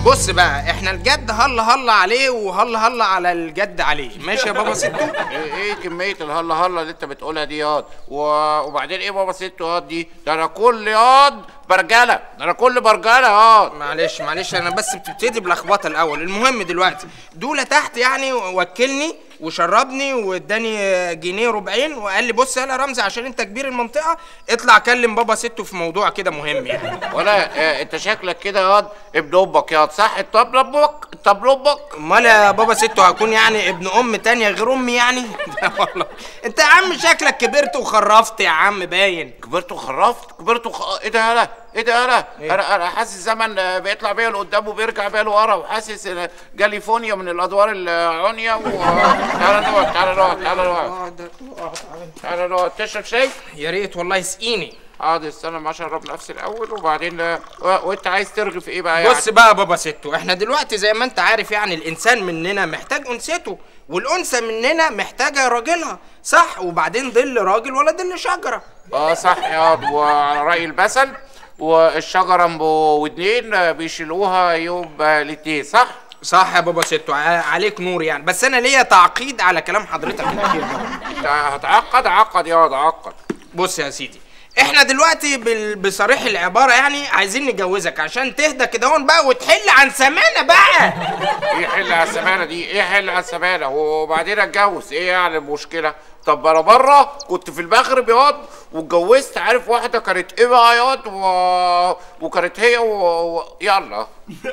بص بقى احنا الجد هلا هلا عليه وهلا هلا على الجد عليه ماشي يا بابا ستو ايه ايه كمية الهلا هلا اللي انت بتقولها دي ياض و- وبعدين ايه بابا ست ياض دي ده انا كل ياض برجلة ده انا كل برجلة ياض معلش معلش انا بس بتبتدي بلخبطه الاول المهم دلوقتي دولة تحت يعني وكلني وشربني واداني جنيه ربعين وقال لي بص يلا رمزي عشان انت كبير المنطقه اطلع كلم بابا ستو في موضوع كده مهم يعني ولا اه انت شكلك كده ياض ابن امك ياض صح طب لبك طب لبك امال يا بابا ستو هكون يعني ابن ام تانية غير امي يعني لا والله انت يا عم شكلك كبرت وخرفت يا عم باين كبرت وخرفت كبرت وخ... ايه ده يالا ايه ده يالا انا انا حاسس الزمن آه، بيطلع بيا لقدام وبيرجع بيا لورا وحاسس ان جالي فونيا من الادوار العليا و... تعالى نقعد تعالى نقعد تعالى نقعد تعالى نقعد تشرب شاي يا ريت والله يسقيني حاضر استنى ما اشرب نفسي الاول وبعدين آه، و... وانت عايز ترغي في ايه بقى يعني بص بقى يا بابا ستو احنا دلوقتي زي ما انت عارف يعني الانسان مننا محتاج انثته والانثى مننا محتاجه راجلها صح وبعدين ظل راجل ولا ظل شجره اه صح يا وعلى راي المثل والشجره ام ودنين آه، بيشيلوها يوم آه، الاثنين صح صح يا بابا ستو ع- عليك نور يعني بس انا ليا تعقيد على كلام حضرتك الاخير ده انت هتعقد عقد يا واد عقد بص يا سيدي احنا دلوقتي بال... بصريح العباره يعني عايزين نجوزك عشان تهدى كده هون بقى وتحل عن سمانه بقى ايه حل على السمانه دي ايه حل على السمانه وبعدين اتجوز ايه يعني المشكله طب انا بره كنت في المغرب ياض واتجوزت عارف واحده كانت ايه بقى ياض و... وكانت هي و... و... يلا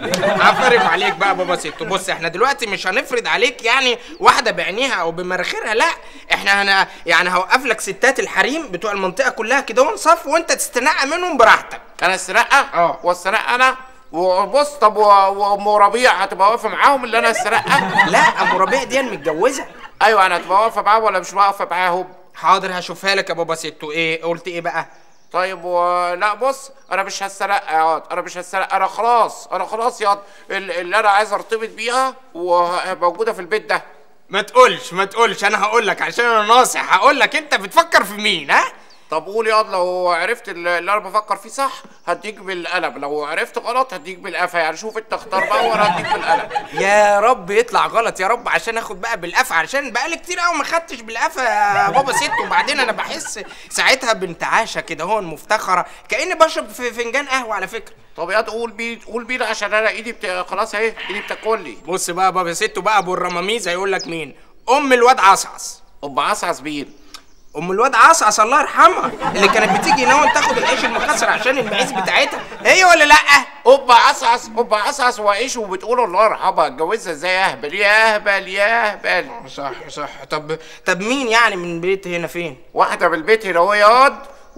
هفرم عليك بقى بابا ستو بص احنا دلوقتي مش هنفرض عليك يعني واحده بعينيها او بمراخيرها لا احنا هن يعني هوقف لك ستات الحريم بتوع المنطقه كلها كده هون صف وانت تستنقى منهم براحتك انا السرقه اه. والسرقه انا وبص طب و- وام ربيع هتبقى واقفه معاهم اللي انا السرقه لا ام ربيع دي متجوزه ايوه انا هتبقى واقفه معاهم ولا مش واقفه معاهم حاضر هشوفها لك يا بابا ستو ايه قلت ايه بقى طيب و... لا بص انا مش هسرق يا واد انا مش هسرق انا خلاص انا خلاص يا واد ال- اللي انا عايز ارتبط بيها وموجوده في البيت ده ما تقولش ما تقولش انا هقول لك عشان انا ناصح هقول لك انت بتفكر في مين ها طب قول يا واد لو عرفت ال- اللي انا بفكر فيه صح هديك بالقلم لو عرفت غلط هديك بالقفا يعني شوف انت اختار بقى وانا هديك بالقلم يا رب يطلع غلط يا رب عشان اخد بقى بالقفا عشان بقالي كتير قوي ما خدتش بالقفا يا بابا ست وبعدين انا بحس ساعتها بانتعاشه كده هون مفتخره كاني بشرب في فنجان قهوه على فكره طب يا واد قول بيه قول بيه عشان انا ايدي بت... خلاص اهي ايدي بتاكلني بص بقى بابا ست بقى ابو الرماميز هيقول لك مين ام الواد عصعص ام عصعص بين ام الواد عصعص الله يرحمها اللي كانت بتيجي هنا تاخد العيش المكسر عشان المعيز بتاعتها هي ولا لا ام عصعص ام عصعص وعيش وبتقول الله يرحمها اتجوزها ازاي يا اهبل يا اهبل يا اهبل صح صح طب طب مين يعني من بيت هنا فين واحدة بالبيت هنا هو ياض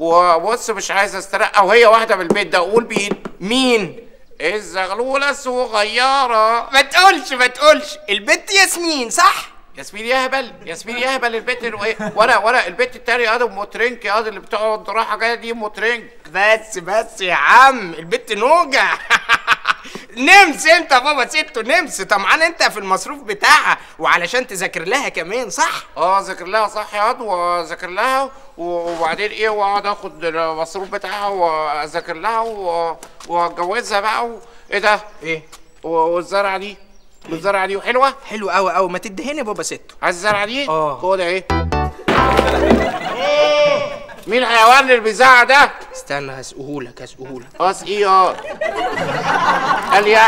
وبص مش عايز استرقى وهي واحدة بالبيت ده قول مين مين الزغلولة الصغيرة ما تقولش ما تقولش البت ياسمين صح ياسمين يهبل ياسمين يهبل البيت اللي ايه ولا ولا البيت التاني ياض ام ترنك ياض اللي بتقعد رايحة جاية دي ام ترنك بس بس يا عم البت نوجع نمس انت يا بابا ستو نمس طمعان انت في المصروف بتاعها وعلشان تذاكر لها كمان صح اه ذاكر لها صح ياض وذاكر لها وبعدين ايه واقعد اخد المصروف بتاعها واذاكر لها و- واتجوزها بقى و... ايه ده ايه و- والزرعة دي والزرعة دي وحلوة حلو قوي قوي ما تدهني بابا ستو عايز الزرعة دي؟ اه. خد اهي مين الحيوان اللي بيزعق ده؟ استنى هسقهولك هسقهولك قاص ايه اه قال يا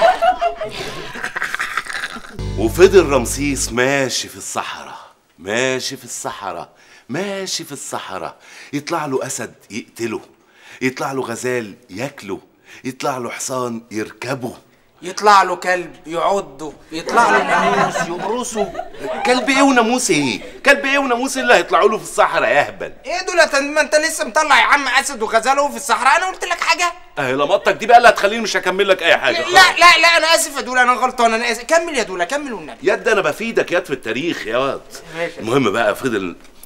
وفضل رمسيس ماشي في الصحراء ماشي في الصحراء ماشي في الصحراء يطلع له أسد يقتله يطلع له غزال ياكله يطلع له حصان يركبه يطلع له كلب يعضه يطلع له ناموس يقرصه كلب ايه وناموس ايه كلب ايه وناموس اللي هيطلعوا له في الصحراء يا اهبل ايه دول يا تن- ما انت لسه مطلع يا عم اسد وغزاله في الصحراء انا قلت لك حاجه اهي لمطك دي بقى اللي هتخليني مش هكمل لك اي حاجه لا خلاص. لا لا انا اسف يا دولا انا غلطان انا اسف كمل يا دولا كمل والنبي يد انا بفيدك يد في التاريخ يا واد ماشي. المهم بقى فضل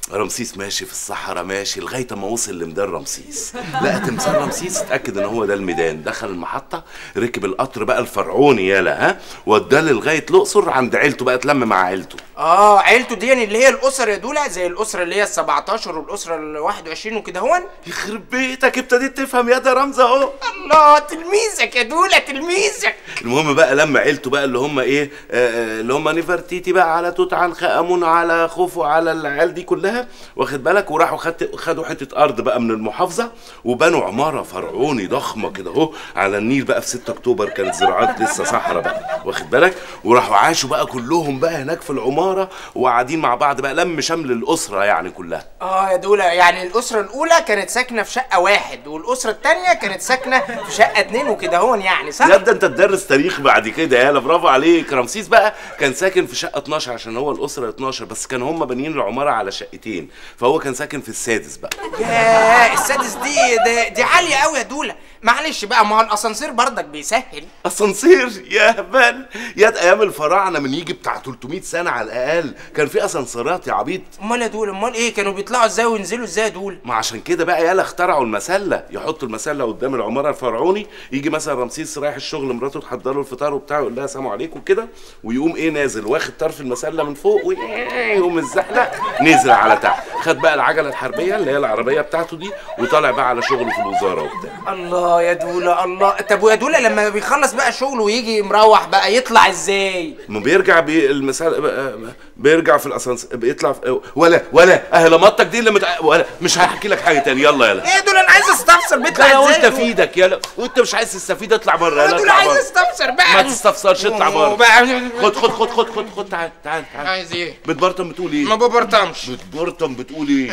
رمسيس ماشي في الصحراء ماشي لغايه ما وصل لميدان رمسيس لقى تمثال رمسيس اتاكد ان هو ده الميدان دخل المحطه ركب القطر بقى الفرعوني يالا ها وداه لغايه الاقصر عند عيلته بقى اتلم مع عيلته اه عيلته دي يعني اللي هي الاسر يا دولا زي الاسره اللي هي ال 17 والاسره ال 21 وكده هون يخرب بيتك ابتديت تفهم يا ده رمزه اهو الله تلميذك يا دولا تلميذك المهم بقى لما عيلته بقى اللي هم ايه آه، آه، اللي هم نفرتيتي بقى على توت عنخ امون على خوفو على العيال دي كلها واخد بالك وراحوا خدت خدوا حته ارض بقى من المحافظه وبنوا عماره فرعوني ضخمه كده اهو على النيل بقى في 6 اكتوبر كانت زراعات لسه صحراء بقى واخد بالك وراحوا عاشوا بقى كلهم بقى هناك في العماره وقاعدين مع بعض بقى لم شمل الاسره يعني كلها اه يا دولا يعني الاسره الاولى كانت ساكنه في شقه واحد والاسره الثانيه كانت ساكنه في شقه اتنين وكده هون يعني صح يا ده انت تدرس تاريخ بعد كده يالا برافو عليك رمسيس بقى كان ساكن في شقه 12 عشان هو الاسره 12 بس كان هم بانيين العماره على شقتين فهو كان ساكن في السادس بقى ياه السادس دي دي, دي عاليه قوي يا دولا معلش بقى ما هو الاسانسير برضك بيسهل اسانسير يا هبل يا ده ايام الفراعنه من يجي بتاع 300 سنه على الاقل كان في اسانسيرات يا عبيط امال يا دولا امال ايه كانوا بيطلعوا ازاي وينزلوا ازاي يا دولا ما عشان كده بقى يالا اخترعوا المسله يحطوا المسله قدام العماره الفرعوني يجي مثلا رمسيس رايح الشغل مراته تحضر له الفطار وبتاع يقول لها سلام عليكم كده ويقوم ايه نازل واخد طرف المسله من فوق ويقوم الزحلق نزل على تحت خد بقى العجله الحربيه اللي هي العربيه بتاعته دي وطالع بقى على شغله في الوزاره وبتاع الله يا دولا الله طب ويا دولا لما بيخلص بقى شغله ويجي مروح بقى يطلع ازاي ما بيرجع بي المسألة بيرجع في الاسانسير بيطلع في ولا ولا اهل مامتك دي اللي متع... ولا مش هحكي لك حاجه تاني يلا يلا ايه يا دولا انا عايز استفسر بيطلع لا ازاي وانت يا في دولا؟ ايدك يلا وانت مش عايز تستفيد اطلع بره يا يلا دولا اطلع عايز بره استفسر بقى ما تستفسرش اطلع بره بقى خد خد خد خد خد خد تعال تعال تعال عايز ايه بتبرطم بتقول ما ايه ببرطمش بتبرطم بتقول ايه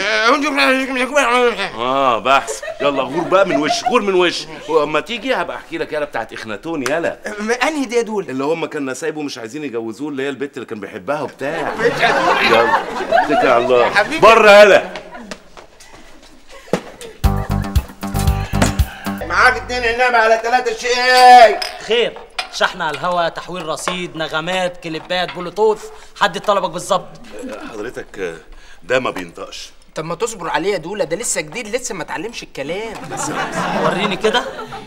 اه اه بحث يلا غور بقى من وش غور من وش واما تيجي هبقى احكي لك يلا بتاعت اخناتون يلا انهي دي يا دولا اللي هم كان سايبه مش عايزين يجوزوه اللي هي البت اللي كان بيحبها وبتاع يلا اتكل على الله حبيبي. بره يلا معاك اتنين عنب على ثلاثة شاي خير شحن على الهوا تحويل رصيد نغمات كليبات بلوتوث حد طلبك بالظبط حضرتك آه، ده ما بينطقش طب ما تصبر عليه يا دولا ده لسه جديد لسه ما اتعلمش الكلام وريني كده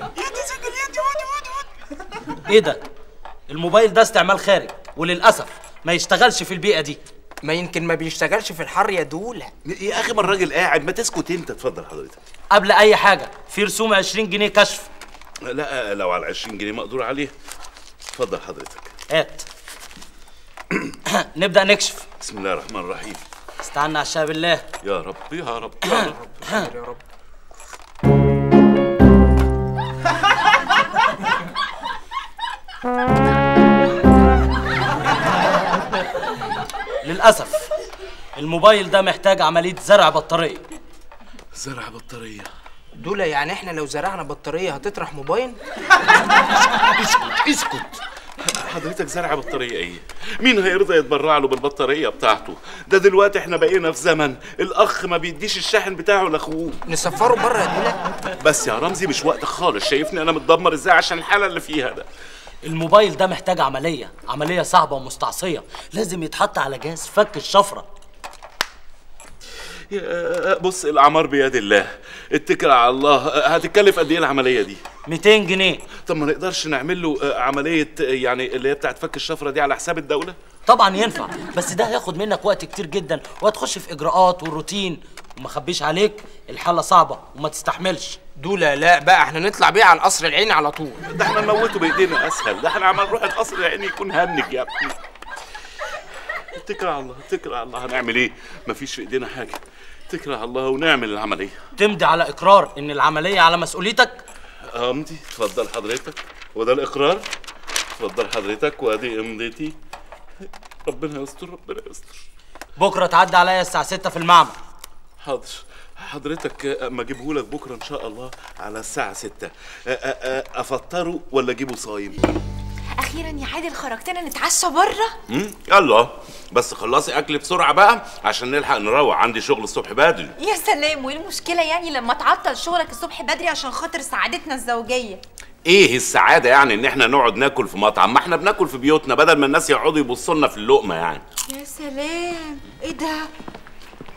ايه ده الموبايل ده استعمال خارج وللاسف ما يشتغلش في البيئه دي ما يمكن ما بيشتغلش في الحر يا دولا يا اخي ما الراجل قاعد ما تسكت انت اتفضل حضرتك قبل اي حاجه في رسوم 20 جنيه كشف لا لو على 20 جنيه مقدور عليه اتفضل حضرتك هات نبدا نكشف بسم الله الرحمن الرحيم استعنا على الشاي بالله يا رب يا رب يا رب يا رب للاسف الموبايل ده محتاج عمليه زرع بطاريه زرع بطاريه دولا يعني احنا لو زرعنا بطارية هتطرح موبايل اسكت اسكت حضرتك زرع بطاريه ايه مين هيرضى يتبرع له بالبطاريه بتاعته ده دلوقتي احنا بقينا في زمن الاخ ما بيديش الشاحن بتاعه لاخوه نسفره بره يا دولا بس يا رمزي مش وقت خالص شايفني انا متدمر ازاي عشان الحاله اللي فيها ده الموبايل ده محتاج عمليه عمليه صعبه ومستعصيه لازم يتحط على جهاز فك الشفره يا- بص الاعمار بيد الله اتكل على الله هتتكلف قد ايه العمليه دي 200 جنيه طب ما نقدرش نعمل له آه، عمليه آه، يعني اللي هي بتاعت فك الشفره دي على حساب الدوله طبعا ينفع بس ده هياخد منك وقت كتير جدا وهتخش في اجراءات والروتين وما اخبيش عليك الحاله صعبه وما تستحملش دولا لا بقى احنا نطلع بيه على القصر العيني على طول ده احنا نموته بايدينا اسهل ده احنا عمال نروح القصر يعني يكون هنك يا ابني اتكل على الله اتكل على الله هنعمل ايه مفيش في ايدينا حاجه اتكل على الله ونعمل العمليه تمضي على اقرار ان العمليه على مسؤوليتك امضي اتفضل حضرتك وده الاقرار اتفضل حضرتك وادي امضتي ربنا يستر ربنا يستر بكره تعدي عليا الساعه 6 في المعمل حاضر حضرتك اما اجيبه لك بكره ان شاء الله على الساعه 6 افطره ولا اجيبه صايم اخيرا يا عادل خرجتنا نتعشى بره مم؟ يلا بس خلصي اكل بسرعه بقى عشان نلحق نروح عندي شغل الصبح بدري يا سلام وايه المشكله يعني لما تعطل شغلك الصبح بدري عشان خاطر سعادتنا الزوجيه ايه السعاده يعني ان احنا نقعد ناكل في مطعم ما احنا بناكل في بيوتنا بدل ما الناس يقعدوا يبصوا لنا في اللقمه يعني يا سلام ايه ده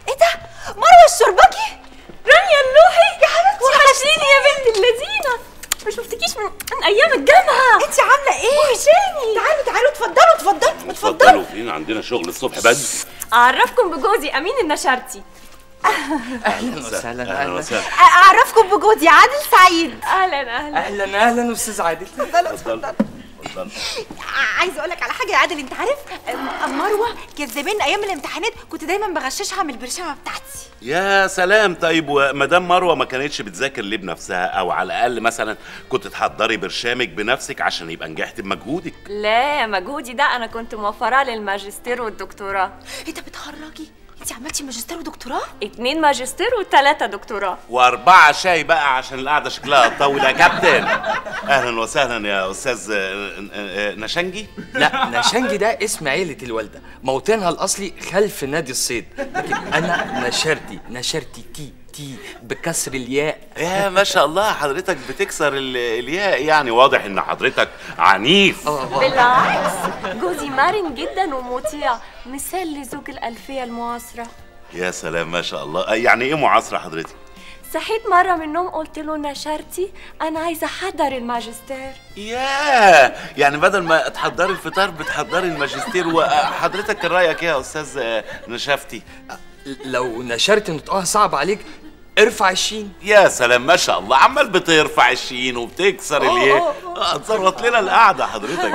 ايه ده مروه الشربجي رانيا النوحي يا حبيبتي وحشتيني يا بنت اللذينة ما شفتكيش من, من ايام الجامعة انت عامله ايه وحشاني تعالوا تعالوا اتفضلوا اتفضلوا اتفضلوا اتفضلوا فين عندنا شغل الصبح بدري اعرفكم بجوزي امين النشرتي اهلا وسهلا اهلا اهلا وسهلا اعرفكم بجودي عادل سعيد اهلا اهلا اهلا اهلا استاذ عادل اتفضلوا اتفضل اتفضلوا اتفضل عايزه اقول لك على حاجه يا عادل انت عارف أم- مروه كانت زمان ايام الامتحانات كنت دايما بغششها من البرشامه بتاعتي يا سلام طيب ومدام مروه ما كانتش بتذاكر ليه بنفسها او على الاقل مثلا كنت تحضري برشامك بنفسك عشان يبقى نجحت بمجهودك لا مجهودي ده انا كنت موفراه للماجستير والدكتوراه ايه ده بتهرجي انت عملتي ماجستير ودكتوراه اتنين ماجستير وتلاتة دكتوراه واربعه شاي بقى عشان القعده شكلها طويل يا كابتن اهلا وسهلا يا استاذ آه، آه، نشنجي لا نشنجي ده اسم عيلة الوالدة موطنها الأصلي خلف نادي الصيد لكن أنا نشرتي نشرتي تي تي بكسر الياء يا ما شاء الله حضرتك بتكسر ال- الياء يعني واضح ان حضرتك عنيف بالعكس جوزي مرن جدا ومطيع مثال لزوج الألفية المعاصرة يا سلام ما شاء الله يعني ايه معاصره حضرتك صحيت مرة من النوم قلت له نشرتي أنا عايزة أحضر الماجستير يا يعني بدل ما تحضري الفطار بتحضري الماجستير وحضرتك كان رايك ايه يا استاذ آه، نشافتي لو نشرت نطقها صعب عليك ارفع الشين يا سلام ما شاء الله عمال بترفع الشين وبتكسر الياء آه، تظبط لنا القعده حضرتك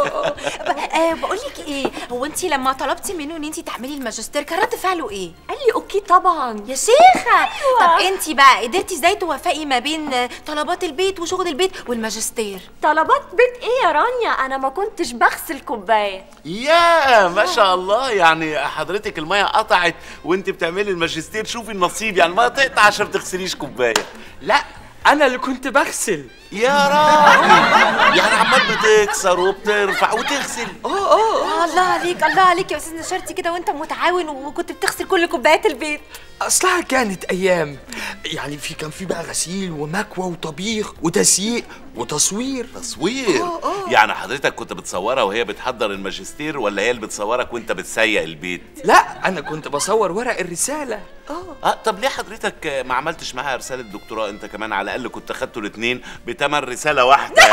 آه بقول لك ايه هو انت لما طلبتي منه ان انت تعملي الماجستير كان رد فعله ايه قال لي أوكي طبعا يا شيخه طب انت بقى قدرتي ازاي توفقي ما بين آه، طلبات البيت وشغل البيت والماجستير طلبات بيت إيه يا رانيا أنا ما كنتش بغسل كوباية يا ما شاء الله يعني حضرتك الميه قطعت وانت بتعملي الماجستير شوفي النصيب يعني ما تقطع عشان تغسليش كوبايه لا أنا اللي كنت بغسل يا راجل يعني عمال بتكسر وبترفع وتغسل آه الله عليك الله عليك يا استاذ نشرتي كده وانت متعاون وكنت بتغسل كل كوبايات البيت أصلها كانت أيام يعني في كان في بقى غسيل ومكوى وطبيخ وتسييق وتصوير تصوير يعني حضرتك كنت بتصورها وهي بتحضر الماجستير ولا هي اللي بتصورك وانت بتسيق البيت لا أنا كنت بصور ورق الرسالة اه طب ليه حضرتك ما عملتش معاها رساله دكتوراه انت كمان على الاقل كنت خدتوا الاثنين بتمن رساله واحده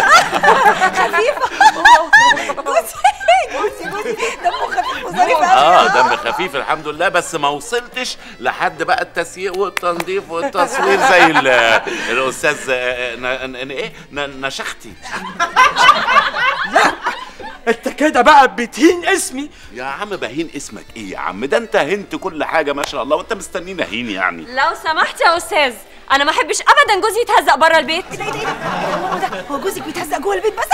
يعني. جوزي جوزي دمه خفيف وظريف قوي اه دم خفيف الحمد لله بس ما وصلتش لحد بقى التسييق والتنظيف والتصوير زي ال- الاستاذ آه، ن- ن- ايه ن- نشختي أنت كده بقى بتهين اسمي يا عم بهين اسمك ايه يا عم ده انت هنت كل حاجه ما شاء الله وانت مستنيني هين يعني لو سمحت يا أستاذ أنا ما أحبش أبدا جوزي يتهزق بره البيت ايه ده ايه ده ايه ده هو ده هو جوزك بيتهزق جوه البيت بس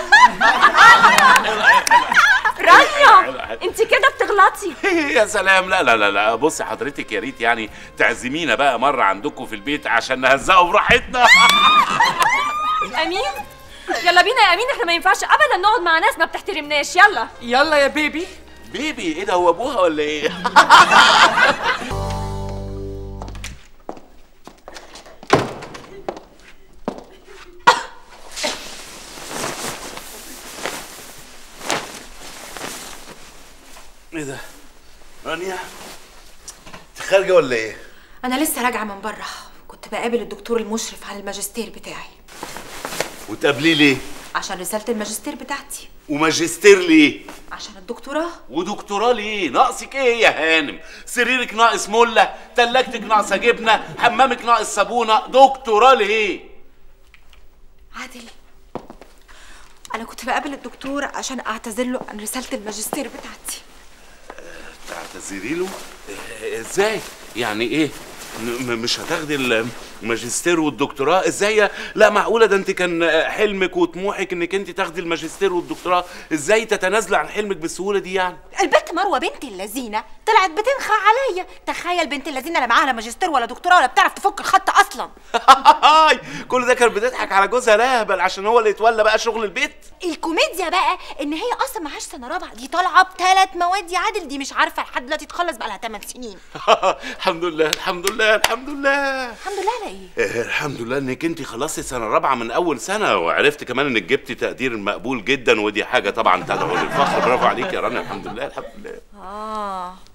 رانيا أنت كده بتغلطي يا سلام لا لا لا لا بصي حضرتك يا ريت يعني تعزمينا بقى مره عندكم في البيت عشان نهزقه براحتنا أمين يلا بينا يا أمين احنا ما ينفعش أبدا نقعد مع ناس ما بتحترمناش يلا يلا يا بيبي بيبي ايه ده هو ابوها ولا ايه ايه ده رانيا انت خارجه ولا ايه انا لسه راجعه من بره كنت بقابل الدكتور المشرف على الماجستير بتاعي وتقابليه ليه عشان رساله الماجستير بتاعتي وماجستير ليه عشان الدكتوراه ودكتوراه ليه؟ ناقصك ايه يا هانم؟ سريرك ناقص مله، تلاجتك ناقصه جبنه، حمامك ناقص صابونه، دكتوراه ليه؟ عادل انا كنت بقابل الدكتور عشان اعتذر له عن رساله الماجستير بتاعتي تعتذري له؟ إيه، ازاي؟ يعني ايه؟ م- م- مش هتاخدي الماجستير والدكتوراه ازاي يا- لا معقوله ده انت كان حلمك وطموحك انك انت تاخدي الماجستير والدكتوراه ازاي تتنازلي عن حلمك بالسهوله دي يعني البنت مروه بنت اللذينه طلعت بتنخى عليا تخيل بنت اللذينه لا معاها لا ماجستير ولا دكتوراه ولا بتعرف تفك الخط اصلا هاي كل ده كان بتضحك على جوزها لهبل عشان هو اللي يتولى بقى شغل البيت الكوميديا بقى ان هي اصلا معهاش سنه رابعه دي طالعه بثلاث مواد يا عادل دي مش عارفه لحد دلوقتي تخلص بقى لها 8 سنين الحمد لله الحمد لله الحمد لله الحمد لله على ايه إيه، الحمد لله انك انت خلصتي سنه رابعه من اول سنه وعرفت كمان انك جبتي تقدير مقبول جدا ودي حاجه طبعا تدعو للفخر برافو عليك يا رنا الحمد لله الحمد لله اه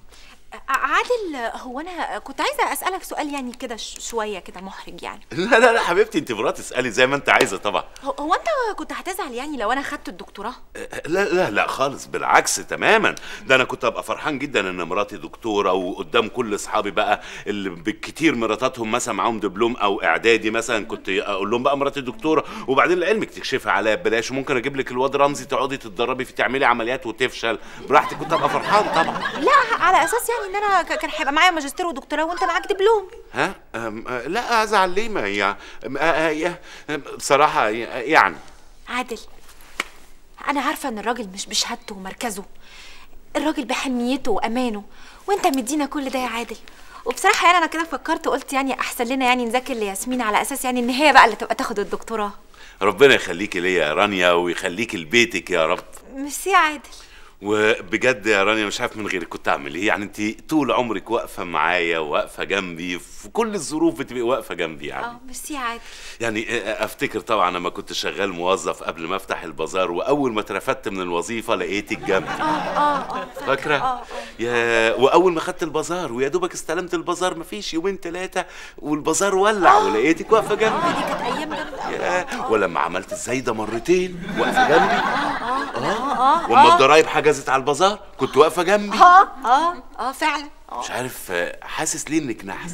عادل هو انا كنت عايزه اسالك سؤال يعني كده ش- شويه كده محرج يعني لا لا لا حبيبتي انت مرات اسالي زي ما انت عايزه طبعا هو- هو انت كنت هتزعل يعني لو انا خدت الدكتوراه لا لا لا خالص بالعكس تماما ده انا كنت ابقى فرحان جدا ان مراتي دكتوره وقدام كل اصحابي بقى اللي بالكتير مراتاتهم مثلا معاهم دبلوم او اعدادي مثلا كنت اقول لهم بقى مراتي دكتوره وبعدين لعلمك تكشفي عليا ببلاش وممكن اجيب لك الواد رمزي تقعدي تتدربي فيه تعملي عمليات وتفشل براحتك كنت ابقى فرحان طبعا لا على اساس يعني ان انا ك- كان هيبقى معايا ماجستير ودكتوراه وانت معاك دبلوم ها أم آه، لا ازعل ليه ما هي أم، آه، آه، يا- بصراحه يعني عادل انا عارفه ان الراجل مش بشهادته ومركزه الراجل بحميته وامانه وانت مدينا كل ده يا عادل وبصراحه يعني انا كده فكرت وقلت يعني احسن لنا يعني نذاكر لياسمين على اساس يعني ان هي بقى اللي تبقى تاخد الدكتوراه ربنا يخليكي ليا يا رانيا ويخليكي لبيتك يا رب ميرسي يا عادل وبجد يا رانيا مش عارف من غيرك كنت اعمل ايه يعني انت طول عمرك واقفه معايا واقفه جنبي في كل الظروف بتبقي واقفه جنبي يعني اه ميرسي يا عادل يعني آه، افتكر طبعا لما كنت شغال موظف قبل ما افتح البازار واول ما اترفدت من الوظيفه لقيتك جنبي اه اه فاكره يا واول ما خدت البازار ويا دوبك استلمت البازار مفيش يومين ثلاثه والبازار ولع ولقيتك واقفه جنبي دي كانت ايام جامده أوي. يا ولما عملت الزايده مرتين واقفه جنبي اه ولما الضرايب حجزت على البازار كنت واقفه جنبي اه اه اه فعلا اه مش عارف آه، حاسس ليه انك نحس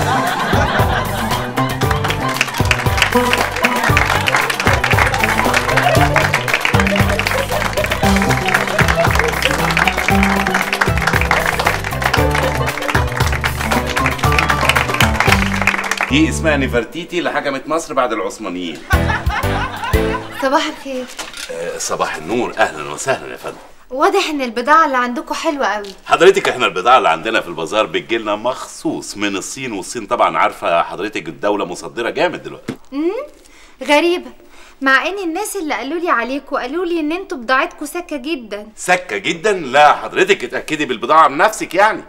دي اسمها نفرتيتي اللي حكمت مصر بعد العثمانيين صباح الخير آه، صباح النور اهلا وسهلا يا فندم واضح ان البضاعة اللي عندكم حلوة قوي حضرتك احنا البضاعة اللي عندنا في البازار بتجيلنا مخصوص من الصين والصين طبعا عارفة حضرتك الدولة مصدرة جامد دلوقتي غريبة مع ان الناس اللي قالوا لي عليكم قالوا لي ان انتوا بضاعتكم سكة جدا سكة جدا لا حضرتك اتأكدي بالبضاعة بنفسك يعني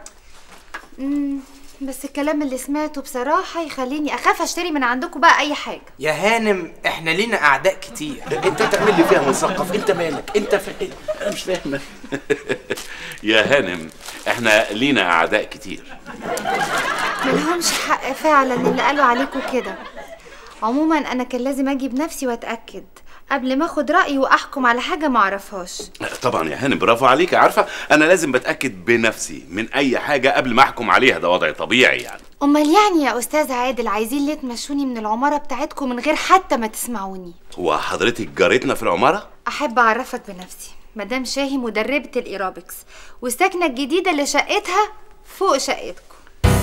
بس الكلام اللي سمعته بصراحة يخليني اخاف اشتري من عندكم بقى اي حاجة يا هانم احنا لينا اعداء كتير انت تعمل لي فيها مثقف انت مالك انت فاهم انا مش فاهم يا هانم احنا لينا اعداء كتير ملهمش حق فعلا اللي قالوا عليكم كده عموما انا كان لازم اجي بنفسي واتاكد قبل ما اخد رايي واحكم على حاجه ما اعرفهاش طبعا يا هانم برافو عليك عارفة انا لازم بتأكد بنفسي من اي حاجة قبل ما احكم عليها ده وضع طبيعي يعني امال يعني يا استاذ عادل عايزين ليه تمشوني من العماره بتاعتكم من غير حتى ما تسمعوني هو حضرتك جارتنا في العمارة احب اعرفك بنفسي مدام شاهي مدربه الايروبكس والسكنه الجديده اللي شقتها فوق شقتكم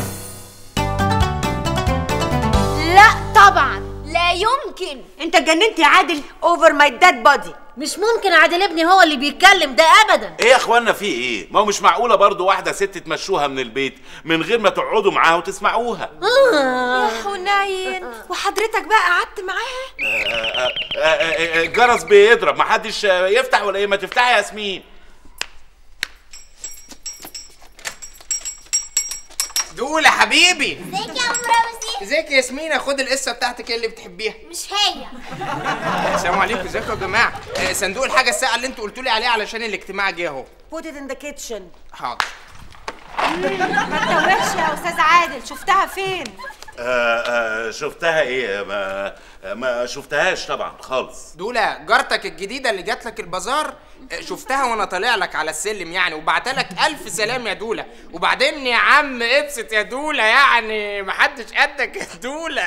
لا طبعا لا يمكن انت اتجننت يا عادل اوفر ماي ديد بودي مش ممكن عادل ابني هو اللي بيتكلم ده ابدا ايه يا اخوانا في ايه ما هو مش معقوله برضو واحده ست تمشوها من البيت من غير ما تقعدوا معاها وتسمعوها يا حنين وحضرتك بقى قعدت معاها آه، آه، آه، الجرس بيضرب محدش آه، يفتح ولا ايه ما تفتحي يا ياسمين دول يا حبيبي ازيك يا ام روزي ازيك يا ياسمينة خد القصة بتاعتك اللي بتحبيها مش هي السلام عليكم ازيكم يا جماعة آه، صندوق الحاجة الساعة اللي انتوا قلتوا لي عليه علشان الاجتماع جه اهو put it in the kitchen حاضر ما تتوهش يا استاذ عادل شفتها فين آه، آه، شفتها ايه ما ما شفتهاش طبعا خالص دولة جارتك الجديدة اللي جات لك البازار آه، شفتها وانا طالع لك على السلم يعني وبعتلك ألف سلام يا دولة وبعدين يا عم ابسط يا دولة يعني محدش قدك يا دولة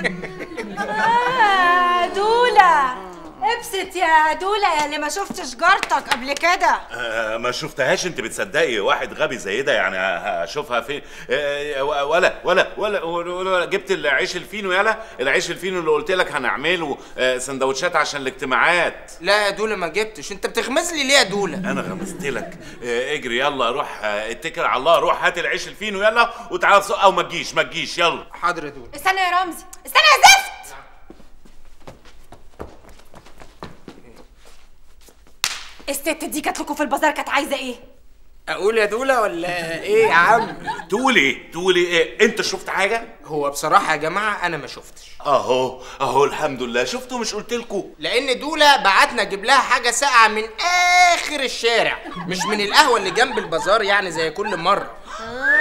آه دولة ابسط يا دولة يا اللي ما شفتش جارتك قبل كده آه، ما شفتهاش انت بتصدقي واحد غبي زي ده يعني ه- هشوفها فين آه، ولا ولا ولا ولا جبت العيش الفينو يالا العيش الفينو اللي قلت لك هنعمله آه، سندوتشات عشان الاجتماعات لا يا دولة ما جبتش انت بتغمز لي ليه يا دولة انا غمزت لك آه، اجري يلا روح آه، اتكل على الله روح هات العيش الفينو يلا وتعالى سوق او ما تجيش ما تجيش يلا حاضر يا دولة استنى يا رمزي استنى يا زفت الست دي جات لكم في البازار كانت عايزه ايه اقول يا دولة ولا ايه يا عم تقول ايه تقول ايه انت شفت حاجه هو بصراحة يا جماعة انا ما شفتش اهو اهو الحمد لله شفتوا مش قلت لكم لان دولة بعتنا اجيب لها حاجة ساقعة من اخر الشارع مش من القهوة اللي جنب البازار يعني زي كل مرة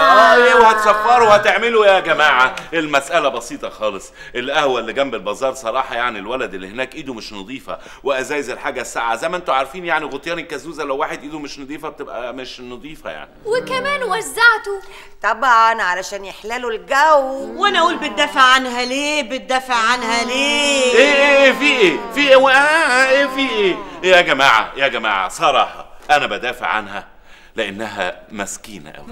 اه ايه وهتصفروا وهتعملوا ايه يا جماعه المساله بسيطه خالص القهوه اللي جنب البازار صراحه يعني الولد اللي هناك ايده مش نظيفه وازايز الحاجه الساقعه زي ما انتوا عارفين يعني غطيان الكازوزه لو واحد ايده مش نظيفه بتبقى مش نظيفه يعني وكمان وزعته طبعا علشان يحللوا الجو وانا اقول بتدافع عنها ليه بتدافع عنها ليه ايه ايه ايه في ايه في ايه و- آه، ايه في ايه إيه يا جماعه يا جماعه صراحه انا بدافع عنها لانها مسكينه قوي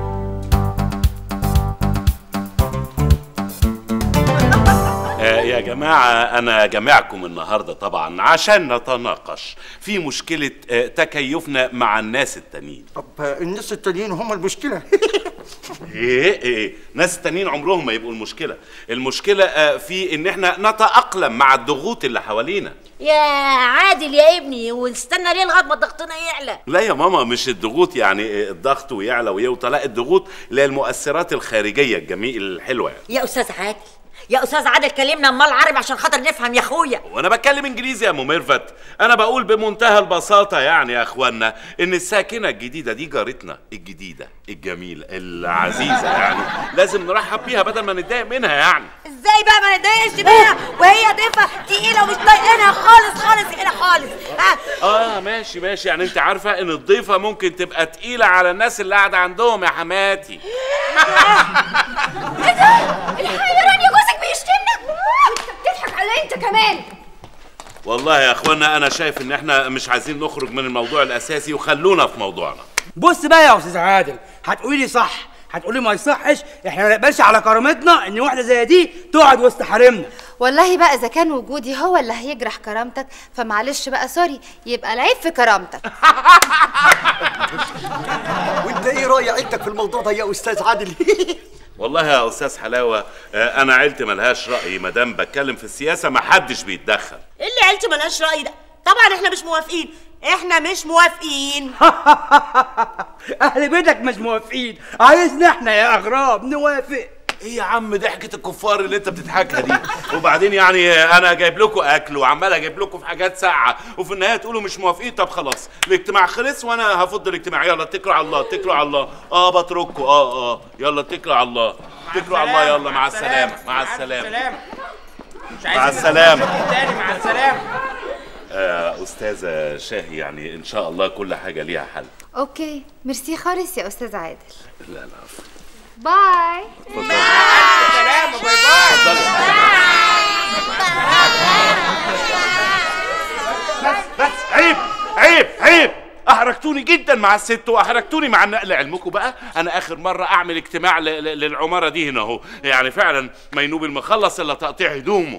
آه، يا جماعة أنا جامعكم النهاردة طبعا عشان نتناقش في مشكلة آه، تكيفنا مع الناس التانيين طب الناس التانيين هم المشكله ايه ايه ناس التانيين عمرهم ما يبقوا المشكلة المشكلة آه، في ان احنا نتأقلم مع الضغوط اللي حوالينا يا عادل يا ابني واستنى ليه لغايه ما ضغطنا يعلى لا يا ماما مش الضغوط يعني آه، الضغط ويعلى ويوطى لا الضغوط اللي هي المؤثرات الخارجية الجميل الحلوة يعني يا استاذ عادل يا استاذ عادل كلمنا امال عربي عشان خاطر نفهم يا اخويا وانا بتكلم انجليزي يا ام ميرفت انا بقول بمنتهى البساطه يعني يا اخوانا ان الساكنه الجديده دي جارتنا الجديده الجميله العزيزه يعني لازم نرحب بيها بدل ما نتضايق منها يعني ازاي بقى ما نتضايقش بيها وهي ضيفه تقيله ومش طايقينها خالص خالص هنا خالص ها اه ماشي ماشي يعني انت عارفه ان الضيفه ممكن تبقى تقيله على الناس اللي قاعده عندهم يا حماتي الحيران يا جوزك بيشتمنا انت بتضحك على انت كمان والله يا اخوانا انا شايف ان احنا مش عايزين نخرج من الموضوع الاساسي وخلونا في موضوعنا بص بقى يا استاذ عادل هتقولي لي صح هتقولي ما يصحش احنا ما نقبلش على كرامتنا ان واحده زي دي تقعد وسط حريمنا والله بقى اذا كان وجودي هو اللي هيجرح كرامتك فمعلش بقى سوري يبقى العيب في كرامتك وانت ايه راي عيلتك في الموضوع ده يا استاذ عادل والله يا استاذ حلاوه آه، انا عيلتي ملهاش راي ما دام بتكلم في السياسه ما حدش بيتدخل ايه اللي عيلتي ملهاش راي ده طبعا احنا مش موافقين احنا مش موافقين اهل بيتك مش موافقين عايزنا احنا يا اغراب نوافق ايه يا عم ضحكة الكفار اللي انت بتضحكها دي وبعدين يعني انا جايب لكم اكل وعمال اجيب لكم في حاجات ساقعه وفي النهايه تقولوا مش موافقين طب خلاص الاجتماع خلص وانا هفض الاجتماع يلا اتكلوا على الله اتكلوا على الله اه بترككم اه اه يلا اتكلوا على الله اتكلوا على الله يلا مع السلامه مع السلامه مش مع عايز السلامه تاني مع السلامه آه استاذه شاهي يعني ان شاء الله كل حاجه ليها حل اوكي ميرسي خالص يا استاذ عادل لا لا عفوا. باي سلامة باي باي بس عيب عيب عيب احرجتوني جدا مع الست واحرجتوني مع النقل علمكم بقى انا اخر مره اعمل اجتماع ل- ل- للعماره دي هنا اهو يعني فعلا مينوب المخلص الا تقطيع هدومه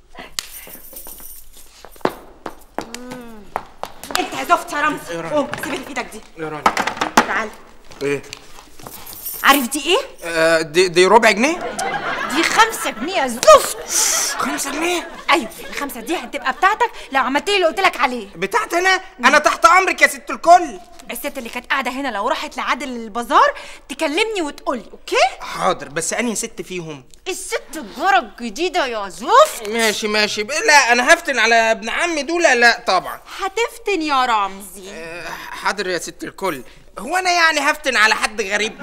انت يا زفت يا رمزي قوم سيب اللي في ايدك دي يا راني تعال ايه عارف دي ايه آه، دي دي ربع جنيه دي خمسة جنيه يا زفت خمسة جنيه ايوه الخمسة دي هتبقى بتاعتك لو عملت لي اللي قلت لك عليه بتاعت انا انا تحت امرك يا ست الكل الست اللي كانت قاعدة هنا لو راحت لعادل البازار تكلمني وتقولي اوكي حاضر بس انهي ست فيهم الست الجارة الجديدة يا زفت ماشي ماشي ب- لا انا هفتن على ابن عمي دول لا طبعا هتفتن يا رمزي حاضر يا ست الكل هو انا يعني هفتن على حد غريب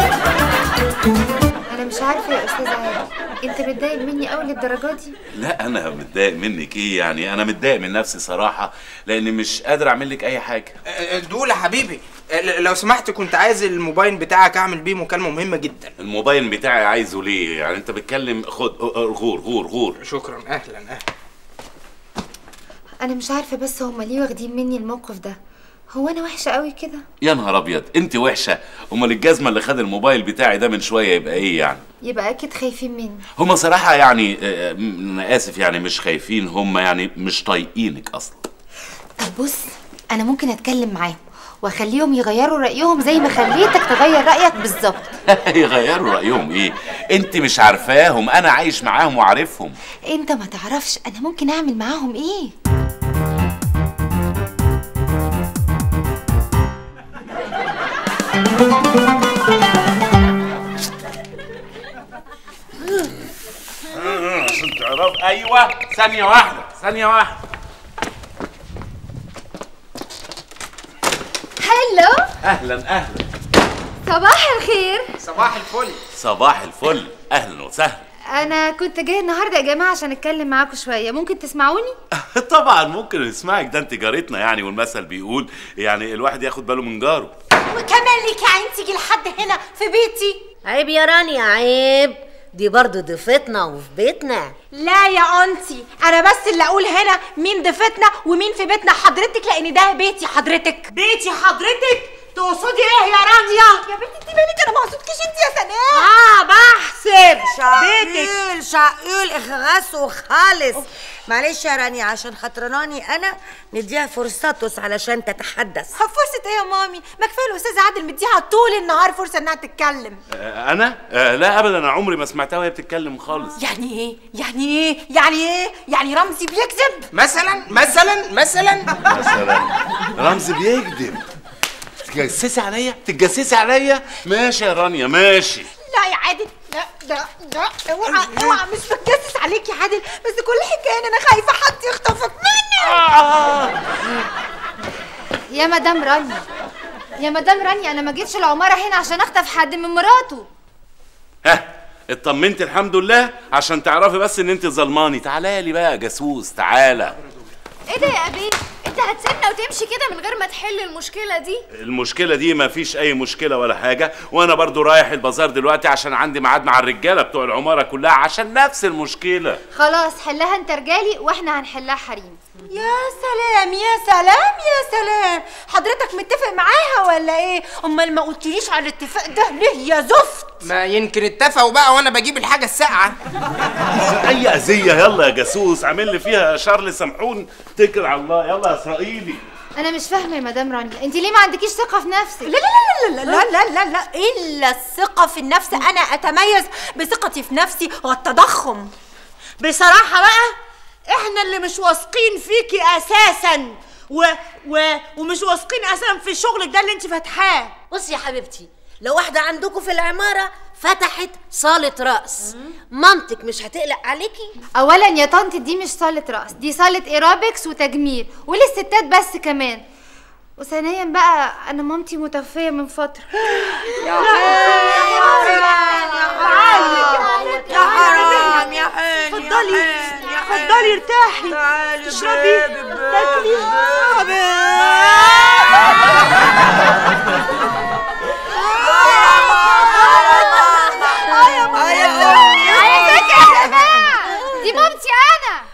انا مش عارفه يا استاذ عادل انت متضايق مني قوي للدرجه دي لا انا متضايق منك ايه يعني انا متضايق من نفسي صراحه لاني مش قادر اعمل لك اي حاجه آه، دول يا حبيبي آه، ل- لو سمحت كنت عايز الموبايل بتاعك اعمل بيه مكالمة مهمة جدا الموبايل بتاعي عايزه ليه يعني انت بتكلم خد غور غور غور شكرا اهلا اهلا انا مش عارفه بس هما ليه واخدين مني الموقف ده هو انا وحشه قوي كده يا نهار ابيض انت وحشه امال الجزمه اللي خد الموبايل بتاعي ده من شويه يبقى ايه يعني يبقى اكيد خايفين مني هما صراحه يعني آه، م- انا اسف يعني مش خايفين هما يعني مش طايقينك اصلا طب بص انا ممكن اتكلم معاهم واخليهم يغيروا رايهم زي ما خليتك تغير رايك بالظبط يغيروا رايهم ايه انت مش عارفاهم انا عايش معاهم وعارفهم انت ما تعرفش انا ممكن اعمل معاهم ايه عشان تعرف ايوه ثانيه واحده ثانيه واحده هلو اهلا اهلا صباح الخير صباح الفل صباح الفل اهلا وسهلا انا كنت جاي النهارده يا جماعه عشان اتكلم معاكم شويه ممكن تسمعوني طبعا ممكن نسمعك ده انت جارتنا يعني والمثل بيقول يعني الواحد ياخد باله من جاره وكمان ليك يا عين تيجي لحد هنا في بيتي عيب يا رانيا عيب دي برضو ضيفتنا وفي بيتنا لا يا انتي انا بس اللي اقول هنا مين ضيفتنا ومين في بيتنا حضرتك لان ده بيتي حضرتك بيتي حضرتك تقصدي ايه يا رانيا يا بنتي انت مالك انا ما اقصدكيش انت يا سناء اه بحسب بيتك. شقيل شقيل اخغاس وخالص معلش يا رانيا عشان خاطراني انا نديها فرصتس علشان تتحدث فرصة ايه يا مامي؟ ما كفايه الاستاذ عادل مديها طول النهار فرصة انها تتكلم آه، انا آه، لا ابدا انا عمري ما سمعتها وهي بتتكلم خالص يعني ايه؟ يعني ايه؟ يعني ايه؟ يعني رمزي بيكذب؟ مثلا مثلا مثلا مثلا رمزي بيكذب تتجسسي عليا تتجسسي عليا ماشي يا رانيا ماشي لا يا عادل لا لا لا اوعى اوعى مش بتجسس عليك يا عادل بس كل حكايه ان انا خايفه حد يخطفك مني يا مدام رانيا يا مدام رانيا انا ما جيتش العماره هنا عشان اخطف حد من مراته ها اطمنت الحمد لله عشان تعرفي بس ان انت ظلماني تعالى لي بقى يا جاسوس تعالى ايه ده يا ابي انت هتسيبنا وتمشي كده من غير ما تحل المشكله دي المشكلة دي ما فيش أي مشكلة ولا حاجة وأنا برضو رايح البازار دلوقتي عشان عندي ميعاد مع الرجالة بتوع العمارة كلها عشان نفس المشكلة خلاص حلها انت رجالي واحنا هنحلها حريم يا سلام يا سلام يا سلام حضرتك متفق معاها ولا ايه امال ما قلتليش على الاتفاق ده ليه يا زفت ما يمكن اتفقوا بقى وانا بجيب الحاجه الساقعه أي أذية يلا يا جاسوس عامل لي فيها شارل سمحون اتكل على الله يلا يا إسرائيلي انا مش فاهمه يا مدام رانيا انت ليه ما عندكيش ثقه في نفسك لا لا لا لا لا لا لا لا الا الثقه في النفس انا اتميز بثقتي في نفسي والتضخم بصراحة بقى احنا اللي مش واثقين فيكي اساسا و... و... ومش واثقين اساسا في شغلك ده اللي انت فاتحاه بصي يا حبيبتي لو واحدة عندكم في العمارة فتحت صالة رقص مامتك مش هتقلق عليكي؟ اولا يا طنط دي مش صاله رقص دي صاله ايروبكس وتجميل وللستات بس كمان وثانيا بقى انا مامتي متوفيه من فتره يا حرام يا حين اتفضلي اتفضلي ارتاحي اشربي تاكلي دي مامتي انا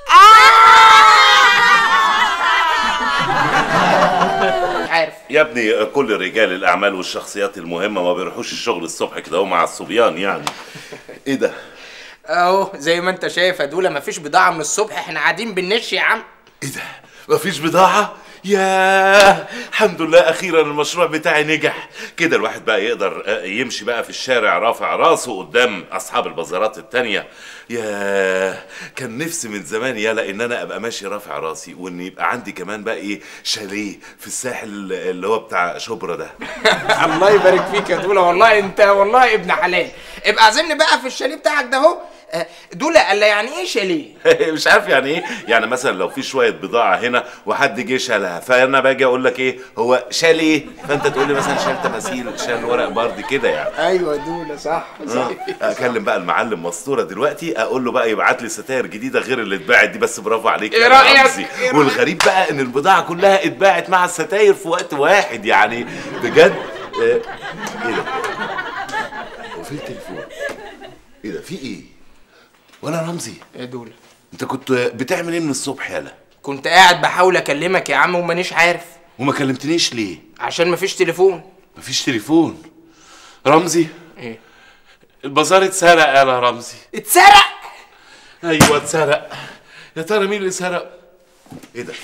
عارف يا ابني كل رجال الأعمال والشخصيات المهمة ما بيروحوش الشغل الصبح كده هو مع الصبيان يعني إيه ده؟ اهو زي ما انت شايف يا دوله مفيش بضاعه من الصبح احنا قاعدين بنش يا عم مفيش بضاعة؟ ياه الحمد لله أخيرا المشروع بتاعي نجح كده الواحد بقى يقدر آه، يمشي بقى في الشارع رافع راسه قدام أصحاب البازارات التانية ياه كان نفسي من زمان يالا إن أنا أبقى ماشي رافع راسي وإن يبقى عندي كمان بقى إيه شاليه في الساحل اللي هو بتاع شبرا ده الله يبارك فيك يا دوله والله انت والله ابن حلال ابقى عزمني بقى في الشاليه بتاعك ده اهو آه، دوله قال لي يعني ايه شاليه مش عارف يعني ايه يعني مثلا لو في شويه بضاعه هنا وحد جه شالها فانا باجي اقول لك ايه هو شال ايه فانت تقول لي مثلا شال تماثيل شال ورق برد كده يعني ايوه دوله صح آه. اكلم بقى المعلم مسطوره دلوقتي اقول له بقى يبعت لي ستاير جديده غير اللي اتباعت دي بس برافو عليك إيه يا رأيك؟ رمزي. إيه رأيك؟ والغريب بقى ان البضاعه كلها اتباعت مع الستاير في وقت واحد يعني بجد آه، ايه ده هو في التليفون ايه ده في ايه ولا رمزي ايه دوله انت كنت بتعمل ايه من الصبح يالا كنت قاعد بحاول اكلمك يا عم ومانيش عارف وما كلمتنيش ليه عشان مفيش تليفون مفيش تليفون رمزي ايه البازار اتسرق يا رمزي اتسرق ايوه اتسرق يا ترى مين اللي سرق ايه ده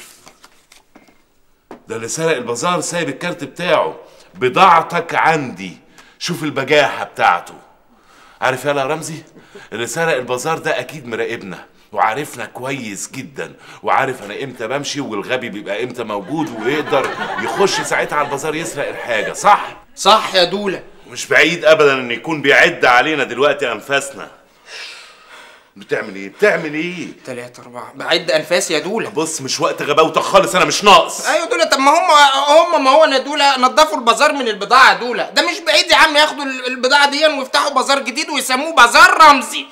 ده اللي سرق البازار سايب الكارت بتاعه بضاعتك عندي شوف البجاحة بتاعته عارف يالا يا رمزي اللي سرق البازار ده اكيد مراقبنا وعارفنا كويس جدا وعارف انا امتى بمشي والغبي بيبقى امتى موجود ويقدر يخش ساعتها على البازار يسرق الحاجة صح صح يا دوله مش بعيد ابدا ان يكون بيعد علينا دلوقتي انفاسنا بتعمل ايه بتعمل ايه تلاتة أربعة بعد أنفاسي يا دولة بص مش وقت غباوتك خالص انا مش ناقص ايوه دولة طب ما هم هم ما هو انا دولة نضفوا البازار من البضاعة دولة ده مش بعيد يا عم ياخدوا ال- البضاعة دي ويفتحوا بازار جديد ويسموه بازار رمزي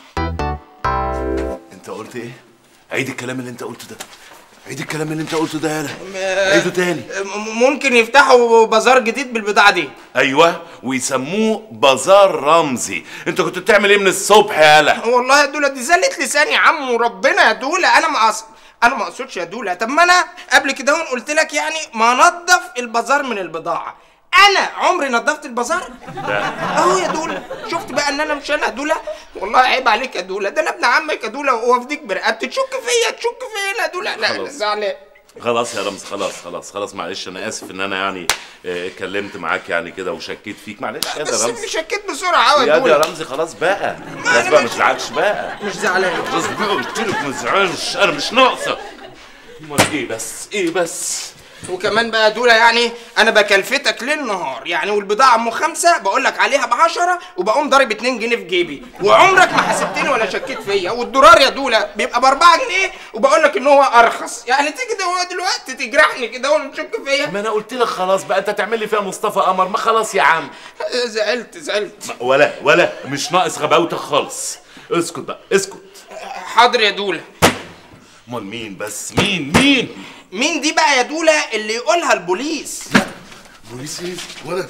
انت قلت ايه عيد الكلام اللي انت قلته ده عيد الكلام اللي انت قلته ده يالا عيده تاني م- ممكن يفتحوا بازار جديد بالبضاعة دي ايوه ويسموه بازار رمزي انت كنت بتعمل ايه من الصبح يالا والله يا دولة دي زلت لساني يا عم وربنا يا دولة انا ما أص... انا ما اقصدش يا دولة طب ما انا قبل كده هون قلت لك يعني ما نضف البازار من البضاعة انا عمري نضفت البازار اهو يا دولة شفت بقى ان انا مش انا يا دولة والله عيب عليك يا دولة ده انا ابن عمك يا دولة وافديك برقبتي تشك فيا تشك فيا يا دولة لا لا خلاص. زعلان خلاص يا رمز خلاص خلاص خلاص معلش انا اسف ان انا يعني اه، اتكلمت معاك يعني كده وشكيت فيك معلش يا بس رمز شكيت بسرعة قوي يا يا دي يا دولة رمزي خلاص بقى خلاص بقى ما تزعلش بقى مش زعلان خلاص بقى قلت لك ما تزعلش انا مش ناقصه امال ايه بس ايه بس وكمان بقى دولة يعني انا بكلفتك ليل نهار يعني والبضاعة ام خمسة بقول لك عليها بعشرة وبقوم ضارب اتنين جنيه في جيبي وعمرك ما حسبتني ولا شكيت فيا والدولار يا دولة بيبقى باربعة جنيه وبقول لك ان هو ارخص يعني تيجي ده دلوقتي تجرحني كده ولا تشك فيا ما انا قلت لك خلاص بقى انت تعمل لي فيها مصطفى قمر ما خلاص يا عم زعلت زعلت ولا ولا مش ناقص غباوتك خالص اسكت بقى اسكت حاضر يا دولة امال مين بس مين مين مين دي بقى يا دولة اللي يقولها البوليس بوليس ايه ولا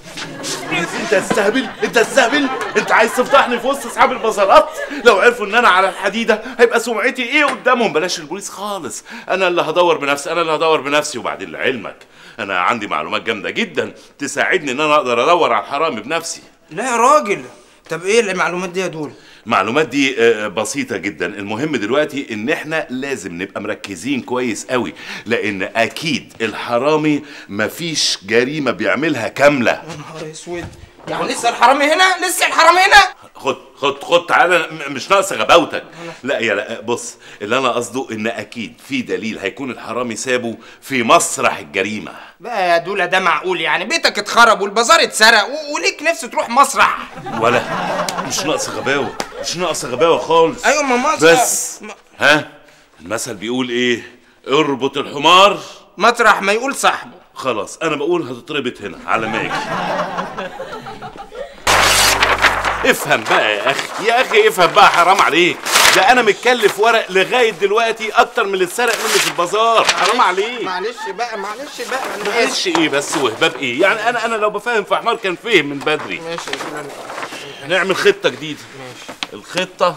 انت تستهبل انت تستهبل انت عايز تفضحني في وسط اصحاب البازارات لو عرفوا ان انا على الحديده هيبقى سمعتي ايه قدامهم بلاش البوليس خالص انا اللي هدور بنفسي انا اللي هدور بنفسي وبعدين لعلمك انا عندي معلومات جامده جدا تساعدني ان انا اقدر ادور على الحرامي بنفسي لا يا راجل طب ايه المعلومات دي يا دولة المعلومات دي آه، بسيطة جدا المهم دلوقتي ان احنا لازم نبقى مركزين كويس قوي لان اكيد الحرامي مفيش جريمة بيعملها كاملة يا نهار اسود يعني لسه الحرامي هنا لسه الحرامي هنا خد خد خد تعالى م- مش ناقص غباوتك لا يا لا بص اللي انا قصده ان اكيد في دليل هيكون الحرامي سابه في مسرح الجريمة بقى يا دولة ده معقول يعني بيتك اتخرب والبازار اتسرق و- وليك نفس تروح مسرح ولا مش ناقص غباوة مش ناقص غباوة خالص ايوه ما مصر بس ها المثل بيقول ايه اربط الحمار مطرح ما يقول صاحبه خلاص انا بقول هتتربط هنا على ما يجي افهم بقى يا اخي يا اخي افهم بقى حرام عليك ده انا متكلف ورق لغايه دلوقتي اكتر من اللي اتسرق مني في البازار حرام عليك معلش بقى معلش بقى انا معلش ايه بس وهباب ايه يعني انا انا لو بفهم في حمار كان فهم من بدري ماشي يا دولة هنعمل خطه جديده ماشي الخطه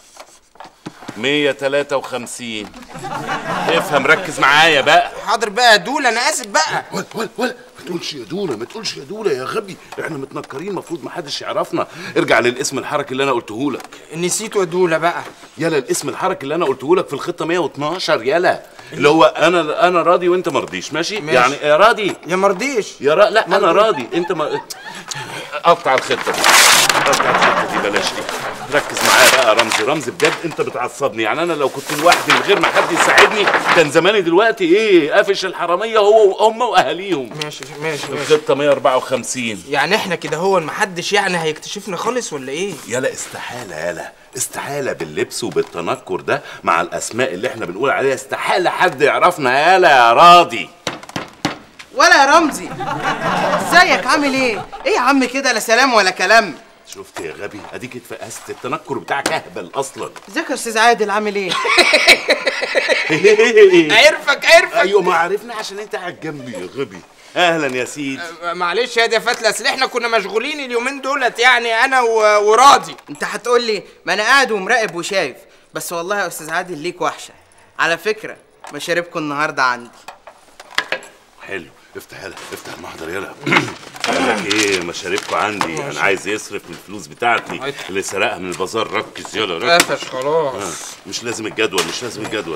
153 افهم ركز معايا بقى حاضر بقى يا دولة انا اسف بقى ولا ولا ولا ما تقولش يا دولة ما تقولش يا دولة يا غبي احنا متنكرين المفروض ما حدش يعرفنا ارجع للاسم الحركي اللي انا قلته لك نسيته يا دولة بقى يلا الاسم الحركي اللي انا قلته لك في الخطة 112 يلا اللي هو انا انا راضي وانت مرضيش ماشي, ماشي. يعني يا راضي يا مرضيش يا را... لا انا مرضي. راضي انت ما قطع الخطة دي قطع الخطة دي بلاش دي ركز معايا بقى يا رمزي رمزي بجد انت بتعصبني يعني انا لو كنت لوحدي من غير ما حد يساعدني كان زماني دلوقتي ايه قافش الحراميه هو وهم واهاليهم ماشي ماشي ماشي الخطه 154 يعني احنا كده هو محدش يعني هيكتشفنا خالص ولا ايه يلا استحاله يلا استحاله باللبس وبالتنكر ده مع الاسماء اللي احنا بنقول عليها استحاله حد يعرفنا يلا يا راضي ولا يا رمزي ازيك عامل ايه ايه يا عم كده لا سلام ولا كلام شفت يا غبي اديك اتفقست التنكر بتاعك اهبل اصلا ازيك يا استاذ عادل عامل ايه عرفك عرفك ايوه ما عرفنا عشان انت قاعد جنبي يا غبي اهلا يا سيدي معلش يا دي فتلة اصل احنا كنا مشغولين اليومين دولت يعني انا و- وراضي انت هتقول لي ما انا قاعد ومراقب وشايف بس والله يا استاذ عادل ليك وحشه على فكره مشاربكم النهارده عندي حلو افتح يلا افتح المحضر يلا قال لك ايه مشاربكم عندي انا عايز يصرف من الفلوس بتاعتي اللي سرقها من البازار ركز يلا ركز قفش خلاص آه، مش لازم الجدول مش لازم الجدول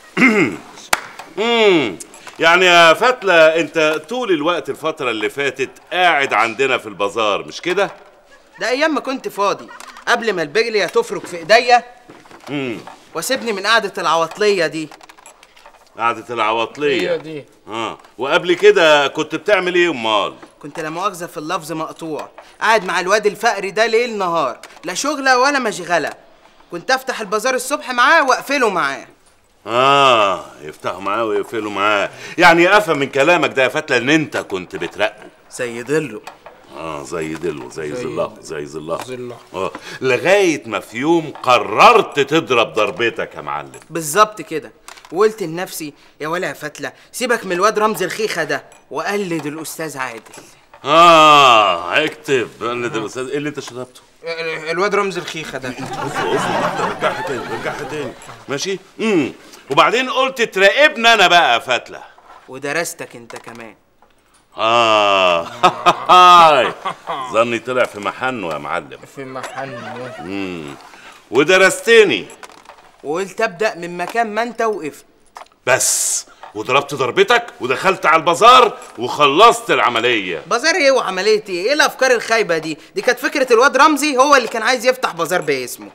مم. يعني يا فتلة انت طول الوقت الفترة اللي فاتت قاعد عندنا في البازار مش كده؟ ده ايام ما كنت فاضي قبل ما البجليه تفرك في ايديا امم واسيبني من قعده العواطليه دي قعدة العواطلية هي دي. اه وقبل كده كنت بتعمل ايه امال؟ كنت لا مؤاخذه في اللفظ مقطوع قاعد مع الواد الفقري ده ليل نهار لا شغله ولا مشغله كنت افتح البازار الصبح معاه واقفله معاه اه يفتحوا معاه ويقفلوا معاه يعني افهم من كلامك ده يا فتله ان انت كنت بترقب زي ضله اه زي دلو زي زي ظله زي ظله ظله. اه لغايه ما في يوم قررت تضرب ضربتك يا معلم بالظبط كده وقلت لنفسي يا ولا يا فتله سيبك من الواد رمزي الخيخه ده وقلد الاستاذ عادل اه اكتب قلد الاستاذ ايه اللي انت شربته ال- الواد رمزي الخيخه ده اصبر اصبر رجعها تاني رجعها تاني ماشي امم وبعدين قلت تراقبني انا بقى يا فتله ودرستك انت كمان اه هاي ظني طلع في محنه يا معلم في محل امم ودرستني وقلت ابدا من مكان ما انت وقفت بس وضربت ضربتك ودخلت على البازار وخلصت العمليه بازار ايه وعمليه ايه ايه الافكار الخايبه دي دي كانت فكره الواد رمزي هو اللي كان عايز يفتح بازار باسمه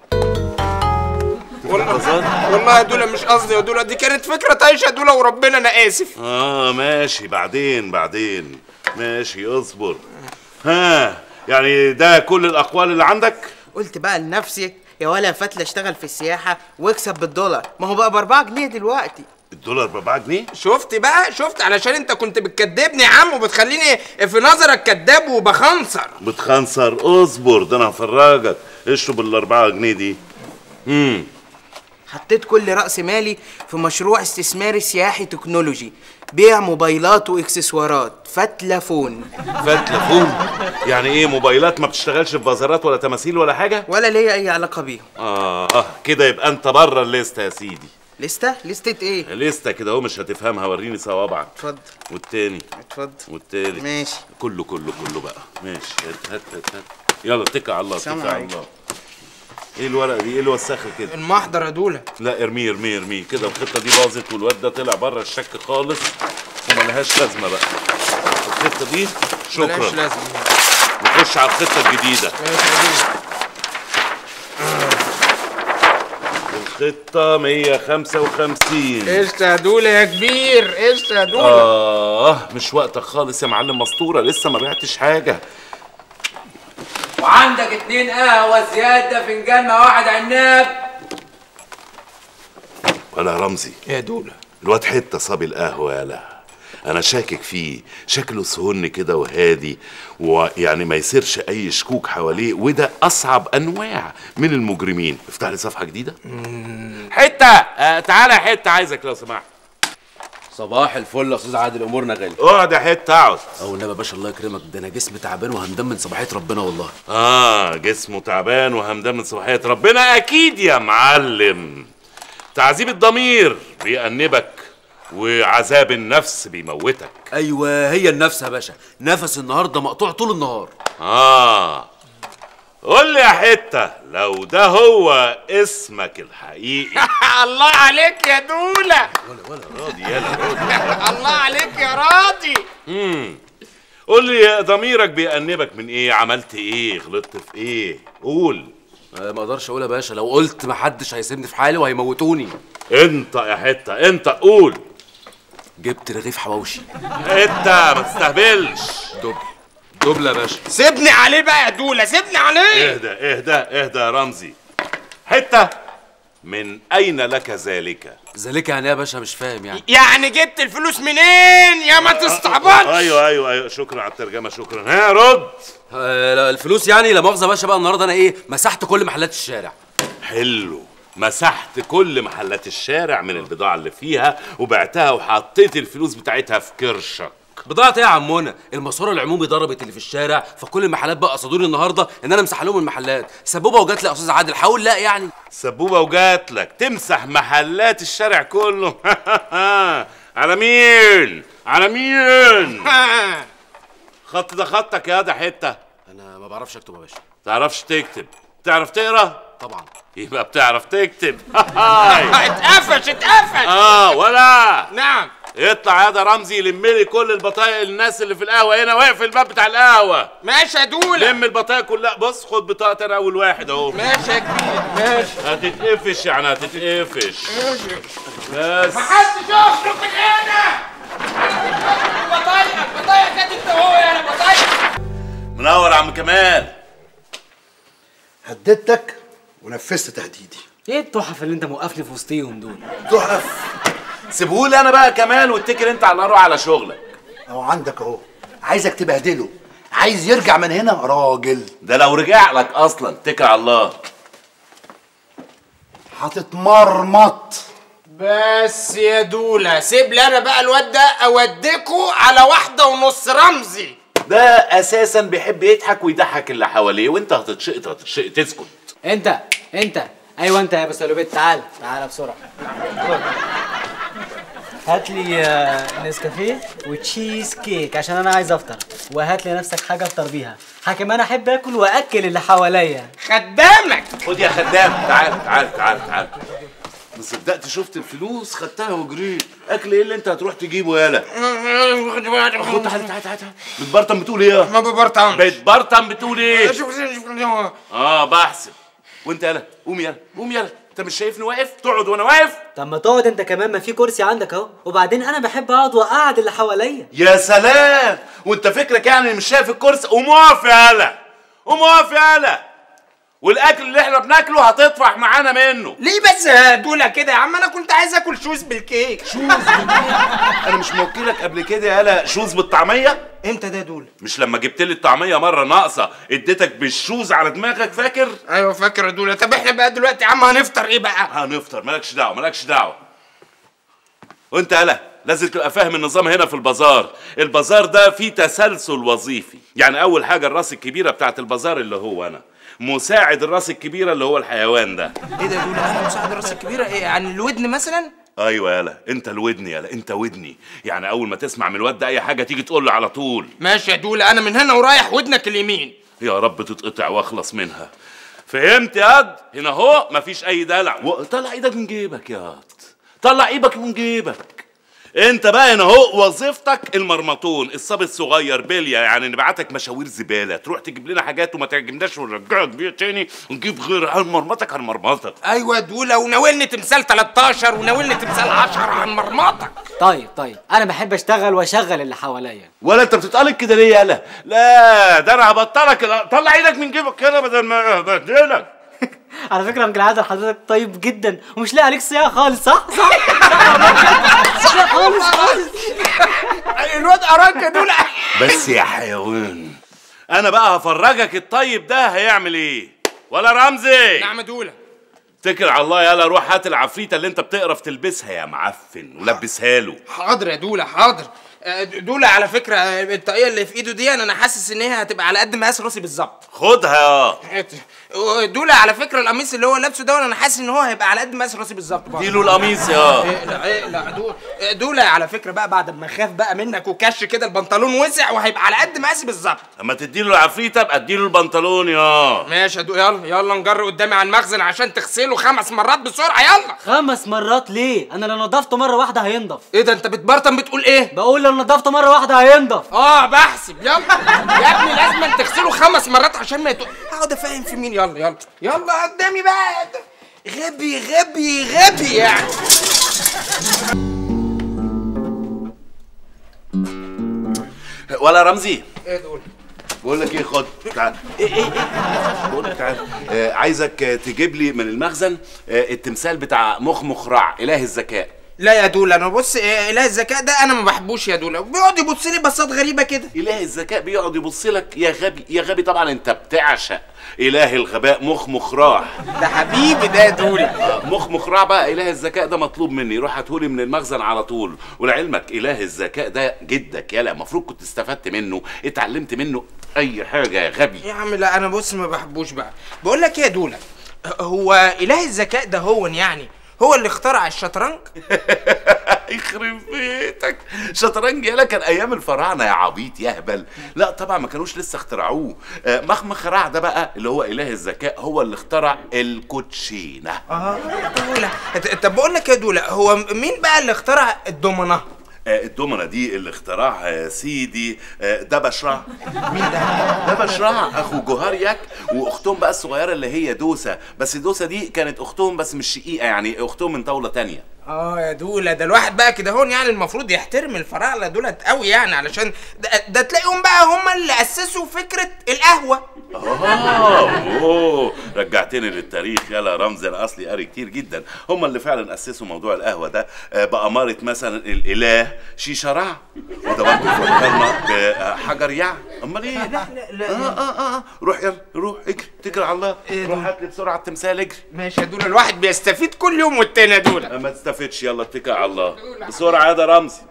والله والله يا دولا مش قصدي يا دولا دي كانت فكره طايشه يا دولا وربنا انا اسف اه ماشي بعدين بعدين ماشي اصبر ها يعني ده كل الاقوال اللي عندك قلت بقى لنفسي يا ولا فتله اشتغل في السياحه واكسب بالدولار ما هو بقى ب 4 جنيه دلوقتي الدولار ب 4 جنيه شفت بقى شفت علشان انت كنت بتكدبني يا عم وبتخليني في نظرك كداب وبخنصر بتخنصر اصبر ده انا هفرجك اشرب الاربعة جنيه دي امم حطيت كل راس مالي في مشروع استثماري سياحي تكنولوجي بيع موبايلات واكسسوارات فتله فون فتله فون يعني ايه موبايلات ما بتشتغلش في بازارات ولا تماثيل ولا حاجه ولا ليا اي علاقه بيهم اه اه كده يبقى انت بره الليسته يا سيدي لسته لسته ايه ليسته كده اهو مش هتفهمها وريني صوابعك اتفضل والتاني اتفضل والتالت ماشي كله كله كله بقى ماشي هات هات هات, هات. يلا اتكل على الله اتكل سلام على عليكم. الله ايه الورقه دي ايه الوساخه كده المحضر يا دولا لا ارميه ارميه ارميه كده الخطه دي باظت والواد ده طلع بره الشك خالص وما لهاش لازمه بقى الخطه دي ملهاش شكرا لازمه نخش على الخطه الجديده ماشي يا دولا الخطه 155 قشطة يا دولا يا كبير قشطة يا دولا اه مش وقتك خالص يا معلم مسطوره لسه ما بعتش حاجه وعندك اتنين قهوة زيادة فنجان مع واحد عناب ولا رمزي يا دولا الواد حته صبي القهوه يالا انا شاكك فيه شكله سهن كده وهادي ويعني ما يصيرش اي شكوك حواليه وده اصعب انواع من المجرمين افتح لي صفحه جديده حته آه تعالى يا حته عايزك لو سمحت صباح الفل يا استاذ عادل امورنا غالي اقعد يا حته اقعد او النبي يا باشا الله يكرمك ده انا جسمي تعبان وهندم من صباحيه ربنا والله اه جسمه تعبان وهمدان من صباحيه ربنا اكيد يا معلم تعذيب الضمير بيأنبك وعذاب النفس بيموتك ايوه هي النفس يا باشا نفس النهارده مقطوع طول النهار اه قول لي يا حته لو ده هو اسمك الحقيقي الله عليك يا دولا راضي يالا راضي الله عليك يا راضي امم قول لي ضميرك بيأنبك من ايه عملت ايه غلطت في ايه قول آه، ما اقدرش اقول يا باشا لو قلت محدش هيسيبني في حالي وهيموتوني انت يا حته انت قول جبت رغيف حواوشي انت ما تستهبلش دبل دبل يا باشا سيبني عليه بقى يا دولا سيبني عليه اهدى اهدى اهدى يا رمزي حته من اين لك ذلك ذلك يعني إيه يا باشا مش فاهم يعني يعني جبت الفلوس منين يا ما تستعبطش ايوه ايوه ايوه شكرا على الترجمه شكرا ها رد آه لا، الفلوس يعني لا مؤاخذه يا باشا بقى النهارده انا ايه مسحت كل محلات الشارع حلو مسحت كل محلات الشارع من البضاعة اللي فيها وبعتها وحطيت الفلوس بتاعتها في كرشك بضاعة ايه يا عمونا؟ الماسورة العمومي ضربت اللي في الشارع فكل المحلات بقى قصدوني النهارده ان انا امسح لهم المحلات، سبوبة وجات لي يا استاذ عادل حاول لا يعني سبوبة وجات لك تمسح محلات الشارع كله على مين؟ على مين؟ خط ده خطك يا ده حتة انا ما بعرفش اكتب يا باشا تعرفش تكتب تعرف تقرا؟ طبعا يبقى بتعرف تكتب اتقفش اتقفش اه ولا نعم اطلع يا ده رمزي لم لي كل البطايق الناس اللي في القهوه هنا واقف الباب بتاع القهوه ماشي يا دولا لم البطايق كلها بص خد بطاقتي انا اول واحد اهو ماشي يا كبير ماشي هتتقفش يعني هتتقفش بس محدش يخرج من هنا بطايقك بطايقك انت هو انا بطايقك منور يا عم كمال هددتك ونفذت تهديدي ايه التحف اللي انت موقفني في وسطيهم دول تحف سيبهولي انا بقى كمان واتكل انت على روح على شغلك اهو عندك اهو عايزك تبهدله عايز يرجع من هنا راجل ده لو رجع لك اصلا اتكل على الله هتتمرمط بس يا دولة سيب لي انا بقى الواد ده اوديكوا على واحدة ونص رمزي ده اساسا بيحب يضحك ويضحك اللي حواليه وانت هتتشقط هتتشقط تسكت انت انت ايوه انت يا ابو سلوبيت تعال تعال بسرعه هات لي آه، نسكافيه وتشيز كيك عشان انا عايز افطر وهات لي نفسك حاجه افطر بيها حكم انا احب اكل واكل اللي حواليا خدامك خد يا خدام تعال تعال تعال تعال ما صدقت شفت الفلوس خدتها وجريت اكل ايه اللي انت هتروح تجيبه يالا خد تعال تعال تعال تعال. بتبرطم بتقول ايه ما ببرطمش بتبرطم بتقول ايه شوف شوف اه بحسب وانت يالا قوم يالا قوم يالا انت مش شايفني واقف تقعد وانا واقف طب ما تقعد انت كمان ما في كرسي عندك اهو وبعدين انا بحب اقعد واقعد اللي حواليا يا سلام وانت فكرك يعني مش شايف الكرسي قوم اقف يالا قوم اقف يالا والاكل اللي احنا بناكله هتطفح معانا منه ليه بس يا دولة كده يا عم انا كنت عايز اكل شوز بالكيك شوز انا مش موكلك قبل كده يالا شوز بالطعميه امتى ده دول مش لما جبت لي الطعميه مره ناقصه اديتك بالشوز على دماغك فاكر ايوه فاكر يا دولة طب احنا بقى دلوقتي يا عم هنفطر ايه بقى هنفطر مالكش دعوه مالكش دعوه وانت يالا لازم تبقى فاهم النظام هنا في البازار البازار ده فيه تسلسل وظيفي يعني اول حاجه الراس الكبيره بتاعت البازار اللي هو انا مساعد الراس الكبيره اللي هو الحيوان ده ايه ده يا دولة انا مساعد الراس الكبيرة ايه عن الودن مثلا ايوه يالا انت الودن يالا انت ودني يعني اول ما تسمع من الواد ده اي حاجه تيجي تقول له على طول ماشي يا دولة انا من هنا ورايح ودنك اليمين يا رب تتقطع واخلص منها فهمت يا قد هنا اهو مفيش اي دلع و- طلع ايدك من جيبك يا قد طلع ايدك من جيبك انت بقى هنا اهو وظيفتك المرمطون الصبي الصغير بلية يعني نبعتك مشاوير زباله تروح تجيب لنا حاجات وما تعجبناش ونرجعك بيها تاني ونجيب غير هنمرمطك هنمرمطك ايوه يا دولة وناولني تمثال 13 وناولني تمثال 10 عن مرمطك طيب طيب انا بحب اشتغل واشغل اللي حواليا ولا انت بتتقلق كده ليه يالا لا ده انا هبطلك لا، طلع ايدك من جيبك كده بدل ما ابهدلك على فكره يا عادل حضرتك طيب جدا ومش لاقي عليك صياعه خالص صح صح مش لاقي خالص خالص الواد اراك يا دولة بس يا حيوان انا بقى هفرجك الطيب ده هيعمل ايه ولا رمزي نعم يا دولة اتكل على الله يلا روح هات العفريته اللي انت بتقرف تلبسها يا معفن ولبسها له حاضر يا دولة حاضر آه، دولة على فكرة آه، الطاقية اللي في ايده دي انا حاسس ان هي هتبقى على قد مقاس راسي بالظبط خدها يا دولة على فكرة القميص اللي هو لابسه ده انا حاسس ان هو هيبقى على قد مقاس راسي بالظبط برضه. اديله القميص يا إيه، لا إيه، لا دول إيه، دولة على فكرة بقى بعد ما خاف بقى منك وكش كده البنطلون وسع وهيبقى على قد مقاسي بالظبط اما تديله العفريته ابقى اديله البنطلون يا ماشي يا دولة يلا يلا نجر قدامي على المخزن عشان تغسله خمس مرات بسرعة يلا خمس مرات ليه انا لو نضفته مره واحده هينضف ايه ده انت بتبرطم بتقول ايه بقول لو نضفته مره واحده هينضف اه بحسب يلا يا ابني لازم تغسله خمس مرات عشان ما يتو... هقعد افهم في مين يلا يلا يلا قدامي بقى غبي غبي غبي يعني ولا رمزي ايه دول بقول لك ايه خد تعال ايه ايه ايه بقول لك تعال آه عايزك آه، تجيب لي من المخزن آه التمثال بتاع مخ رع اله الذكاء لا يا دول انا بص إيه، اله الذكاء ده انا ما بحبوش يا دول بيقعد يبص لي بصات غريبه كده اله الذكاء بيقعد يبص لك يا غبي يا غبي طبعا انت بتعشق اله الغباء مخ مخراع ده حبيبي ده يا دول مخ مخراع بقى اله الذكاء ده مطلوب مني روح هاتهولي من المخزن على طول ولعلمك اله الذكاء ده جدك يالا المفروض كنت استفدت منه اتعلمت منه اي حاجه يا غبي يا عم لا انا بص ما بحبوش بقى بقول لك ايه يا دوله هو اله الذكاء ده هو يعني هو اللي اخترع الشطرنج يخرب بيتك شطرنج يالا كان ايام الفراعنه يا عبيط يا هبل لا طبعا ما كانوش لسه اخترعوه آه، مخمخ رع ده بقى اللي هو اله الذكاء هو اللي اخترع الكوتشينه اه دوله طب بقول لك يا دوله هو مين بقى اللي اخترع الدومنه آه، الدومنة دي اللي اخترعها سيدي آه، ده بشرع مين ده؟ ده بشرع اخو جوهريك واختهم بقى الصغيره اللي هي دوسه بس دوسه دي كانت اختهم بس مش شقيقه يعني اختهم من طاوله تانية اه يا دولا ده الواحد بقى كده هون يعني المفروض يحترم الفراعنه دولت قوي يعني علشان ده, ده تلاقيهم بقى هم اللي اسسوا فكره القهوه آه أوه رجعتني للتاريخ يلا رمزي أنا أصلي قاري كتير جدا هم اللي فعلا أسسوا موضوع القهوة ده آه، بأمارة مثلا الإله شيشرع وده برضه فكرنا بحجر يع أمال إيه؟ لا لا لا آه آه آه روح يلا روح اجري تجري على الله روح هات لي بسرعة التمثال اجري ماشي يا دولا الواحد بيستفيد كل يوم والتاني يا دولا ما تستفدش يلا اتكل على الله بسرعة يا ده رمزي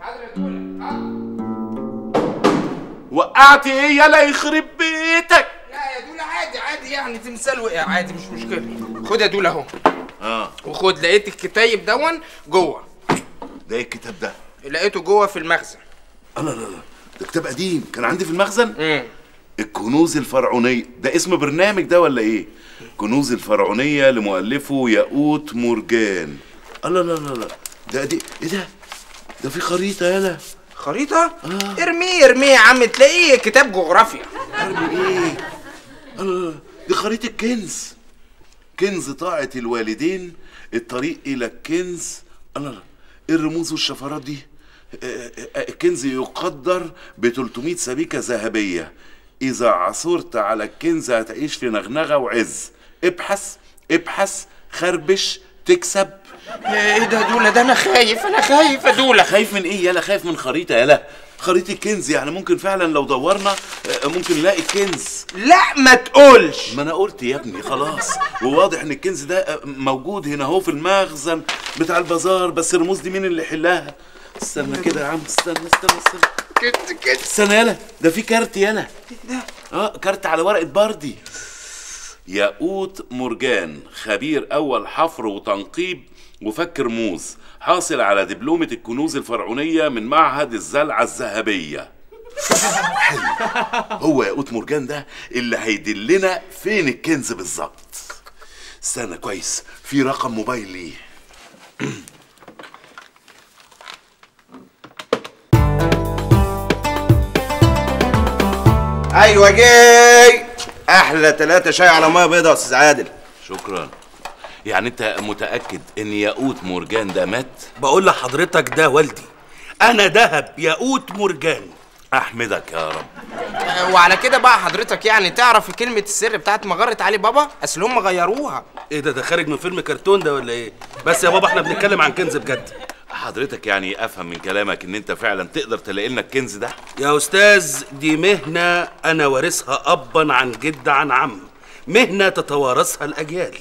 وقعت ايه يلا يخرب بيتك لا يا دولا عادي عادي يعني تمثال وقع عادي مش مشكله خد يا دولا اهو اه وخد لقيت الكتايب دون جوه ده ايه الكتاب ده؟ لقيته جوه في المخزن الله لا لا ده كتاب قديم كان عندي في المخزن الكنوز الفرعونية ده اسم برنامج ده ولا ايه كنوز الفرعونية لمؤلفه ياقوت مرجان الله لا لا لا ده دي ايه ده ده في خريطة يالا خريطة؟ آه. ارميه ارميه يا عم تلاقيه كتاب جغرافيا ارمي ايه الله دي خريطة كنز كنز طاعة الوالدين الطريق إلى الكنز الله لا ايه الرموز والشفرات دي آه، آه، الكنز يقدر ب 300 سبيكة ذهبية إذا عثرت على الكنز هتعيش في نغنغة وعز ابحث ابحث خربش تكسب ايه ده دولا ده انا خايف انا خايف يا دولا خايف من ايه يالا خايف من خريطة يالا خريطة كنز يعني ممكن فعلا لو دورنا آه، ممكن نلاقي كنز لا ما تقولش ما انا قلت يا ابني خلاص وواضح ان الكنز ده آه، موجود هنا اهو في المخزن بتاع البازار بس الرموز دي مين اللي يحلها استنى كده يا عم استنى استنى استنى كده كده استنى يالا ده في كارت يالا اه كارت على ورقة بردي ياقوت مرجان خبير اول حفر وتنقيب وفك رموز حاصل على دبلومة الكنوز الفرعونية من معهد الزلعة الذهبية حلو هو ياقوت مرجان ده اللي هيدلنا فين الكنز بالظبط استنى كويس في رقم موبايل ليه ايوه جاي احلى ثلاثة شاي على ميه بيضاء يا استاذ عادل شكرا يعني انت متأكد ان ياقوت مرجان ده مات بقول لحضرتك ده والدي انا دهب ياقوت مرجان احمدك يا رب وعلى كده بقى حضرتك يعني تعرف كلمة السر بتاعت مغارة علي بابا اصل هم غيروها ايه ده ده خارج من فيلم كرتون ده ولا ايه بس يا بابا احنا بنتكلم عن كنز بجد حضرتك يعني افهم من كلامك ان انت فعلا تقدر تلاقي لنا الكنز ده يا استاذ دي مهنه انا وارثها ابا عن جد عن عم مهنه تتوارثها الاجيال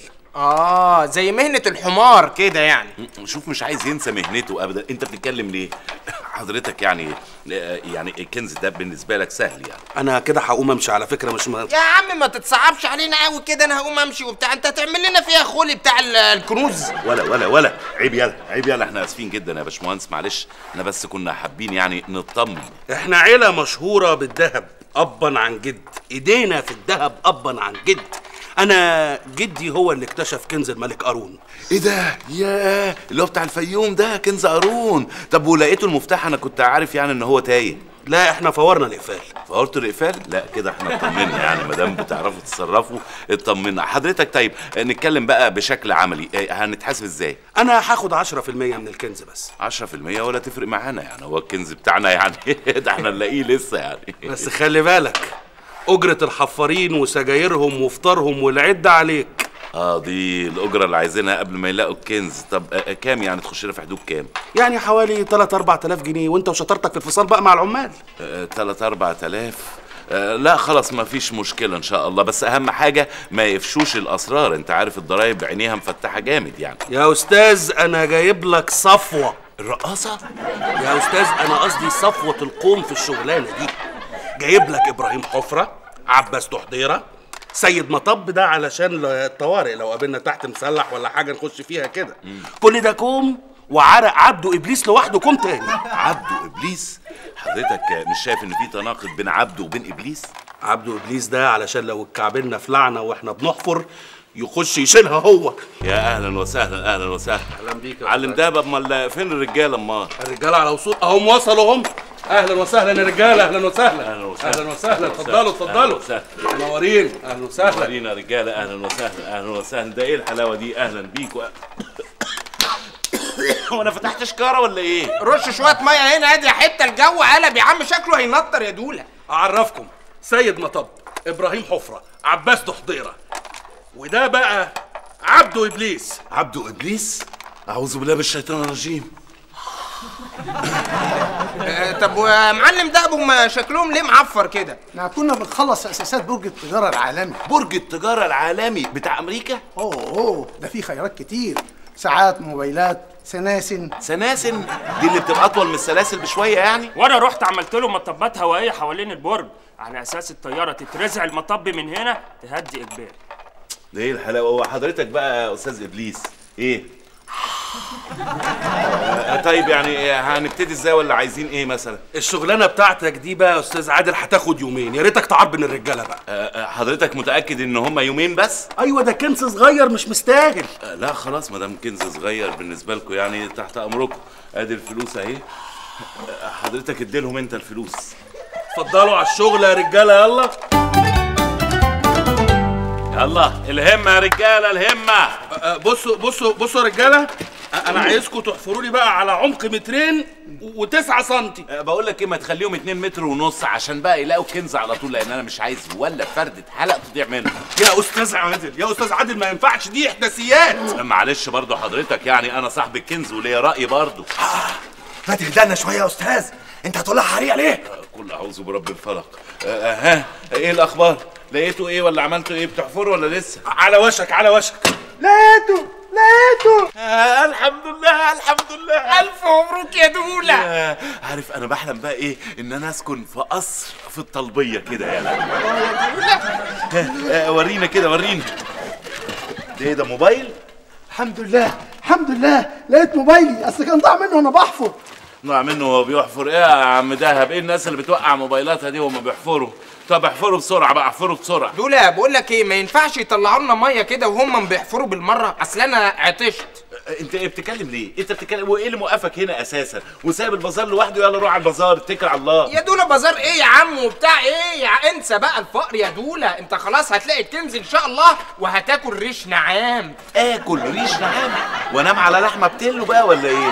اه زي مهنة الحمار كده يعني شوف مش عايز ينسى مهنته ابدا انت بتتكلم ليه حضرتك يعني يعني الكنز ده بالنسبه لك سهل يعني انا كده هقوم امشي على فكره مش م... يا عم ما تتصعبش علينا قوي كده انا هقوم امشي وبتاع انت هتعمل لنا فيها خولي بتاع ال- الكنوز ولا ولا ولا عيب يلا عيب يلا احنا اسفين جدا يا باشمهندس معلش احنا بس كنا حابين يعني نطمن احنا عيله مشهوره بالذهب ابا عن جد ايدينا في الذهب ابا عن جد انا جدي هو اللي اكتشف كنز الملك قارون ايه ده ياه اللي هو بتاع الفيوم ده كنز قارون طب ولقيته المفتاح انا كنت عارف يعني ان هو تايه لا احنا فورنا الاقفال فورت الاقفال لا كده احنا اطمنا يعني ما دام بتعرفوا تتصرفوا اطمنا حضرتك طيب نتكلم بقى بشكل عملي إيه، هنتحاسب ازاي انا هاخد 10% من الكنز بس 10% ولا تفرق معانا يعني هو الكنز بتاعنا يعني ده احنا نلاقيه لسه يعني بس خلي بالك اجره الحفارين وسجايرهم وفطارهم والعده عليك اه دي الاجره اللي عايزينها قبل ما يلاقوا الكنز طب آه، كام يعني تخش لنا في حدود كام يعني حوالي 3 4000 جنيه وانت وشطارتك في الفصال بقى مع العمال آه، تلات أربع تلاف آه، لا خلاص ما فيش مشكلة إن شاء الله بس أهم حاجة ما يفشوش الأسرار أنت عارف الضرايب عينيها مفتحة جامد يعني يا استاذ انا جايب لك صفوه الرقاصه يا استاذ انا قصدي صفوه القوم في الشغلانه دي جايب لك ابراهيم حفره عباس تحضيره سيد مطب ده علشان الطوارئ لو قابلنا تحت مسلح ولا حاجه نخش فيها كده كل ده كوم وعرق عبده ابليس لوحده كوم تاني عبده ابليس حضرتك مش شايف ان في تناقض بين عبده وبين ابليس عبده ابليس ده علشان لو اتكعبلنا في لعنه واحنا بنحفر يخش يشيلها هو يا اهلا وسهلا اهلا وسهلا اهلا بيك يا علم ده امال فين الرجاله امال الرجاله على وصول اهم وصلوا هم اهلا وسهلا يا رجاله اهلا وسهلا اهلا وسهلا اهلا وسهلا اتفضلوا اتفضلوا منورين اهلا وسهلا منورين يا رجاله اهلا وسهلا اهلا وسهلا ده ايه الحلاوه دي اهلا بيكوا وانا فتحت شكاره ولا ايه رش شويه ميه هنا ادي حته الجو قلب يا عم شكله هينطر يا دوله اعرفكم سيد مطب ابراهيم حفره عباس دحضيره وده بقى عبده ابليس عبده ابليس اعوذ بالله من الشيطان الرجيم آه، طب ومعلم ده ابو ما شكلهم ليه معفر كده احنا كنا بنخلص اساسات برج التجاره العالمي برج التجاره العالمي بتاع امريكا اوه اوه ده فيه خيارات كتير ساعات موبايلات سناسن سناسن دي اللي بتبقى اطول من السلاسل بشويه يعني وانا رحت عملت له مطبات هوائيه حوالين البرج على اساس الطياره تترزع المطب من هنا تهدي اجباري ده ايه الحلاوه هو حضرتك بقى يا استاذ ابليس ايه آه، طيب يعني هنبتدي ازاي ولا عايزين ايه مثلا الشغلانه بتاعتك دي بقى يا استاذ عادل هتاخد يومين يا ريتك تعربن الرجاله بقى آه، آه، حضرتك متاكد ان هم يومين بس ايوه ده كنز صغير مش مستاهل آه، لا خلاص ما دام كنز صغير بالنسبه لكم يعني تحت امركم ادي الفلوس اهي آه، حضرتك اديلهم انت الفلوس اتفضلوا على الشغل يا رجاله يلا يلا الهمه يا رجاله الهمه بصوا بصوا بصوا يا رجاله آه، انا عايزكم تحفروا لي بقى على عمق مترين و9 سنتي بقول لك ايه ما تخليهم 2 متر ونص عشان بقى يلاقوا كنز على طول لان انا مش عايز ولا فردة حلقه تضيع منه يا استاذ عادل يا استاذ عادل ما ينفعش دي احداثيات معلش برضو حضرتك يعني انا صاحب الكنز وليا راي برضو ما تهدلنا شويه يا استاذ انت هتقولها حريقه ليه كل اعوذ برب الفلق آه، ها ايه الاخبار لقيتوا ايه ولا عملتوا ايه بتحفروا ولا لسه على وشك على وشك لقيته لقيته آه الحمد لله الحمد لله الف مبروك يا دوله آه عارف انا بحلم بقى ايه ان انا اسكن في قصر في الطلبيه كده يعني آه ورينا كده ورينا ده ايه ده موبايل الحمد لله الحمد لله لقيت موبايلي اصل كان ضاع منه وانا بحفر نوع منه وهو بيحفر ايه يا عم دهب ايه الناس اللي بتوقع موبايلاتها دي وهم بيحفروا طب احفروا بسرعه بقى احفروا بسرعه دوله بقول لك ايه ما ينفعش يطلعوا لنا ميه كده وهم بيحفروا بالمره اصل انا عطشت انت ايه بتتكلم ليه انت بتتكلم وايه اللي موقفك هنا اساسا وسايب البازار لوحده يلا روح على البازار اتكل على الله يا دوله بازار ايه يا عم وبتاع ايه يا انسى بقى الفقر يا دوله انت خلاص هتلاقي الكنز ان شاء الله وهتاكل ريش نعام اكل ريش نعام وانام على لحمه بتلو بقى ولا ايه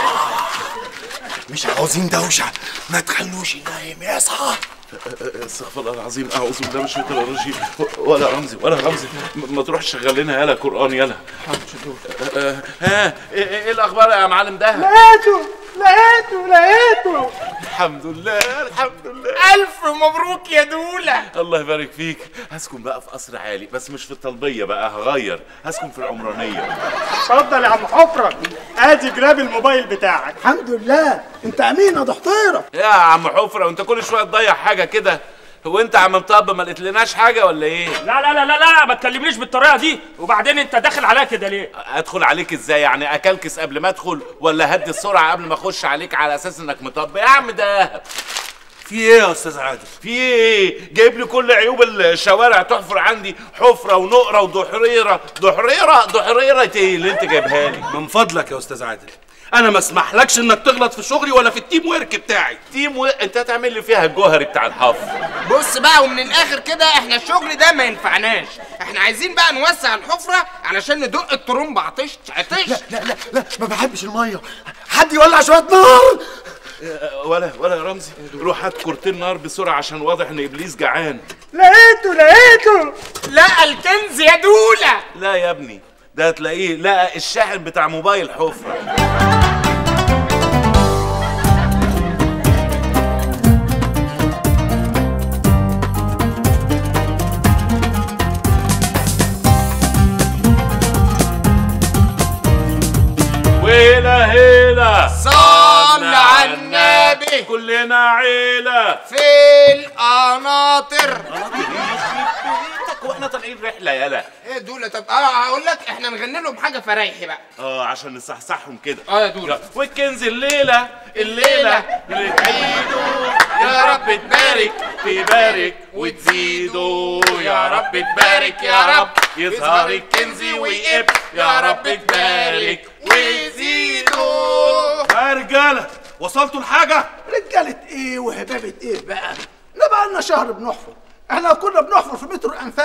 مش عاوزين دوشه ما تخلوش النايم يصحى استغفر الله العظيم اعوذ بالله من الشيطان الرجيم ولا رمزي ولا رمزي م- ما تروح تشغل لنا يلا قران يلا آه، ها ايه ايه الاخبار يا معلم ده لقيته لقيته لقيته الحمد لله الحمد لله الف مبروك يا دوله الله يبارك فيك هسكن بقى في قصر عالي بس مش في الطلبيه بقى هغير هسكن في العمرانيه اتفضل يا عم حفرة ادي جراب الموبايل بتاعك الحمد لله انت امين يا دحضيره يا عم حفره وانت كل شويه تضيع حاجه كده هو انت يا عم مطب ما لقيتلناش حاجه ولا ايه لا لا لا لا لا ما تكلمنيش بالطريقه دي وبعدين انت داخل عليا كده ليه ادخل عليك ازاي يعني اكلكس قبل ما ادخل ولا هدي السرعه قبل ما اخش عليك على اساس انك مطب يا عم ده في ايه يا استاذ عادل في ايه جايب لي كل عيوب الشوارع تحفر عندي حفره ونقره ودحريره دحريره دحريره ايه اللي انت جايبها لي من فضلك يا استاذ عادل انا ما اسمحلكش انك تغلط في شغلي ولا في التيم ورك بتاعي تيم و... انت هتعمل لي فيها الجوهري بتاع الحفر بص بقى ومن الاخر كده احنا الشغل ده ما ينفعناش احنا عايزين بقى نوسع الحفره علشان ندق الترمب عطشت عطشت لا لا لا لا ما بحبش الميه حد يولع شويه نار آه، ولا ولا يا رمزي روح هات كورتين نار بسرعه عشان واضح ان ابليس جعان لقيته لقيته لا الكنز يا دوله لا يا ابني ده هتلاقيه لقى الشاحن بتاع موبايل حفره ويلا هيلا صل على النبي كلنا عيلة في القناطر واحنا طالعين رحلة يلا ايه دولة طب اه هقول لك احنا نغني لهم حاجة فرايحي بقى اه عشان نصحصحهم كده اه يا دولة والكنز الليلة الليلة اللي تعيدوا يا رب تبارك تبارك وتزيدوا يا رب تبارك يا رب يظهر الكنز ويقب يا رب تبارك وتزيدوا يا رجاله وصلتوا لحاجه رجاله ايه وهبابه ايه بقى احنا بقى لنا شهر بنحفر احنا كنا بنحفر في مترو الانفاق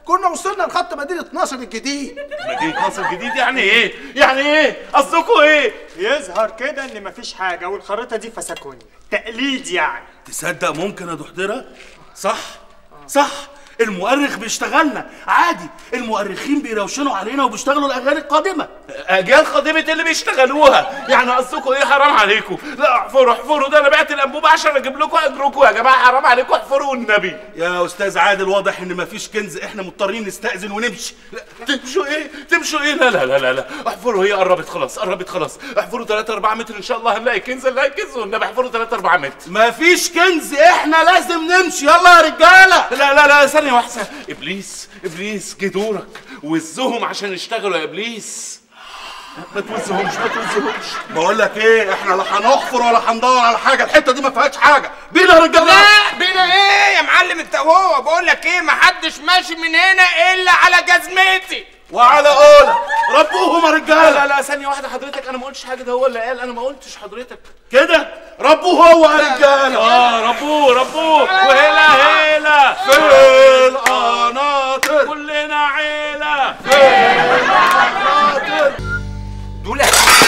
كنا وصلنا لخط مدينه ناصر الجديد مدينه ناصر الجديد يعني ايه يعني ايه قصدكوا ايه يظهر كده ان مفيش حاجه والخريطه دي فسكوني تقليد يعني تصدق ممكن يا دحضرة صح صح المؤرخ بيشتغلنا عادي المؤرخين بيروشنوا علينا وبيشتغلوا الاغاني القادمه اجيال قادمه اللي بيشتغلوها يعني قصدكم ايه حرام عليكم لا احفروا احفروا ده انا بعت الانبوبه عشان اجيب لكم اجركم يا جماعه حرام عليكم احفروا النبي يا استاذ عادل واضح ان مفيش كنز احنا مضطرين نستاذن ونمشي لا تمشوا ايه تمشوا ايه لا لا لا لا, لا. احفروا هي قربت خلاص قربت خلاص احفروا 3 4 متر ان شاء الله هنلاقي كنز هنلاقي كنز والنبي احفروا 3 4 متر مفيش كنز احنا لازم نمشي يلا يا رجاله لا لا لا ثانيه واحده ابليس ابليس جه دورك وزهم عشان يشتغلوا يا ابليس ما توزهمش ما توزهمش بقول لك ايه احنا لا هنحفر ولا هندور على حاجه الحته دي ما فيهاش حاجه بينا يا رجاله لا بينا ايه يا معلم انت وهو بقول لك ايه محدش ماشي من هنا الا على جزمتي وعلى قولك ربوهم يا رجاله لا لا ثانيه واحده حضرتك انا ما قلتش حاجه ده هو اللي قال انا ما قلتش حضرتك كده ربوه هو يا رجاله اه ربوه ربوه وهلا هلا في القناطر كلنا عيله في القناطر دول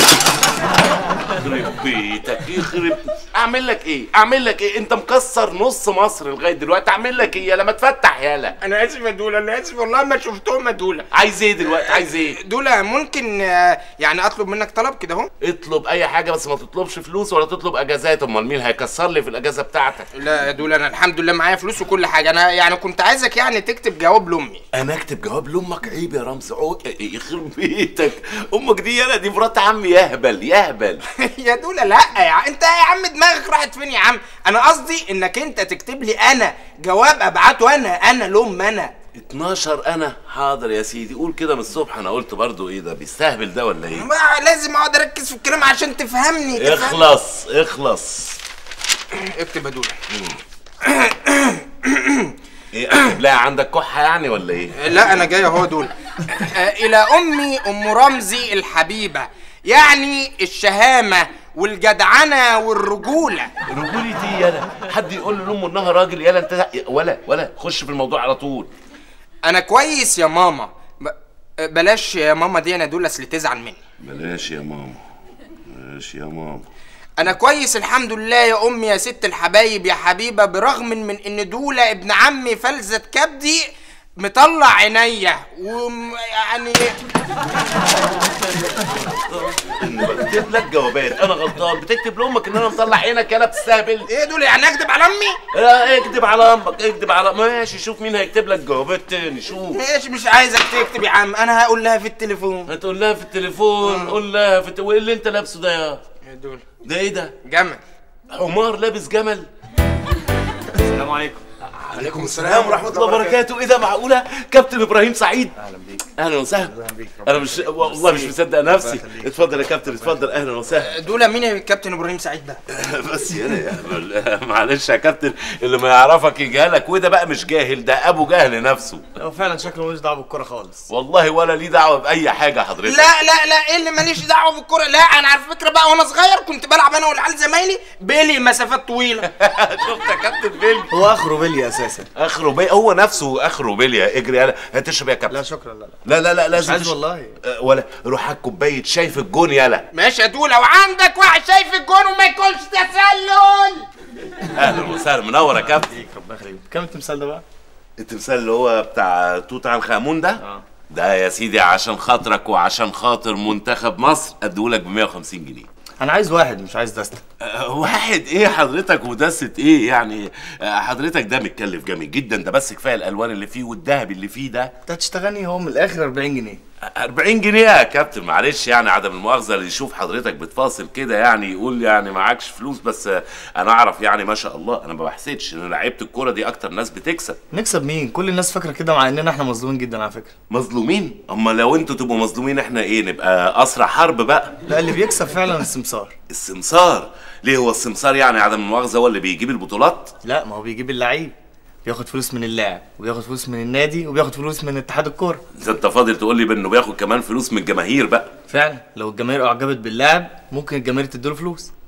يخرب بيتك يخرب اعمل لك ايه اعمل لك ايه انت مكسر نص مصر لغايه دلوقتي اعمل لك ايه يلا ما تفتح يالا انا اسف يا دولا انا اسف والله ما شفتهم يا دولا عايز ايه دلوقتي عايز ايه دولا ممكن آه، يعني اطلب منك طلب كده اهو اطلب اي حاجه بس ما تطلبش فلوس ولا تطلب اجازات امال مين هيكسر لي في الاجازه بتاعتك لا يا دولا انا الحمد لله معايا فلوس وكل حاجه انا يعني كنت عايزك يعني تكتب جواب لامي انا اكتب جواب لامك عيب يا رمز عو- يخرب بيتك امك دي يالا دي مرات عمي يهبل يهبل يا دولا لا يا ع- انت يا عم دماغك راحت فين يا عم انا قصدي انك انت تكتب لي انا جواب ابعته انا انا لام انا 12 انا حاضر يا سيدي قول كده من الصبح انا قلت برضو ايه ده بيستهبل ده ولا ايه ما لازم اقعد اركز في الكلام عشان تفهمني تفهمني. اخلص اخلص اكتب يا دولا ايه اكتب لها عندك كحه يعني ولا ايه لا انا جاي اهو دول آه، الى امي ام رمزي الحبيبه يعني الشهامه والجدعنه والرجوله رجولتي يالا حد يقول لامه انها راجل يالا انت ولا ولا خش في الموضوع على طول انا كويس يا ماما ب... آه، بلاش يا ماما دي انا دول اصل تزعل مني بلاش يا ماما بلاش يا ماما انا كويس الحمد لله يا امي يا ست الحبايب يا حبيبه برغم من ان دوله ابن عمي فلذة كبدي مطلع عينيا ويعني اني بكتب لك جوابات انا غلطان بتكتب لامك ان انا مطلع عينك يالا بتستهبل ايه دول يعني اكدب على امي لا اكدب على امك اكدب على ماشي شوف مين هيكتب لك جوابات تاني شوف ماشي مش عايزك تكتب يا عم انا هقول لها في التليفون هتقول لها في التليفون قول لها في الت... وايه اللي انت لابسه ده يا يا دول ده ايه ده جمل حمار لابس جمل السلام عليكم عليكم السلام ورحمه الله وبركاته ايه ده معقوله كابتن ابراهيم سعيد اهلا بيك اهلا وسهلا انا مش والله مش مصدق نفسي اتفضل يا كابتن اتفضل اهلا وسهلا دول مين يا كابتن ابراهيم سعيد ده بس يا يا- معلش يا كابتن اللي ما يعرفك يجهلك وده بقى مش جاهل ده ابو جهل نفسه هو فعلا شكله ملوش دعوه بالكوره خالص والله ولا ليه دعوه باي حاجه حضرتك لا لا لا ايه اللي ماليش دعوه بالكوره لا انا على فكره بقى وانا صغير كنت بلعب انا والعيال زمايلي بيلي مسافات طويله شفت يا كابتن بيلي هو اخره بيلي اساسا اخره بي هو نفسه اخره بيليا اجري يلا هتشرب يا كابتن لا شكرا لا لا لا لا لا لازم عايز تشرب. والله. أه، ولا روح هات كوبايه شاي في الجون يلا ماشي يا دول لو عندك واحد شايف الجون وما يكونش تسلل اهلا وسهلا منور يا كابتن ربنا يخليك كام التمثال ده بقى؟ التمثال اللي هو بتاع توت عنخ امون ده اه ده يا سيدي عشان خاطرك وعشان خاطر منتخب مصر اديهولك ب 150 جنيه انا عايز واحد مش عايز دستة أه، واحد ايه حضرتك ودسة ايه يعني أه، حضرتك ده متكلف جامد جدا ده بس كفايه الالوان اللي فيه والذهب اللي فيه ده انت هتشتغلني هو من الاخر 40 جنيه 40 جنيه يا كابتن معلش يعني عدم المؤاخذه اللي يشوف حضرتك بتفاصل كده يعني يقول يعني معكش فلوس بس آه، انا اعرف يعني ما شاء الله انا ما بحسدش ان لعيبه الكوره دي اكتر ناس بتكسب نكسب مين؟ كل الناس فاكره كده مع اننا احنا مظلومين جدا على فكره مظلومين اما لو انتوا تبقوا مظلومين احنا ايه نبقى اسرى حرب بقى لا اللي بيكسب فعلا السمسار السمسار ليه هو السمسار يعني عدم المؤاخذه هو اللي بيجيب البطولات لا ما هو بيجيب اللعيب بياخد فلوس من اللاعب وبياخد فلوس من النادي وبياخد فلوس من اتحاد الكوره اذا انت فاضل تقول لي بانه بياخد كمان فلوس من الجماهير بقى فعلا لو الجماهير اعجبت باللاعب ممكن الجماهير تديله فلوس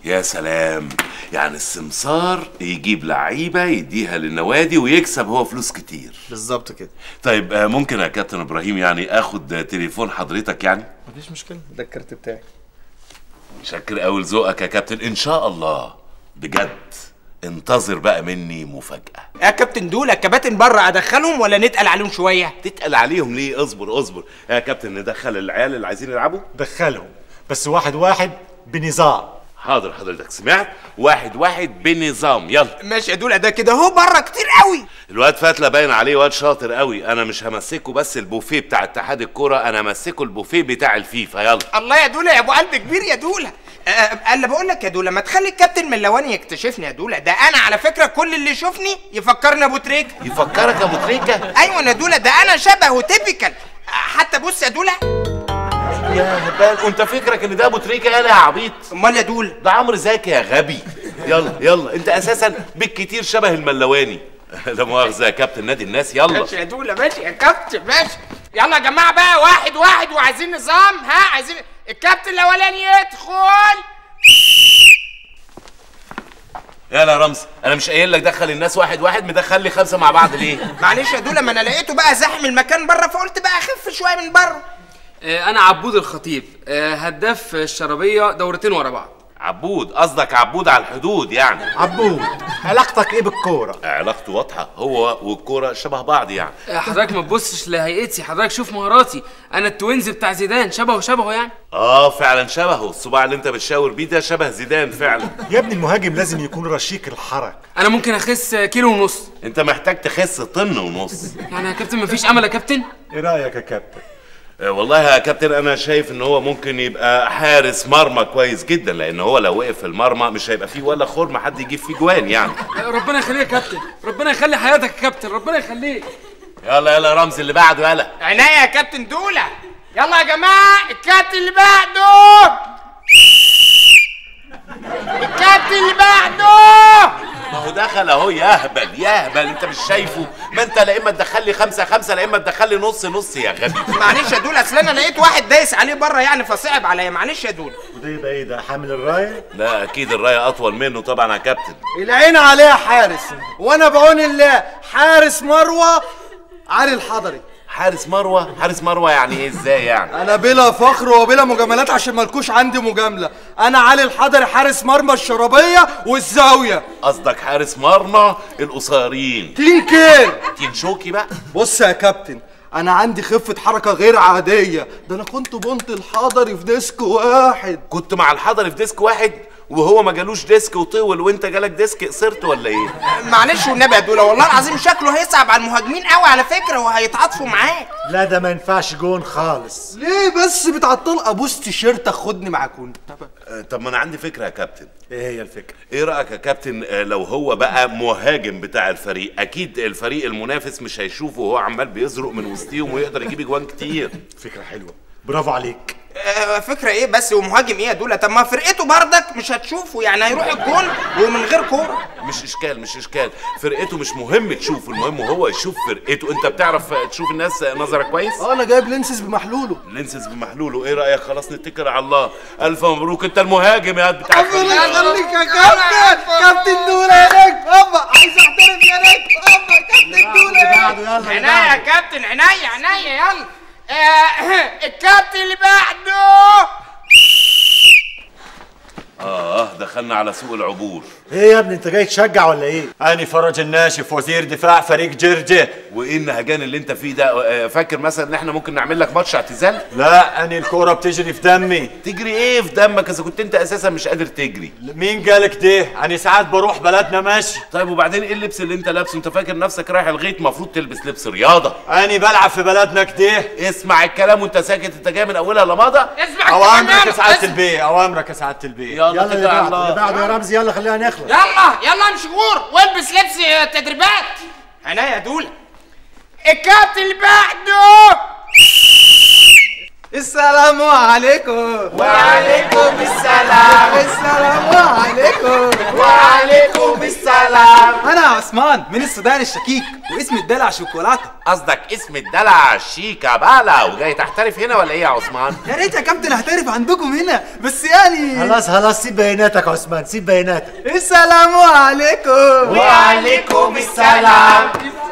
يا سلام يعني السمسار يجيب لعيبه يديها للنوادي ويكسب هو فلوس كتير بالظبط كده طيب آه، ممكن يا كابتن ابراهيم يعني اخد آه، تليفون حضرتك يعني مفيش مشكله ده الكارت بتاعي متشكر قوي لذوقك يا كابتن ان شاء الله بجد انتظر بقى مني مفاجاه يا كابتن دول الكباتن بره ادخلهم ولا نتقل عليهم شويه تتقل عليهم ليه اصبر اصبر يا كابتن ندخل العيال اللي عايزين يلعبوا دخلهم بس واحد واحد بنظام حاضر حضرتك سمعت واحد واحد بنظام يلا ماشي يا دول ده كده هو بره كتير قوي الواد فتله باين عليه واد شاطر قوي انا مش همسكه بس البوفيه بتاع اتحاد الكوره انا همسكه البوفيه بتاع الفيفا يلا الله يا دولا يا ابو قلب كبير يا دولا أه الا بقول لك يا دولا ما تخلي الكابتن ملواني يكتشفني يا دولا ده انا على فكره كل اللي يشوفني يفكرني ابو تريكه يفكرك ابو تريكه ايوه يا دولا ده انا شبهه تيبيكال حتى بص يا دولا يا هبال وانت فكرك ان ده ابو تريكه يالا يا عبيط امال يا دول ده عمرو زكي يا غبي يلا يلا انت اساسا بالكتير شبه الملواني لا مؤاخذه يا كابتن نادي الناس يلا ماشي يا دولا ماشي يا كابتن ماشي يلا يا جماعه بقى واحد واحد وعايزين نظام ها عايزين الكابتن الاولاني يدخل يلا يا رمزي انا مش قايل لك دخل الناس واحد واحد مدخل لي خمسه مع بعض ليه معلش يا دولا ما انا لقيته بقى زحم المكان بره فقلت بقى اخف شويه من بره آه، انا عبود الخطيب آه، هداف الشرابيه دورتين ورا بعض عبود قصدك عبود على الحدود يعني عبود علاقتك ايه بالكوره علاقته واضحه هو والكوره شبه بعض يعني آه، حضرتك ما تبصش لهيئتي حضرتك شوف مهاراتي انا التوينز بتاع زيدان شبهه شبهه يعني اه فعلا شبهه الصباع اللي انت بتشاور بيه ده شبه زيدان فعلا يا ابني المهاجم لازم يكون رشيق الحركه انا ممكن اخس كيلو ونص انت محتاج تخس طن ونص يعني يا كابتن مفيش امل يا كابتن ايه رايك يا كابتن آه، والله يا كابتن انا شايف ان هو ممكن يبقى حارس مرمى كويس جدا لان هو لو وقف في المرمى مش هيبقى فيه ولا خرم حد يجيب فيه جوان يعني آه، ربنا يخليك يا كابتن ربنا يخلي حياتك يا كابتن ربنا يخليك يلا يلا يا رمزي اللي بعده يلا عينيا يا كابتن دولا يلا يا جماعه الكابتن اللي بعده الكابتن اللي بعده ما هو دخل اهو يهبل يهبل انت مش شايفه ما انت لا اما تدخل لي خمسه خمسه لا اما تدخل لي نص نص يا غبي معلش يا دول اصل انا لقيت واحد دايس عليه بره يعني فصعب عليا معلش يا دول وده يبقى ايه ده حامل الرايه لا اكيد الرايه اطول منه طبعا يا كابتن العين عليها حارس وانا بعون الله حارس مروه علي الحضري حارس مروه حارس مروه يعني ايه ازاي يعني انا بلا فخر وبلا مجاملات عشان مالكوش عندي مجامله انا علي الحضري حارس مرمى الشرابيه والزاويه قصدك حارس مرمى القصيرين تين كيل تين شوكي بقى بص يا كابتن انا عندي خفه حركه غير عاديه ده انا كنت بنت الحضري في ديسك واحد كنت مع الحضري في ديسك واحد وهو ما جالوش ديسك وطول وانت جالك ديسك قصرت ولا ايه معلش والنبي يا دولا والله العظيم شكله هيصعب على المهاجمين قوي على فكره وهيتعاطفوا معاه لا ده ما ينفعش جون خالص ليه بس بتعطل ابوس تيشيرت خدني معاكم آه، طب ما انا عندي فكره يا كابتن ايه هي الفكره ايه رايك يا كابتن آه، لو هو بقى مهاجم بتاع الفريق اكيد الفريق المنافس مش هيشوفه وهو عمال بيزرق من وسطيهم ويقدر يجيب اجوان كتير فكره حلوه برافو عليك آه، فكره ايه بس ومهاجم ايه يا دولا طب ما فرقته بردك مش هتشوفه يعني هيروح الجون ومن غير كوره مش اشكال مش اشكال فرقته مش مهم تشوفه المهم هو يشوف فرقته انت بتعرف تشوف الناس نظرك كويس اه انا جايب لينسز بمحلوله لينسز بمحلوله ايه رايك خلاص نتكل على الله الف مبروك انت المهاجم يا بتاع الفريق. ربنا يخليك يا كابتن كابتن دولا يا نجم ابا عايز احترم يا نجم ابا كابتن دولا يا نجم عينيا يا كابتن عينيا عينيا يلا آه، الكابتن اللي بعده اه دخلنا على سوق العبور ايه يا ابني انت جاي تشجع ولا ايه انا فرج الناشف وزير دفاع فريق جرجه وايه النهجان اللي انت فيه ده آه، فاكر مثلا ان احنا ممكن نعمل لك ماتش اعتزال لا انا الكوره بتجري في دمي تجري ايه في دمك اذا كنت انت اساسا مش قادر تجري مين قالك ده انا ساعات بروح بلدنا ماشي طيب وبعدين ايه اللبس اللي انت لابسه انت فاكر نفسك رايح الغيط المفروض تلبس لبس رياضه انا بلعب في بلدنا كده اسمع الكلام وانت ساكت انت جاي من اولها لماضه اسمع اوامرك يا سعاده البيه اوامرك يا سعاده البيه يلا يلا كده على الله. اللي بعده يا رمزي يلا خلينا نخلص يلا يلا امشي غور والبس لبس تدريبات عينيا يا دولا الكابتن اللي بعده السلام عليكم وعليكم السلام. السلام عليكم وعليكم السلام. انا عثمان من السودان الشكيك واسمي الدلع شوكولاته قصدك اسم الدلع شيكا بالا وجاي تحترف هنا ولا ايه يا عثمان؟ يا ريت يا كابتن احترف عندكم هنا بس يعني خلاص خلاص سيب بياناتك يا عثمان سيب بياناتك السلام عليكم وعليكم السلام.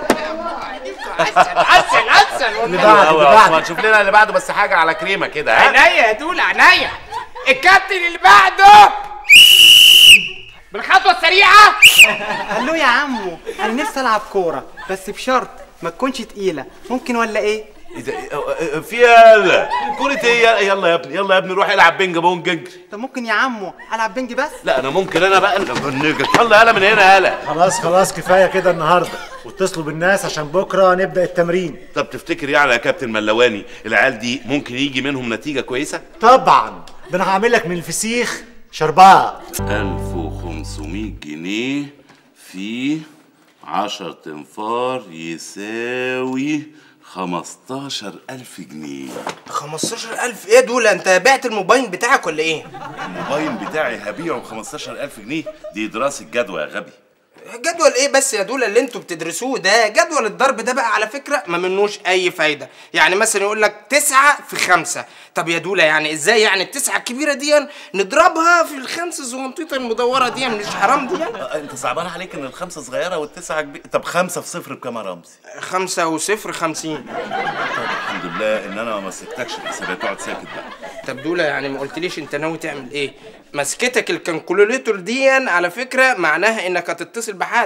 عسل عسل اللي بعده اللي بعده شوف لنا اللي بعده بس حاجه على كريمه كده ها عينيا يا دول عينيا الكابتن اللي بعده بالخطوه السريعه قال له يا عمو انا نفسي العب كوره بس بشرط ما تكونش تقيله ممكن ولا ايه إيه ده؟ إيه- إيه- في يلا كرة ايه يلا يلا يا ابني يلا يا ابني روح العب بينج بونج اجري طب ممكن يا عمو العب بنج بس لا انا ممكن انا بقى نجري يلا يلا من هنا يلا خلاص خلاص كفايه كده النهارده واتصلوا بالناس عشان بكره نبدا التمرين طب تفتكر يعني يا كابتن ملواني العيال دي ممكن يجي منهم نتيجه كويسه طبعا ده انا هعمل لك من الفسيخ شربات 1500 جنيه في 10 تنفار يساوي 15000 جنيه 15000 ايه دول انت بعت الموبايل بتاعك ولا ايه الموبايل بتاعي هبيعه ب 15000 جنيه دي دراسه جدوى يا غبي جدول ايه بس يا دول اللي انتوا بتدرسوه ده جدول الضرب ده بقى على فكره ما منوش اي فايده يعني مثلا يقول لك تسعة في خمسة طب يا دولة يعني ازاي يعني التسعة الكبيرة دي نضربها في الخمسة الزغنطيطة المدورة دي مش حرام دي يعني؟ آه، انت صعبان عليك ان الخمسه صغيره والتسعه كبيره طب خمسه في صفر بكام يا رمزي خمسة وصفر خمسين طب الحمد لله ان انا ما مسكتكش الحسابات اقعد ساكت بقى طب دولة يعني ما قلتليش انت ناوي تعمل ايه مسكتك الكالكوليتور دي على فكرة معناها انك هتتصل بحد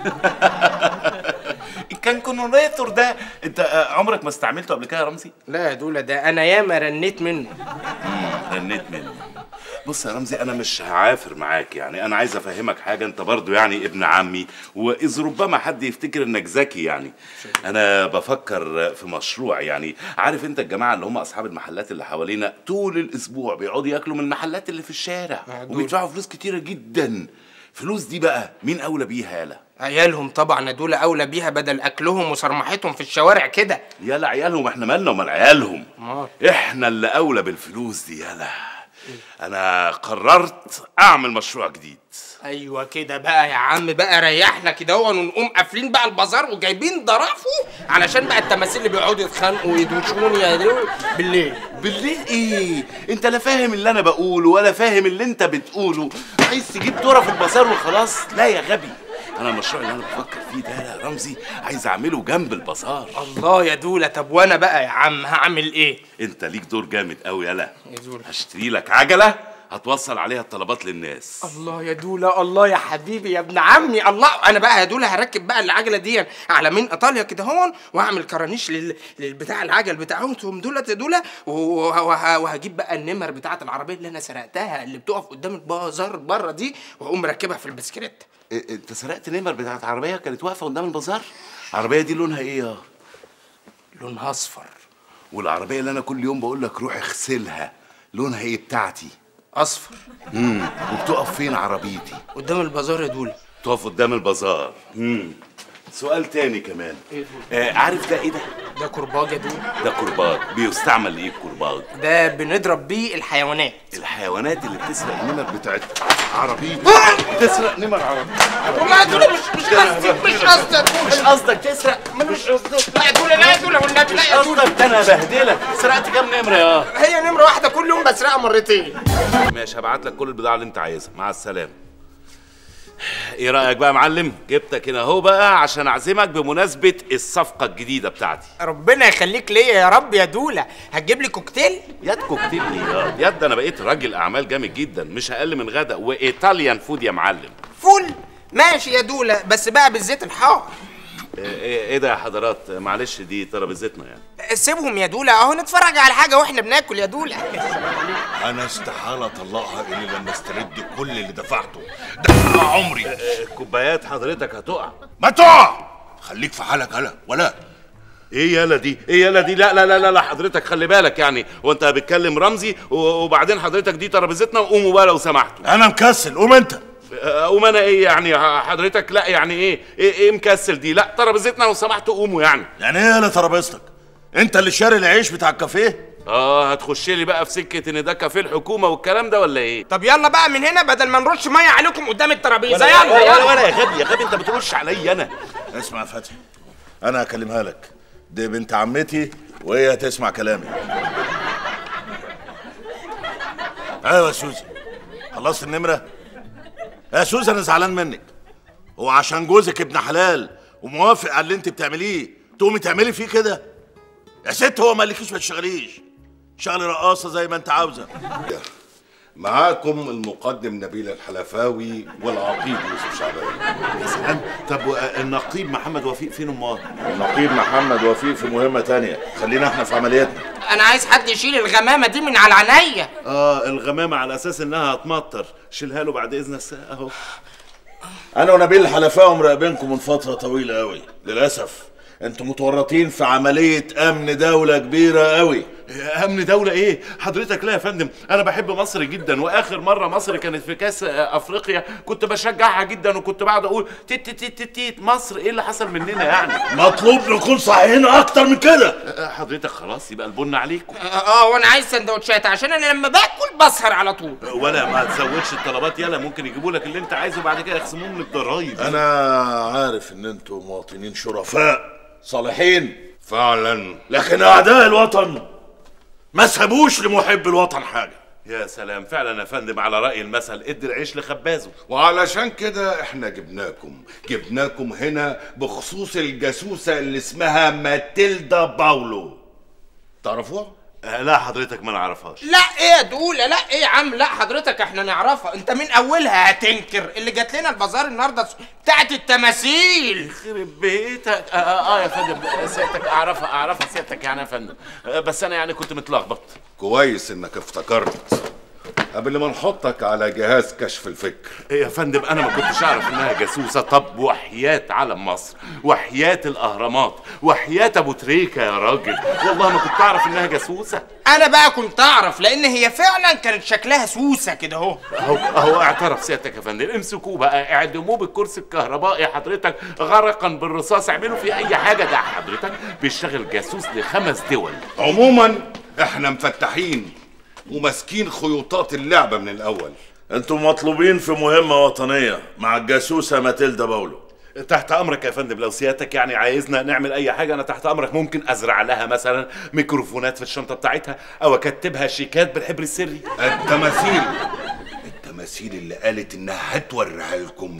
الكالكوليتور ده انت آه، عمرك ما استعملته قبل كده يا رمزي لا يا دولة ده انا ياما رنيت منه رنيت منه بص يا رمزي انا مش هعافر معاك يعني انا عايز افهمك حاجه انت برضو يعني ابن عمي واذ ربما حد يفتكر انك ذكي يعني انا بفكر في مشروع يعني عارف انت الجماعه اللي هم اصحاب المحلات اللي حوالينا طول الاسبوع بيقعدوا ياكلوا من المحلات اللي في الشارع وبيدفعوا فلوس كتيره جدا فلوس دي بقى مين اولى بيها يالا عيالهم طبعا دول اولى بيها بدل اكلهم وصرمحتهم في الشوارع كده يالا عيالهم احنا مالنا ومال عيالهم أمال. احنا اللي اولى بالفلوس دي يالا انا قررت اعمل مشروع جديد ايوه كده بقى يا عم بقى ريحنا كده هو ونقوم قافلين بقى البازار وجايبين ضرافه علشان بقى التماثيل اللي بيقعدوا يتخانقوا ويدوشوني يا دول بالليل بالليل ايه انت لا فاهم اللي انا بقوله ولا فاهم اللي انت بتقوله عايز تجيب ترى في البازار وخلاص لا يا غبي انا المشروع اللي انا بفكر فيه ده يا رمزي عايز اعمله جنب البازار الله يا دولة طب وانا بقى يا عم هعمل ايه انت ليك دور جامد قوي يالا يا دولة هشتري لك عجله هتوصل عليها الطلبات للناس الله يا دولة الله يا حبيبي يا ابن عمي الله انا بقى يا دولة هركب بقى العجلة دي على من ايطاليا كده هون واعمل كرانيش لل... للبتاع العجل بتاعهم دولة يا دولة وه- وه- وهجيب بقى النمر بتاعة العربية اللي انا سرقتها اللي بتقف قدام البازار بره دي واقوم مركبها في البسكليت إيه، انت سرقت نمر بتاعت عربيه كانت واقفه قدام البازار العربيه دي لونها ايه يا لونها اصفر والعربيه اللي انا كل يوم بقول لك روح اغسلها لونها ايه بتاعتي اصفر امم وبتقف فين عربيتي قدام البازار يا دولة تقف قدام البازار امم سؤال تاني كمان آه عارف ده ايه ده ده كرباج يا دولة ده كرباج بيستعمل لايه الكرباج ده بنضرب بيه الحيوانات الحيوانات اللي بتسرق النمر بتاعت عربيتي تسرق نمر عربيتي والله يا دولة مش مش قصدي مش قصدي مش قصدك تسرق مش قصدي لا يا دولة لا يا دولة والنبي لا يا دولة قصدك ده انا بهدلك سرقت كام نمره يا هي نمرة واحدة كل يوم بسرقها مرتين ماشي هبعت لك كل البضاعه اللي انت عايزها مع السلامه ايه رايك بقى يا معلم جبتك هنا اهو بقى عشان اعزمك بمناسبه الصفقه الجديده بتاعتي ربنا يخليك ليا يا رب يا دولة هتجيب لي كوكتيل ياد كوكتيل ليه ياد ياد انا بقيت راجل اعمال جامد جدا مش اقل من غدا وايطاليان فود يا معلم فول ماشي يا دولة بس بقى بالزيت الحار ايه, ايه إيه ده يا حضرات معلش دي ترابيزتنا يعني سيبهم يا دولة اهو نتفرج على حاجة واحنا بناكل يا دولة انا استحاله اطلقها الا لما استرد كل اللي دفعته ده عمري كوبايات حضرتك هتقع ما تقع خليك في حالك هلا ولا ايه يالا دي ايه يالا دي لا لا لا لا, لا حضرتك خلي بالك يعني وانت بتكلم رمزي و- وبعدين حضرتك دي ترابيزتنا وقوموا بقى لو سمحتوا انا مكسل قوم انت قوم انا ايه يعني حضرتك لا يعني ايه ايه, إيه مكسل دي لا ترابيزتنا لو سمحتوا قوموا يعني يعني ايه يالا ترابيزتك انت اللي شاري العيش بتاع الكافيه اه هتخش لي بقى في سكه ان ده كافيه الحكومه والكلام ده ولا ايه طب يلا بقى من هنا بدل ما نرش ميه عليكم قدام الترابيزه ولا- يلا ولا- يلا ولا يا غبي يا غبي انت بترش عليا انا اسمع يا فتحي انا هكلمها لك دي بنت عمتي وهي تسمع كلامي ايوه يا سوزي خلصت النمره يا سوزي انا زعلان منك هو عشان جوزك ابن حلال وموافق على اللي انت بتعمليه تقومي تعملي فيه كده يا ست هو ما قالكيش ما تشتغليش شغلي رقاصه زي ما انت عاوزه معاكم المقدم نبيل الحلفاوي والعقيد يوسف شعبان يا سلام طب النقيب محمد وفيق فين امال النقيب محمد وفيق في مهمه تانية خلينا احنا في عملياتنا انا عايز حد يشيل الغمامه دي من على عينيا اه الغمامه على اساس انها هتمطر شيلها له بعد اذن الساعه اهو انا ونبيل الحلفاوي مراقبينكم من فتره طويله قوي للاسف انتم متورطين في عمليه امن دوله كبيره قوي امن دوله ايه حضرتك لا يا فندم انا بحب مصر جدا واخر مره مصر كانت في كاس آه، افريقيا كنت بشجعها جدا وكنت بقعد اقول تيت تيت تيت تيت, تيت مصر ايه اللي حصل مننا يعني مطلوب نكون صحيحين اكتر من كده آه، حضرتك خلاص يبقى البن عليكم اه آه، وانا عايز سندوتشات عشان انا لما باكل بسهر على طول ولا ما تزودش الطلبات يلا ممكن يجيبوا لك اللي انت عايزه بعد كده يخصموه من الضرايب انا عارف ان انتم مواطنين شرفاء صالحين فعلا لكن اعداء الوطن ما سابوش لمحب الوطن حاجه يا سلام فعلا يا فندم على راي المثل ادي العيش لخبازه وعلشان كده احنا جبناكم جبناكم هنا بخصوص الجاسوسة اللي اسمها ماتيلدا باولو تعرفوها؟ آه، لا حضرتك ما نعرفهاش لا ايه يا دوله لا ايه يا عم لا حضرتك احنا نعرفها انت من اولها هتنكر اللي جات لنا البازار النهارده بتاعت التماثيل يخرب بيتك آه, آه, اه يا فندم سيادتك اعرفها اعرفها سيادتك يعني يا فندم آه بس انا يعني كنت متلخبط كويس انك افتكرت قبل ما نحطك على جهاز كشف الفكر إيه يا فندم انا ما كنتش اعرف انها جاسوسه طب وحياه علم مصر وحياه الاهرامات وحياه ابو تريكه يا راجل والله ما كنت اعرف انها جاسوسه انا بقى كنت اعرف لان هي فعلا كانت شكلها سوسه كده اهو اهو اهو اعترف سيادتك يا فندم امسكوه بقى اعدموه بالكرسي الكهربائي حضرتك غرقا بالرصاص اعملوا فيه اي حاجه ده حضرتك بيشتغل جاسوس لخمس دول عموما احنا مفتحين وماسكين خيوطات اللعبة من الأول انتم مطلوبين في مهمة وطنية مع الجاسوسة ماتيلدا باولو تحت امرك يا فندم لو سيادتك يعني عايزنا نعمل اي حاجه انا تحت امرك ممكن ازرع لها مثلا ميكروفونات في الشنطه بتاعتها او اكتبها شيكات بالحبر السري التماثيل التماثيل اللي قالت انها هتوريها لكم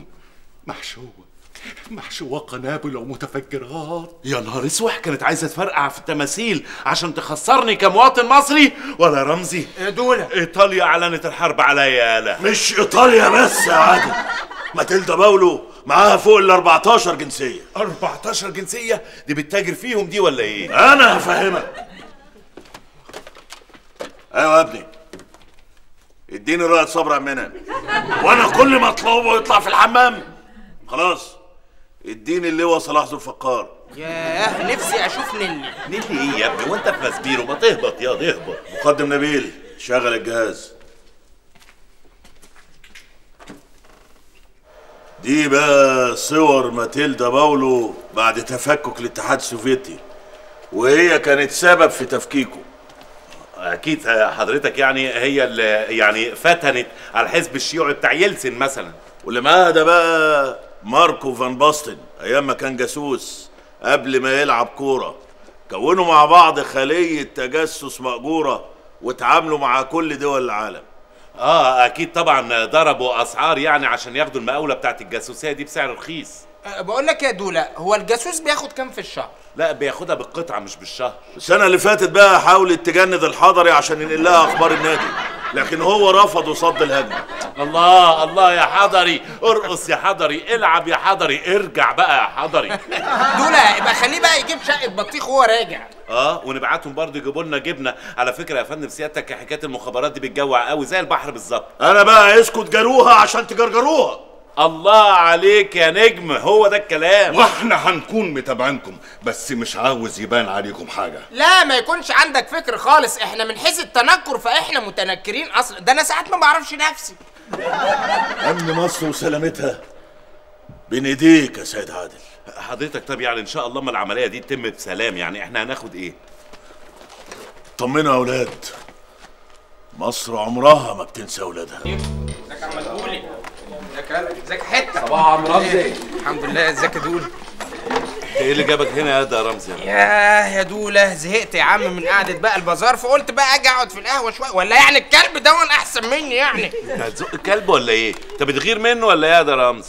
محشوة محشوة قنابل ومتفجرات يا نهار اسوح كانت عايزه تفرقع في التماثيل عشان تخسرني كمواطن مصري ولا رمزي يا دولة ايطاليا اعلنت الحرب عليا يالا مش ايطاليا بس يا عادل ماتيلدا باولو معاها فوق ال 14 جنسية 14 جنسيه دي بتتاجر فيهم دي ولا ايه انا هفهمك ايوه يا ابني اديني رؤية صبر يا منى وانا كل ما اطلبه يطلع في الحمام خلاص اديني اللواء صلاح ذو الفقار ياه نفسي اشوف نيلي نيلي ايه يا ابني وانت في مسبيرو ما تهبط يا تهبط مقدم نبيل شغل الجهاز دي بقى صور ماتيلدا باولو بعد تفكك الاتحاد السوفيتي وهي كانت سبب في تفكيكه اكيد حضرتك يعني هي اللي يعني فتنت على الحزب الشيوعي بتاع يلسن مثلا واللي معاها ده بقى ماركو فان باستن ايام ما كان جاسوس قبل ما يلعب كوره كونوا مع بعض خليه تجسس مأجوره وتعاملوا مع كل دول العالم اه اكيد طبعا ضربوا اسعار يعني عشان ياخدوا المقاوله بتاعت الجاسوسيه دي بسعر رخيص أه، بقول لك يا دوله هو الجاسوس بياخد كام في الشهر لا بياخدها بالقطعه مش بالشهر السنه اللي فاتت بقى حاولت تجند الحضري عشان ينقل لها اخبار النادي لكن هو رفض وصد الهجمه الله الله يا حضري ارقص يا حضري العب يا حضري ارجع بقى يا حضري دوله يبقى خليه بقى يجيب شقه بطيخ وهو راجع اه ونبعتهم برضه يجيبوا لنا جبنه على فكره يا فندم سيادتك حكايه المخابرات دي بتجوع قوي زي البحر بالظبط انا بقى اسكت جروها عشان تجرجروها الله عليك يا نجم هو ده الكلام واحنا هنكون متابعينكم بس مش عاوز يبان عليكم حاجه لا ما يكونش عندك فكر خالص احنا من حيث التنكر فاحنا متنكرين اصلا ده انا ساعات ما بعرفش نفسي امن مصر وسلامتها بين ايديك يا سيد عادل حضرتك طب يعني ان شاء الله ما العمليه دي تتم بسلام يعني احنا هناخد ايه طمنوا يا اولاد مصر عمرها ما بتنسى اولادها ازيك يا عم دولي ازيك يا ازيك يا حته صباح يا عم رمزي. الحمد لله ازيك يا دولي ايه اللي جابك هنا يا ده يا رمزي ياه يا دوله زهقت يا عم من قعده بقى البازار فقلت بقى اجي اقعد في القهوه شويه ولا يعني الكلب ده احسن مني يعني هتزق الكلب ولا ايه انت بتغير منه ولا ايه يا ده رمز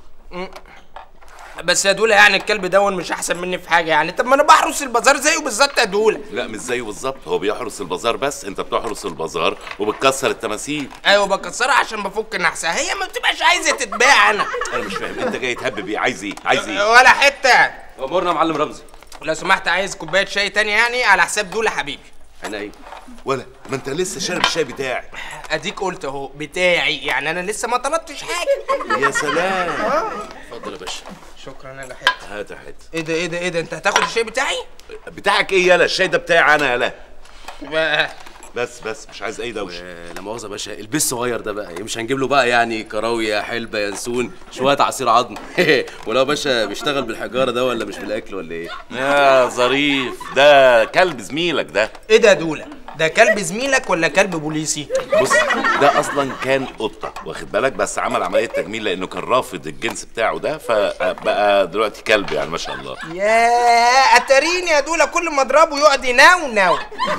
بس يا دوله يعني الكلب ده مش احسن مني في حاجه يعني طب ما انا بحرس البازار زيه بالظبط يا دوله لا مش زيه بالظبط هو بيحرس البازار بس انت بتحرس البازار وبتكسر التماثيل ايوه بكسرها عشان بفك نحسها هي ما بتبقاش عايزه تتباع انا انا مش فاهم انت جاي تهبب ايه عايز ايه عايز ايه ولا حته امورنا يا معلم رمزي لو سمحت عايز كوبايه شاي تاني يعني على حساب دوله حبيبي انا ايه ولا ما انت لسه شارب الشاي بتاعي اديك قلت اهو بتاعي يعني انا لسه ما طلبتش حاجه يا سلام آه. اتفضل يا باشا شكرا يا حته هات يا حته ايه ده ايه ده ايه ده انت هتاخد الشاي بتاعي بتاعك ايه يالا الشاي ده بتاعي انا يالا بقى. بس بس مش عايز اي دوشه لا مؤاخذه يا باشا البس صغير ده بقى مش هنجيب له بقى يعني كراويه حلبه ينسون شويه عصير عظم ولو يا باشا بيشتغل بالحجاره ده ولا مش بالاكل ولا ايه يا ظريف ده كلب زميلك ده ايه ده يا دوله ده كلب زميلك ولا كلب بوليسي بص ده اصلا كان قطه واخد بالك بس عمل عمليه تجميل لانه كان رافض الجنس بتاعه ده فبقى دلوقتي كلب يعني ما شاء الله يا اتريني يا دوله كل ما اضربه يقعد يناو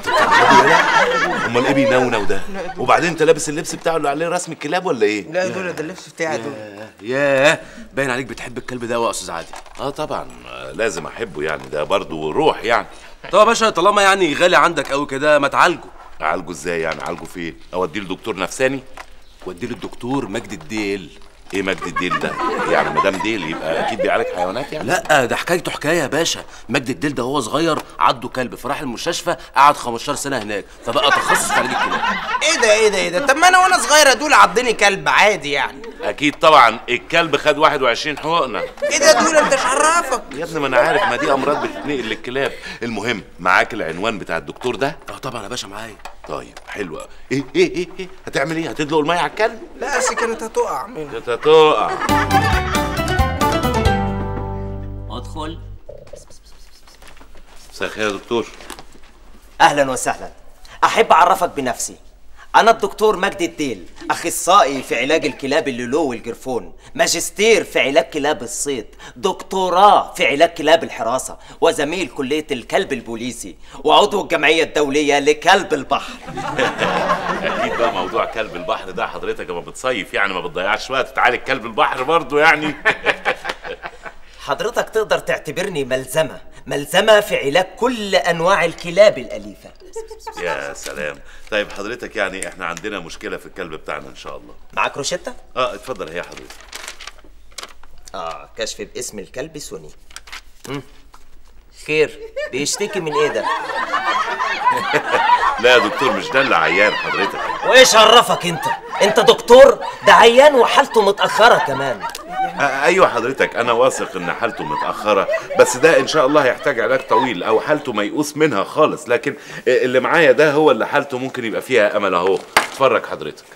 امال ايه بينونو ده وبعدين انت لابس اللبس بتاعه اللي عليه رسم الكلاب ولا ايه لا يا دوله ده اللبس بتاعي دوله ياه باين عليك بتحب الكلب ده قوي يا استاذ عادل اه طبعا آه، لازم احبه يعني ده برضه روح يعني طب يا باشا طالما يعني غالي عندك قوي كده ما تعالجه اعالجه ازاي يعني اعالجه فين اوديه لدكتور نفساني وديه للدكتور مجد الديل ايه مجد الديل ده يعني مدام ديل يبقى اكيد بيعالج حيوانات يعني لا ده حكايته حكايه يا باشا مجد الديل ده وهو صغير عضه كلب فراح المستشفى قعد 15 سنه هناك فبقى تخصص في علاج الكلاب ايه ده ايه ده ايه ده طب ما انا وانا صغير يا دوله عضني كلب عادي يعني اكيد طبعا الكلب خد 21 حقنه ايه ده يا دوله انت مش عرفك يا ابني ما انا عارف ما دي امراض بتتنقل للكلاب المهم معاك العنوان بتاع الدكتور ده اه طبعا يا باشا معايا طيب حلوه ايه ايه ايه, إيه؟ هتعمل ايه هتدلق الميه على الكلب لا بس كانت هتقع مني انت هتقع ادخل مساء الخير يا دكتور اهلا وسهلا احب اعرفك بنفسي انا الدكتور مجدي الديل اخصائي في علاج الكلاب اللولو والجرفون ماجستير في علاج كلاب الصيد دكتوراه في علاج كلاب الحراسه وزميل كليه الكلب البوليسي وعضو الجمعيه الدوليه لكلب البحر اكيد بقى موضوع كلب البحر ده حضرتك لما بتصيف يعني ما بتضيعش وقت تعالج كلب البحر برضه يعني حضرتك تقدر تعتبرني ملزمه ملزمه في علاج كل انواع الكلاب الاليفه يا سلام طيب حضرتك يعني احنا عندنا مشكله في الكلب بتاعنا ان شاء الله معاك روشته اه اتفضل هي حضرتك اه كشف باسم الكلب سوني مم. خير بيشتكي من ايه ده لا يا دكتور مش ده اللي عيان حضرتك وايش عرفك انت انت دكتور ده عيان وحالته متاخره كمان آه ايوه حضرتك انا واثق ان حالته متاخره بس ده ان شاء الله هيحتاج علاج طويل او حالته ميؤوس منها خالص لكن اللي معايا ده هو اللي حالته ممكن يبقى فيها امل اهو اتفرج حضرتك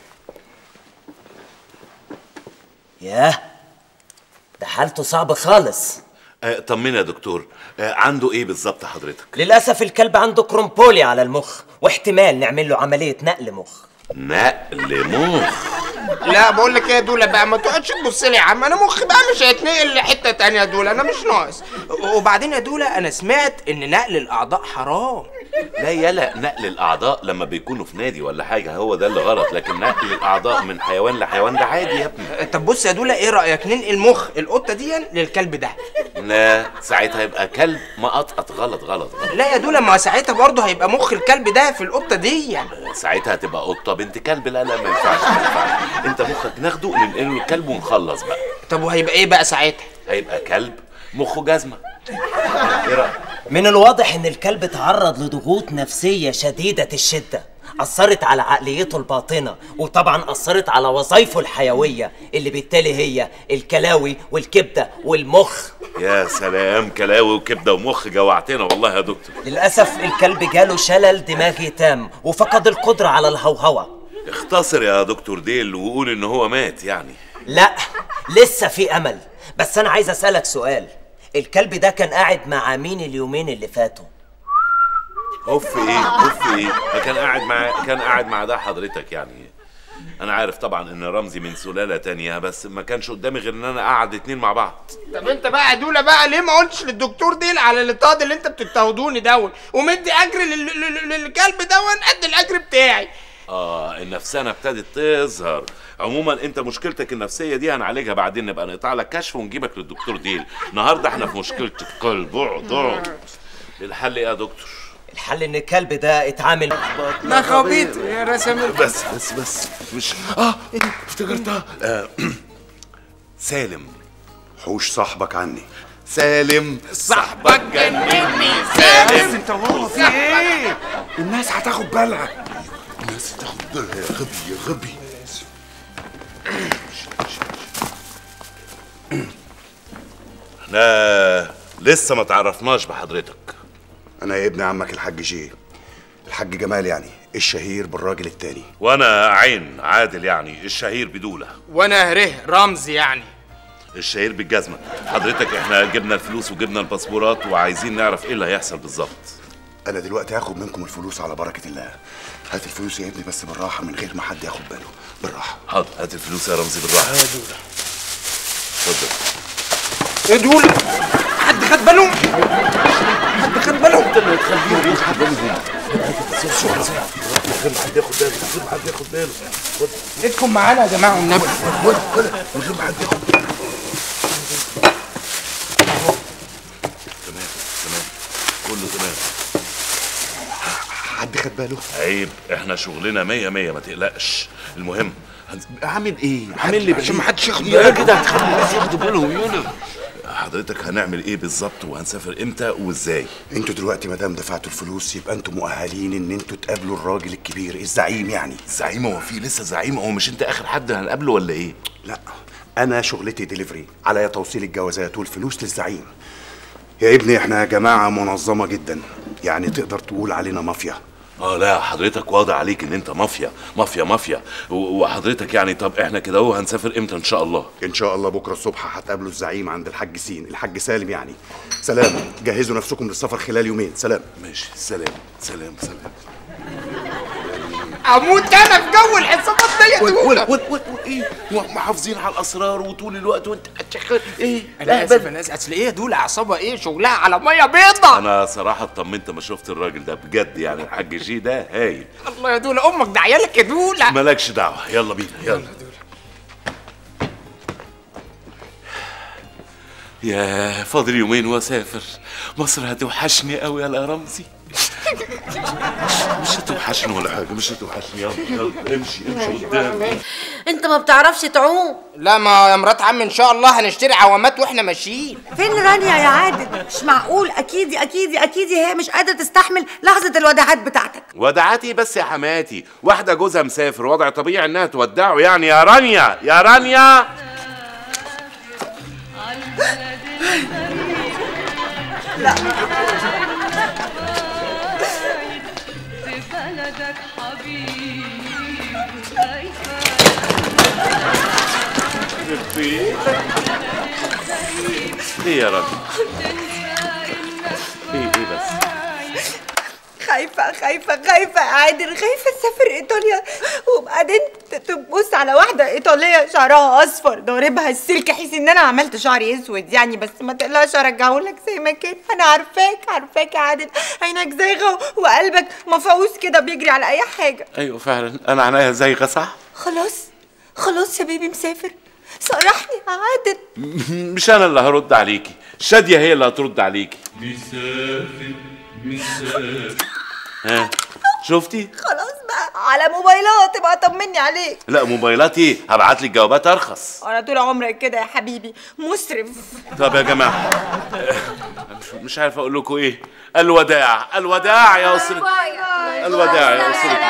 ياه ده حالته صعبه خالص آه طمني يا دكتور آه عنده ايه بالظبط حضرتك للاسف الكلب عنده كرومبولي على المخ واحتمال نعمل له عمليه نقل مخ نقل مخ لا بقول لك ايه يا دوله بقى ما تقعدش تبص لي يا عم انا مخي بقى مش هيتنقل لحته تانية يا دوله انا مش ناقص وبعدين يا دوله انا سمعت ان نقل الاعضاء حرام لا يلا نقل الاعضاء لما بيكونوا في نادي ولا حاجه هو ده اللي غلط لكن نقل الاعضاء من حيوان لحيوان ده عادي يا ابني طب بص يا دوله ايه رايك ننقل مخ القطه دي للكلب ده لا ساعتها يبقى كلب مقطقط غلط غلط غلط لا يا دوله ما ساعتها برضه هيبقى مخ الكلب ده في القطه دي يعني. ساعتها هتبقى قطه بنت كلب لا لا ما ينفعش ما ينفعش انت مخك ناخده ننقله للكلب ونخلص بقى طب وهيبقى ايه بقى ساعتها هيبقى كلب مخه جزمه ايه رايك من الواضح ان الكلب تعرض لضغوط نفسيه شديده الشده اثرت على عقليته الباطنه وطبعا اثرت على وظائفه الحيويه اللي بالتالي هي الكلاوي والكبده والمخ يا سلام كلاوي وكبده ومخ جوعتنا والله يا دكتور للاسف الكلب جاله شلل دماغي تام وفقد القدره على الهوهوه اختصر يا دكتور ديل وقول ان هو مات يعني لا لسه في امل بس انا عايز اسالك سؤال الكلب ده كان قاعد مع مين اليومين اللي فاتوا اوف ايه اوف ايه ده كان قاعد مع كان قاعد مع ده حضرتك يعني انا عارف طبعا ان رمزي من سلاله تانية بس ما كانش قدامي غير ان انا قاعد اتنين مع بعض طب انت بقى يا دوله بقى ليه ما قلتش للدكتور ديل على الاطاد اللي انت بتضطهدوني دون ومدي اجر لل- لل- للكلب دون قد الاجر بتاعي اه النفسانه ابتدت تظهر عموما انت مشكلتك النفسيه دي هنعالجها بعدين نبقى نقطع لك كشف ونجيبك للدكتور ديل النهارده احنا في مشكله القلب اقعد اقعد الحل ايه يا دكتور الحل ان الكلب ده اتعامل ما خبيط يا رسم بس بس بس مش اه افتكرتها آه. سالم حوش صاحبك عني سالم صاحبك جنني سالم انت هو في ايه الناس هتاخد بالها الناس هتاخد بالها يا غبي يا غبي احنا لسه ما تعرفناش بحضرتك انا يا ابن عمك الحاج جي الحاج جمال يعني الشهير بالراجل التاني وانا عين عادل يعني الشهير بدوله وانا هره رمز يعني الشهير بالجزمه حضرتك احنا جبنا الفلوس وجبنا الباسبورات وعايزين نعرف ايه اللي هيحصل بالظبط انا دلوقتي هاخد منكم الفلوس على بركه الله هات الفلوس يا ابني بس بالراحه من غير ما حد ياخد باله بالراحه حاضر هات الفلوس يا رمزي بالراحه يا دوله اتفضل ايه دول حد خد باله حد خد باله انت اللي هتخليهم ياخد بالهم من غير ما حد ياخد باله من غير ما حد ياخد باله ايدكم معانا يا جماعه والنبي من غير ما حد ياخد باله تمام تمام كله تمام حد خد باله عيب احنا شغلنا مية مية ما تقلقش المهم هنز... عامل ايه عامل لي عشان ما حدش ياخد يا باله. كده هتخلي الناس ياخدوا بالهم يولا حضرتك هنعمل ايه بالظبط وهنسافر امتى وازاي انتوا دلوقتي ما دام دفعتوا الفلوس يبقى انتوا مؤهلين ان انتوا تقابلوا الراجل الكبير الزعيم يعني الزعيم هو في لسه زعيم هو مش انت اخر حد هنقابله ولا ايه لا انا شغلتي ديليفري عليا توصيل الجوازات والفلوس للزعيم يا ابني احنا جماعه منظمه جدا يعني تقدر تقول علينا مافيا اه لا حضرتك واضح عليك ان انت مافيا مافيا مافيا و- وحضرتك يعني طب احنا كده اهو هنسافر امتى ان شاء الله ان شاء الله بكره الصبح هتقابلوا الزعيم عند الحاج سين الحاج سالم يعني سلام جهزوا نفسكم للسفر خلال يومين سلام ماشي سلام سلام سلام اموت انا في جو الحسابات ديت ولا ولا ولا ايه محافظين على الاسرار وطول الوقت وانت هتشغل ايه انا اسف انا اسف اصل ايه دول اعصابها ايه شغلها على ميه بيضة انا صراحه اطمنت ما شفت الراجل ده بجد يعني الحاج جي ده هايل الله يا دولة امك ده عيالك يا دولة مالكش دعوه يلا بينا يلا يا فاضل يومين واسافر مصر هتوحشني قوي يا رمزي مش هتوحشني ولا حاجه مش هتوحشني يلا يلا امشي امشي قدام انت ما بتعرفش تعوم لا ما يا مرات عم ان شاء الله هنشتري عوامات واحنا ماشيين فين رانيا يا عادل مش معقول اكيد اكيد اكيد هي مش قادره تستحمل لحظه الوداعات بتاعتك ودعاتي بس يا حماتي واحده جوزها مسافر وضع طبيعي انها تودعه يعني يا رانيا يا رانيا لا بلدك حبيبي ايه يا رانيا ايه ايه بس خايفة خايفة خايفة يا عادل خايفة تسافر إيطاليا وبعدين ت- تبص على واحدة إيطالية شعرها أصفر ضاربها السلك حيث إن أنا عملت شعري أسود يعني بس ما تقلقش أرجعهولك زي ما كان أنا عارفاك عارفاك يا عادل عينك زايغة وقلبك مفعوص كده بيجري على أي حاجة ايوه فعلا انا عينيا زيغه صح خلاص خلاص يا بيبي مسافر صرحني يا عادل مش انا اللي هرد عليكي شاديه هي اللي هترد عليكي مسافر مسافر ها شفتي خلاص بقى على موبايلات تبقى طمني عليك لا موبايلاتي هبعت لك جوابات ارخص انا طول عمرك كده يا حبيبي مسرف طب يا جماعه مش- مش عارف اقول لكم ايه الوداع الوداع يا اسره الوداع يا اسره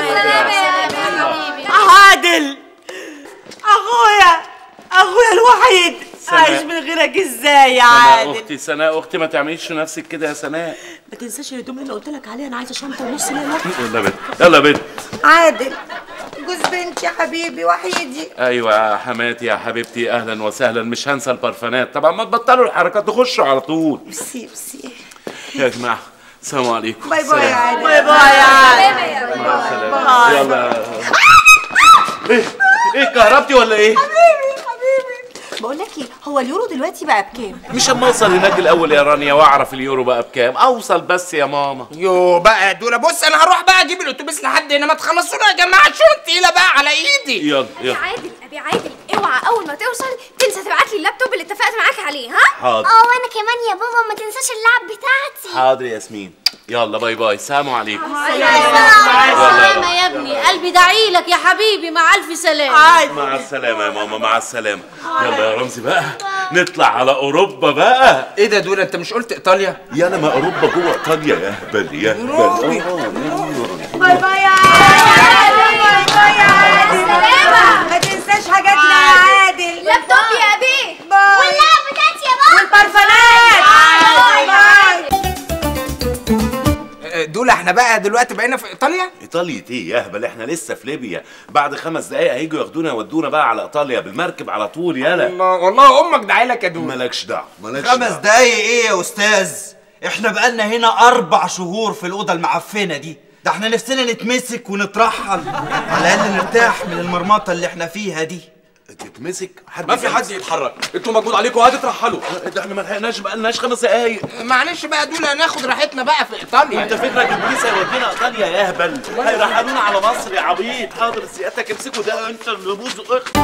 عادل اخويا اخويا الوحيد سناء. عايش من غيرك ازاي يا سناء عادل اختي سناء اختي ما تعمليش في نفسك كده يا سناء ما تنساش الهدوم اللي قلت لك عليها انا عايزه شنطه ونص ليله يلا بنت يلا بنت عادل جوز بنتي يا حبيبي وحيدي ايوه يا حماتي يا حبيبتي اهلا وسهلا مش هنسى البرفانات طبعا ما تبطلوا الحركات تخشوا على طول بسي بسي يا جماعه السلام عليكم باي باي يا عادل باي باي يا عادل. مع السلامة يلا ايه ايه كهربتي ولا ايه؟ بقول لك ايه هو اليورو دلوقتي بقى بكام مش اما اوصل هناك الاول يا رانيا واعرف اليورو بقى بكام اوصل بس يا ماما يو بقى يا دولا بص انا هروح بقى اجيب الاتوبيس لحد هنا ما تخلصونا يا جماعه الشنط تقيله بقى على ايدي يلا ابي يلا عادل ابي عادل اوعى اول ما توصل تنسى تبعت لي اللابتوب اللي اتفقت معاك عليه ها حاضر. اه وانا كمان يا بابا ما تنساش اللعب بتاعتي حاضر يا ياسمين يلا باي باي سلام عليكم سلامة يا ابني قلبي داعي لك يا حبيبي مع ألف سلامة مع السلامة يا ماما مع السلامة يلا يا رمزي بقى نطلع على أوروبا بقى ايه ده دولا انت مش قلت ايطاليا يلا ما أوروبا جوه إيطاليا يا هبل يا هبل باي باي يا عادل باي باي يا عادل ما تنساش حاجاتنا يا عادل لابتوب يا بيه باي واللعب بتاعتي يا بابا والبرفانات باي باي آه، دولا احنا بقى دلوقتي بقينا في ايطاليا ايطاليا ايه يا هبل احنا لسه في ليبيا بعد خمس دقايق هيجوا ياخدونا يودونا بقى على ايطاليا بالمركب على طول يلا الله والله امك دعي لك يا دولا مالكش دعوه مالكش خمس دعوة. دقايق ايه يا استاذ احنا بقالنا هنا اربع شهور في الاوضه المعفنه دي ده احنا نفسنا نتمسك ونترحل على الاقل نرتاح من المرمطه اللي احنا فيها دي تتمسك ما في حد يتحرك انتوا مجهود عليكم هتترحلوا ده احنا ما لحقناش بقى لناش خمس دقايق معلش بقى دولا ناخد راحتنا بقى في ايطاليا انت فكرك البوليس هيودينا ايطاليا يا هبل هيرحلونا على مصر يا عبيط حاضر سيادتك امسكوا ده انت اللي بوز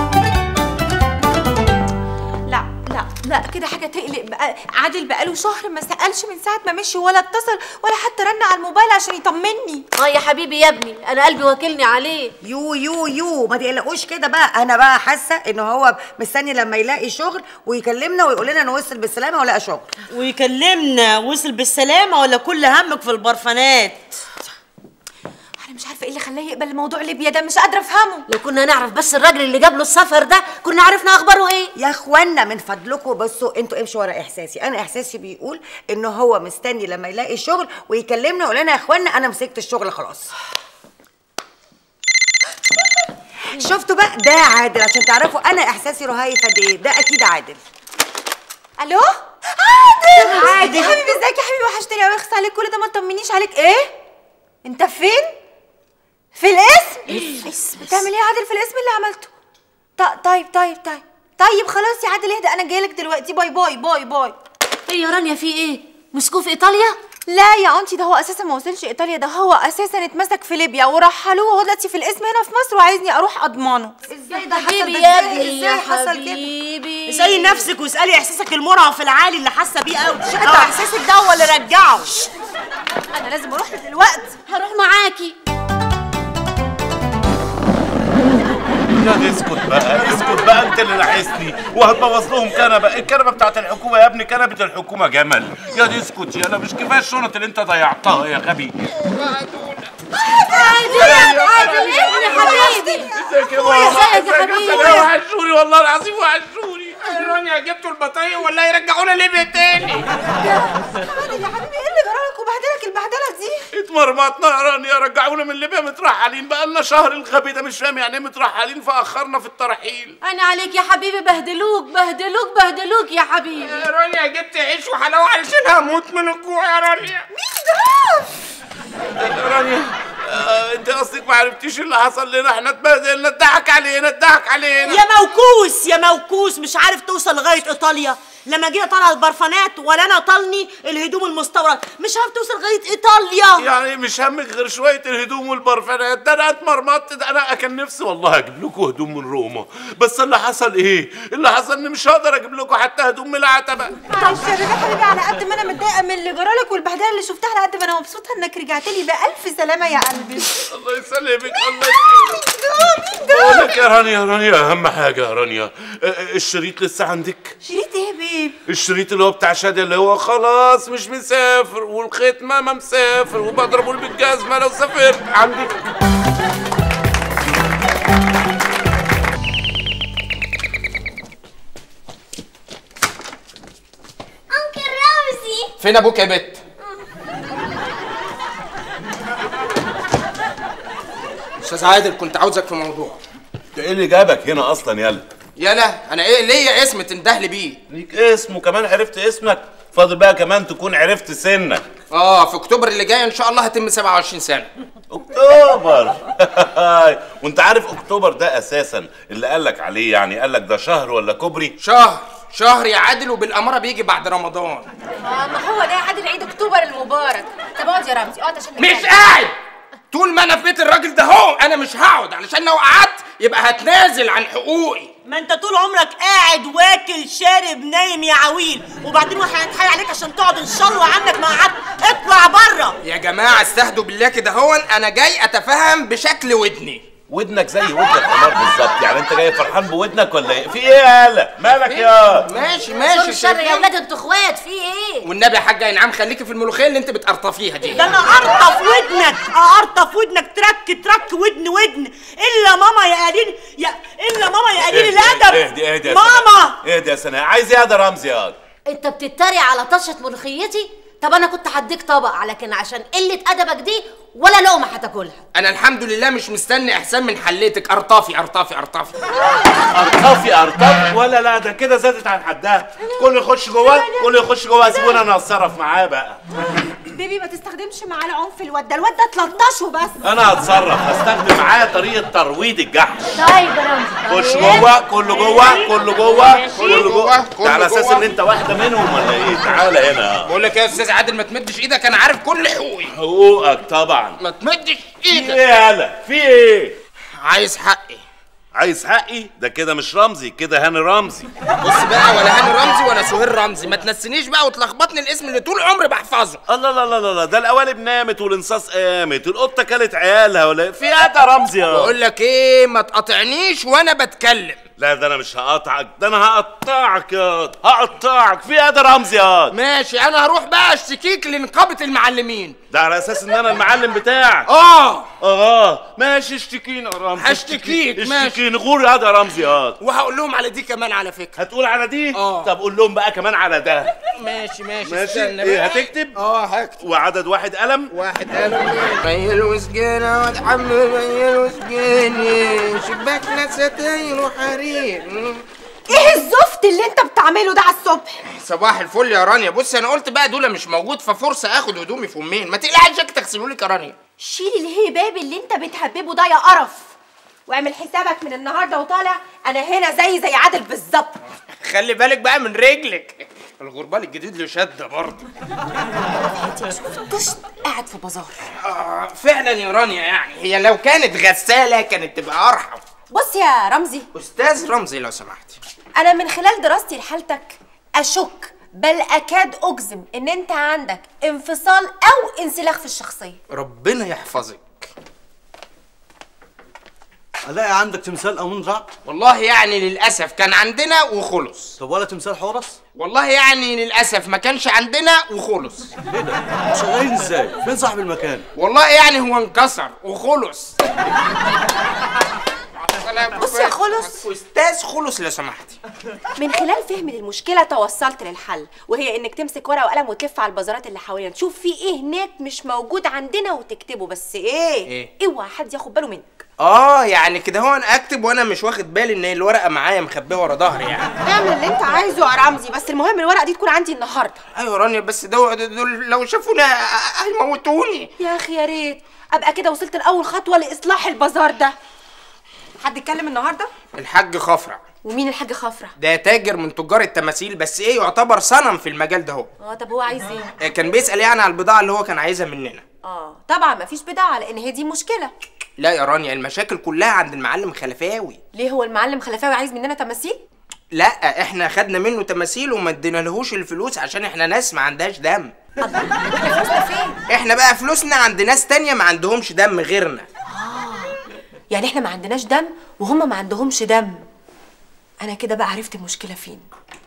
لا لا لا كده حاجه تقلق بقى عادل بقاله شهر ما سالش من ساعه ما مشي ولا اتصل ولا حتى رن على الموبايل عشان يطمني اه يا حبيبي يا ابني أنا قلبي واكلني عليه يو يو يو ما تقلقوش كده بقى انا بقى حاسه ان هو مستني لما يلاقي شغل ويكلمنا ويقول لنا انه وصل بالسلامه ولا شغل ويكلمنا وصل بالسلامة ولا كل همك في البرفانات انا مش عارفه ايه اللي خلاه يقبل موضوع ليبيا ده مش قادره افهمه لو كنا نعرف بس الراجل اللي جاب له السفر ده كنا عرفنا أخباره إيه يا اخوانا من فضلكم بصوا انتوا امشوا ورا احساسي انا احساسي بيقول ان هو مستني لما يلاقي شغل ويكلمنا ويقول لنا يا اخوانا انا مسكت الشغل خلاص شفتوا بقى ده عادل عشان تعرفوا انا احساسي رهيفه قد ايه ده اكيد عادل الو عادل عادل. يا حبيبي ازيك يا حبيبي وحشتني قوي اخس عليك كل ده ما تطمنيش عليك ايه انت فين في الاسم اسم بتعمل ايه يا عادل في الاسم اللي عملته ط- طيب طيب طيب طيب خلاص يا عادل اهدى انا جايلك دلوقتي باي باي باي باي ايه يا رانيا في ايه مسكوه في إيطاليا لا يا انتي ده هو اساسا ما وصلش ايطاليا ده هو اساسا اتمسك في ليبيا ورحلوه وهو دلوقتي في الاسم هنا في مصر وعايزني اروح اضمانه ازاي ده حبيبي ده يا ازاي؟ ابني ازاي يا حصل كده حبيبي اسألي نفسك واسألي احساسك المرهف العالي اللي حاسة بيه قوي شقة. او احساسك ده هو اللي رجعه انا لازم اروح له دلوقتي هروح معاكي يا اسكت بقى اسكت بقى انت اللي لاحسني وهتبوظ لهم كنبه الكنبه بتاعت الحكومه يا ابني كنبه الحكومه جمل يا دي اسكت يا انا مش كفايه الشنط اللي انت ضيعتها يا غبي عادل عادل ابني حبيبي ازيك يا أخويا، ماما ازيك يا حبيبي وحشوني والله العظيم وحشوني رانيا جبتوا البطايق ولا يرجعونا ليبيا تاني عادل يا حبيبي ايه اللي جرالك وبهدلك البهدله دي اتمرمطنا يا رانيا رجعونا من ليبيا مترحلين بقى لنا شهر الغبي ده مش فاهم يعني ايه مترحلين فاخرنا في الترحيل أنا عليك يا حبيبي بهدلوك بهدلوك بهدلوك يا حبيبي يا رانيا جبت عيش وحلاوه علشان هموت من الجوع يا رانيا رانيا آه انت قصدك ما عرفتيش اللي حصل لنا احنا اتبهدلنا اتضحك علينا اتضحك علينا يا موكوس يا موكوس مش عارف توصل لغاية ايطاليا لما جينا طالع البرفانات ولا انا طالني الهدوم المستورد مش عارف توصل لغاية ايطاليا يعني مش همك غير شويه الهدوم والبرفانات ده انا اتمرمطت ده انا كان نفسي والله اجيب لكم هدوم من روما بس اللي حصل ايه اللي حصل اني مش هقدر اجيب لكم حتى هدوم من العتبه معلش يا رجاء حبيبي على قد ما انا متضايقه من اللي جرالك والبهدله اللي شفتها على قد ما انا مبسوطه انك رجعت لي بألف سلامه يا قلبي الله يسلمك الله يسلمك بقول لك يا رانيا يا رانيا اهم حاجه يا رانيا آه، آه، الشريط لسه عندك شريط ايه يا بيب الشريط اللي هو بتاع شادي اللي هو خلاص مش مسافر والخيط ماما مسافر وبضربه بالجزمه لو سافرت عندك انكل رمزي فين ابوك يا بت استاذ عادل كنت عاوزك في موضوع انت ايه اللي جابك هنا اصلا يلا يلا انا ايه ليا اسم تندهلي بيه ليك اسم وكمان عرفت اسمك فاضل بقى كمان تكون عرفت سنك اه في اكتوبر اللي جاي ان شاء الله هتم 27 سنه اكتوبر وانت عارف اكتوبر ده اساسا اللي قالك عليه يعني قالك ده شهر ولا كوبري شهر شهر يا عادل وبالاماره بيجي بعد رمضان اه ما هو ده يا عادل عيد اكتوبر المبارك طب اقعد يا رمزي اقعد عشان مش نتكلم. قاعد طول ما انا في بيت الراجل ده هو انا مش هقعد علشان لو قعدت يبقى هتنازل عن حقوقي ما انت طول عمرك قاعد واكل شارب نايم يا عويل وبعدين واحد هيتحايل عليك عشان تقعد ان شاء الله عنك ما قعدت اطلع بره يا جماعه استهدوا بالله كده هون انا جاي اتفهم بشكل ودني ودنك زي ودن الحمار بالظبط يعني انت جاي فرحان بودنك ولا ايه في ايه يا هلا مالك يا ماشي سور ماشي الشر يا شايفين؟ ولاد انتوا اخوات في ايه والنبي يا حاجه انعام خليكي في الملوخيه اللي انت بتقرطفيها دي ده انا ارطف ودنك ارطف ودنك ترك ترك ودن ودن الا ماما يا قليل يا الا ماما يا قليل الادب اهدي اهدي يا ماما سناء. اهدي يا سناء عايز ايه يا ده رمزي يا انت بتتريق على طشه ملوخيتي طب انا كنت هديك طبق لكن عشان قله ادبك دي ولا لقمه هتاكلها انا الحمد لله مش مستني احسان من حليتك ارطافي ارطافي ارطافي ارطفي ارطف ولا لا ده كده زادت عن حدها كله يخش جوه كله يخش جوه سيبونا انا اتصرف معاه بقى بيبي ما تستخدمش معاه العنف الواد ده الواد ده تلطشه بس انا هتصرف هستخدم معاه طريقه ترويض الجحش طيب يا رمزي خش جوه كله جوه كله جوه كله جوه كله ده على اساس جوه. ان انت واحده منهم ولا ايه تعالى هنا بقول لك يا استاذ عادل ما تمدش ايدك انا عارف كل حقوقي حقوقك طبعا ما تمدش في ايدك ايه يالا في ايه عايز حقي عايز حقي ده كده مش رمزي كده هاني رمزي بص بقى ولا هاني رمزي ولا سهير رمزي ما تنسينيش بقى وتلخبطني الاسم اللي طول عمري بحفظه الله لا لا لا لا ده القوالب نامت والانصاص قامت القطه كلت عيالها ولا في ايه ده رمزي يا بقول لك ايه ما تقاطعنيش وانا بتكلم لا ده انا مش هقطعك ده انا هقطعك يا هقطعك في ايه ده رمزي يا ماشي انا هروح بقى اشتكيك لنقابه المعلمين ده على اساس ان انا المعلم بتاعك اه اه ماشي اشتكيني يا رمزي هشتكيك، ماشي. اشتكيني غور يا ده رمزي يا وهقول لهم على دي كمان على فكره هتقول على دي اه طب قول لهم بقى كمان على ده ماشي ماشي ماشي استنى ايه بقى. هتكتب اه هكتب وعدد واحد قلم واحد قال ميل وسجينة واد عم ميل وسجينة شباكنا ستاير وحرير ايه الزفت اللي انت بتعمله ده على الصبح صباح الفل يا رانيا بص انا قلت بقى دول مش موجود ففرصه اخد هدومي في امين ما تقلقش جاك تغسلوا لي يا رانيا شيل الهباب اللي انت بتهببه ده يا قرف واعمل حسابك من النهارده وطالع انا هنا زي زي عادل بالظبط خلي بالك بقى من رجلك الغربال الجديد له شده برضه طشت قاعد في بازار آه فعلا يا رانيا يعني هي لو كانت غساله كانت تبقى ارحم بص يا رمزي استاذ رمزي لو سمحتي انا من خلال دراستي لحالتك اشك بل اكاد اجزم ان انت عندك انفصال او انسلاخ في الشخصيه ربنا يحفظك الاقي عندك تمثال امون رع والله يعني للاسف كان عندنا وخلص طب ولا تمثال حورس والله يعني للاسف ما كانش عندنا وخلص ايه ده شغالين ازاي فين صاحب المكان والله يعني هو انكسر وخلص بص يا خلص استاذ خلص لو سمحتي من خلال فهمي للمشكله توصلت للحل وهي انك تمسك ورقه وقلم وتلف على البازارات اللي حوالينا تشوف في ايه هناك مش موجود عندنا وتكتبه بس ايه إيه؟ اوعى حد ياخد باله منك اه يعني كده هو انا اكتب وانا مش واخد بالي ان الورقه معايا مخبيه ورا ظهري يعني اعمل اللي انت عايزه يا رمزي بس المهم الورقه دي تكون عندي النهارده ايوه رانيا بس دول, دول لو شافونا هيموتوني يا اخي يا ريت ابقى كده وصلت لاول خطوه لاصلاح البازار ده حد اتكلم النهارده الحاج خفرع ومين الحاج خفرع ده تاجر من تجار التماثيل بس ايه يعتبر صنم في المجال ده هو اه طب هو عايز ايه آه، كان بيسال يعني على البضاعه اللي هو كان عايزها مننا اه طبعا مفيش بضاعه لان هي دي مشكله لا يا رانيا المشاكل كلها عند المعلم خلفاوي ليه هو المعلم خلفاوي عايز مننا تماثيل لا احنا خدنا منه تماثيل وما ادينالهوش الفلوس عشان احنا ناس ما عندهاش دم احنا بقى فلوسنا عند ناس تانية ما عندهمش دم غيرنا يعني احنا ما عندناش دم وهم ما عندهمش دم انا كده بقى عرفت المشكله فين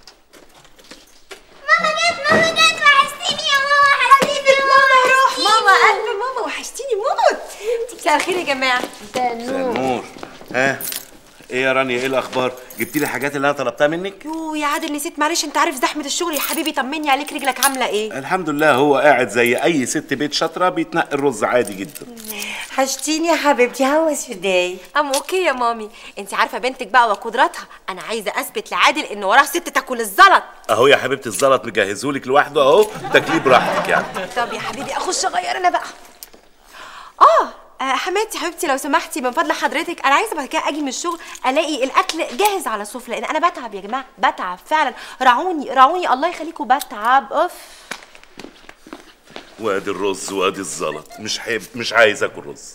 ماما جت ماما جت وحشتيني يا ماما حبيبي ماما روح ماما قلب ماما وحشتيني موت مساء الخير يا جماعه مساء نور ها ايه يا رانيا ايه الاخبار جبتي لي الحاجات اللي انا طلبتها منك يو يا عادل نسيت معلش انت عارف زحمه الشغل يا حبيبي طمني عليك رجلك عامله ايه الحمد لله هو قاعد زي اي ست بيت شاطره بيتنقي الرز عادي جدا حشتيني يا حبيبتي هوا سوداي ام اوكي يا مامي انت عارفه بنتك بقى وقدراتها انا عايزه اثبت لعادل ان وراه ست تاكل الزلط اهو يا حبيبتي الزلط مجهزهولك لوحده اهو تاكليه براحتك يعني طب يا حبيبي اخش اغير انا بقى اه آه، حماتي حبيبتي لو سمحتي من فضل حضرتك انا عايزه بعد كده اجي من الشغل الاقي الاكل جاهز على السفره لان انا بتعب يا جماعه بتعب فعلا راعوني راعوني الله يخليكم بتعب اوف وادي الرز وادي الزلط مش حب مش عايز اكل رز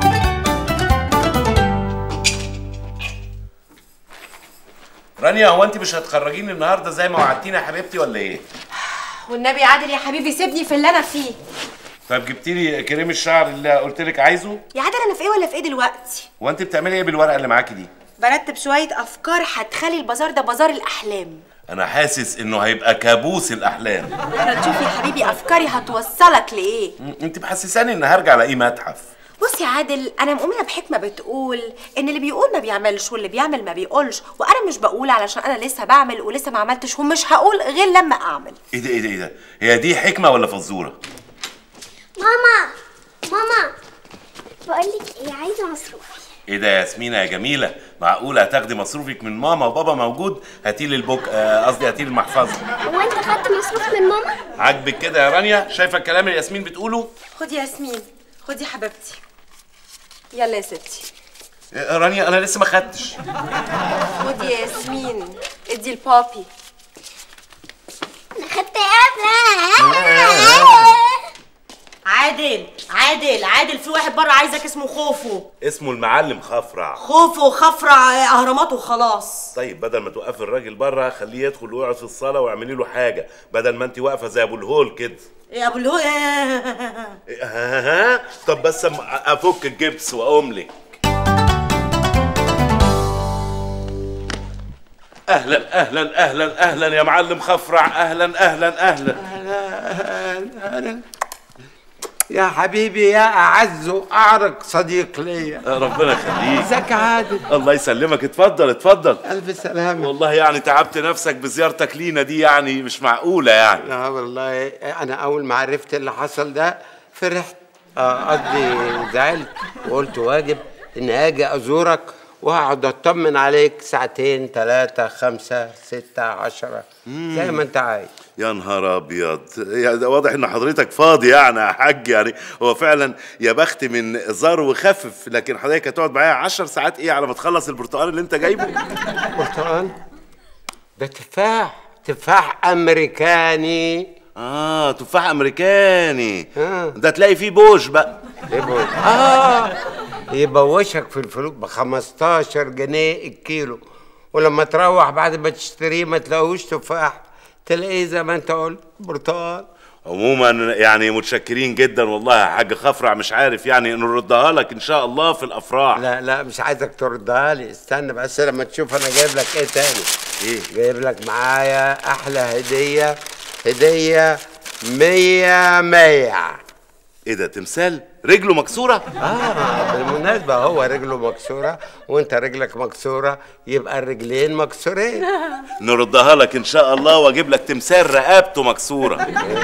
رانيا هو انت مش هتخرجيني النهارده زي ما وعدتيني يا حبيبتي ولا ايه؟ والنبي يا عادل يا حبيبي سيبني في اللي انا فيه طب جبتي لي كريم الشعر اللي قلت لك عايزه؟ يا عادل انا في ايه ولا في ايه دلوقتي هو انت بتعملي ايه بالورقه اللي معاكي دي؟ برتب شويه افكار هتخلي البازار ده بازار الاحلام انا حاسس انه هيبقى كابوس الاحلام انا تشوف يا حبيبي افكاري هتوصلك لايه م- انت محسساني ان هرجع الاقيه متحف بص يا عادل انا مؤمنه بحكمه بتقول ان اللي بيقول ما بيعملش واللي بيعمل ما بيقولش وانا مش بقول علشان انا لسه بعمل ولسه ما عملتش ومش هقول غير لما اعمل ايه ده ايه ده ايه ده؟ هي دي حكمه ولا فزوره؟ ماما ماما بقول لك ايه عايزه مصروفي ايه ده يا ياسمينة يا جميلة معقولة هتاخدي مصروفك من ماما وبابا موجود هاتيلي البوك آه، قصدي هاتيلي المحفظة هو انت خدت مصروف من ماما عاجبك كده يا رانيا شايفة الكلام اللي ياسمين بتقوله خدي يا ياسمين خدي حبيبتي يلا يا ستي آه، رانيا انا لسه ما خدتش خدي يا ياسمين ادي البابي انا خدت قبل عادل عادل عادل في واحد بره عايزك اسمه خوفو اسمه المعلم خفرع خوفو خفرع اهرامات وخلاص طيب بدل ما توقفي الراجل بره خليه يدخل ويقعد في الصالة واعملي له حاجة بدل ما انت واقفة زي ابو الهول كده يا ابو الهو إيه، ها ها طب بس أم- افك الجبس واقوم لك اهلا اهلا اهلا اهلا يا معلم خفرع اهلا اهلا اهلا أهلا يا حبيبي يا أعز وأعرق صديق ليا ربنا يخليك ازيك يا عادل الله يسلمك اتفضل اتفضل ألف سلامة والله يعني تعبت نفسك بزيارتك لينا دي يعني مش معقولة يعني لا والله أنا أول ما عرفت اللي حصل ده فرحت آه، قصدي زعلت وقلت واجب إني أجي أزورك وأقعد أطمن عليك ساعتين ثلاثة خمسة ستة عشرة زي ما أنت عايز يا نهار ابيض يعني ده واضح ان حضرتك فاضي يعني يا حاج يعني هو فعلا يا بخت من زار وخفف لكن حضرتك هتقعد معايا 10 ساعات ايه على ما تخلص البرتقال اللي انت جايبه برتقال ده تفاح تفاح أمريكاني اه تفاح امريكاني ده تلاقي فيه بوش بقى ايه بوش اه يبوشك في الفلوس ب 15 جنيه الكيلو ولما تروح بعد ما تشتريه ما تلاقوش تفاح تلاقيه زي ما انت قلت برتقال عموما يعني متشكرين جدا والله يا حاج خفرع مش عارف يعني نردها لك ان شاء الله في الافراح لا لا مش عايزك تردها لي استنى بس لما تشوف انا جايب لك ايه تاني ايه جايب لك معايا احلى هديه هديه مية مية ايه ده تمثال رجله مكسوره اه بالمناسبه هو رجله مكسوره وانت رجلك مكسوره يبقى الرجلين مكسورين نردها لك ان شاء الله واجيب لك تمثال رقبته مكسوره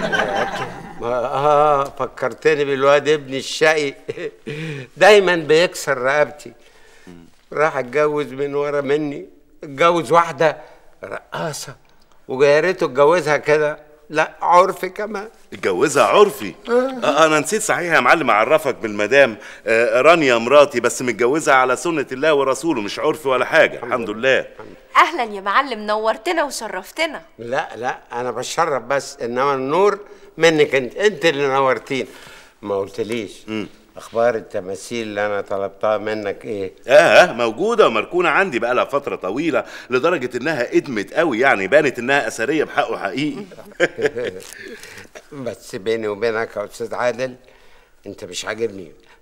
اه فكرتني بالواد ابني الشقي دايما بيكسر رقبتي راح اتجوز من ورا مني اتجوز واحده رقاصه وجارته اتجوزها كده لا عرفي كمان اتجوزها عرفي آه انا نسيت صحيح يا معلم اعرفك بالمدام آه رانيا مراتي بس متجوزها على سنه الله ورسوله مش عرفي ولا حاجه الحمد لله اهلا يا معلم نورتنا وشرفتنا لا لا انا بشرب بس انما النور منك انت انت اللي نورتين ما قلتليش اخبار التماثيل اللي انا طلبتها منك ايه اه موجوده ومركونه عندي بقى لها فتره طويله لدرجه انها ادمت قوي يعني بانت انها اثريه بحقه حقيقي بس بيني وبينك يا استاذ عادل انت مش عاجبني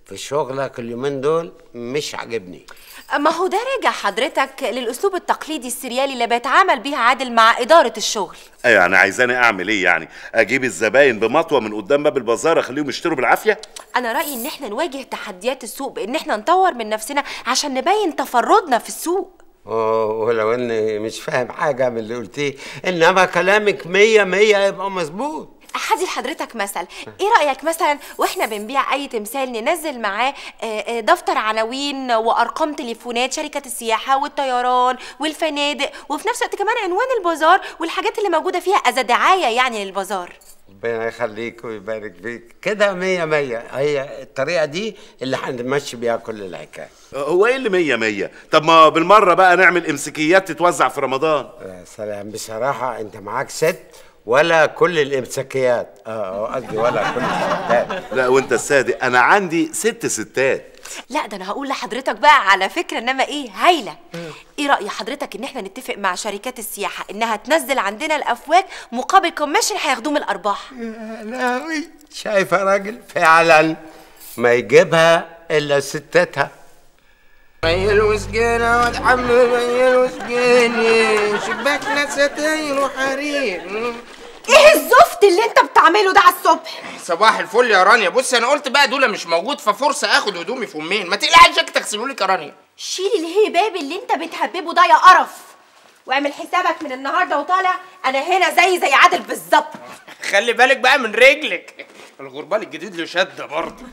في شغلك اليومين دول مش عاجبني ما هو ده راجع حضرتك للاسلوب التقليدي السريالي اللي بيتعامل بيه عادل مع اداره الشغل يعني عايزاني اعمل ايه يعني اجيب الزباين بمطوه من قدام باب البازار اخليهم يشتروا بالعافيه انا رايي ان احنا نواجه تحديات السوق بان احنا نطور من نفسنا عشان نبين تفردنا في السوق أوه، ولو اني مش فاهم حاجه من اللي قلتيه انما كلامك مية مية يبقى مظبوط هدي لحضرتك مثل ايه رايك مثلا واحنا بنبيع اي تمثال ننزل معاه آه، آه، دفتر عناوين وارقام تليفونات شركه السياحه والطيران والفنادق وفي نفس الوقت كمان عنوان البازار والحاجات اللي موجوده فيها از دعايه يعني للبازار ربنا يخليك ويبارك فيك كده مية مية هي الطريقه دي اللي هنمشي بيها كل الحكايه هو ايه اللي مية مية طب ما بالمره بقى نعمل امسكيات تتوزع في رمضان يا سلام بصراحه انت معاك ست ولا كل الامساكيات اه قصدي ولا كل الستات لا وانت الصادق انا عندي ست ستات لا ده انا هقول لحضرتك بقى على فكره انما ايه هايله ايه راي حضرتك ان احنا نتفق مع شركات السياحه انها تنزل عندنا الافواج مقابل كوميشن هياخدوه من الارباح لاوي شايف يا راجل فعلا ما يجيبها الا ستاتها ميل وسجينة واتحمل ميل وسجيني شباكنا ستاير وحرير ايه الزفت اللي انت بتعمله ده على الصبح صباح الفل يا رانيا بص انا قلت بقى دول مش موجود ففرصه اخد هدومي في امين ما تقلقش جاك تغسلوا لي يا رانيا شيل الهباب اللي انت بتهببه ده يا قرف واعمل حسابك من النهارده وطالع انا هنا زي زي عادل بالظبط خلي بالك بقى من رجلك الغربال الجديد له شده برضه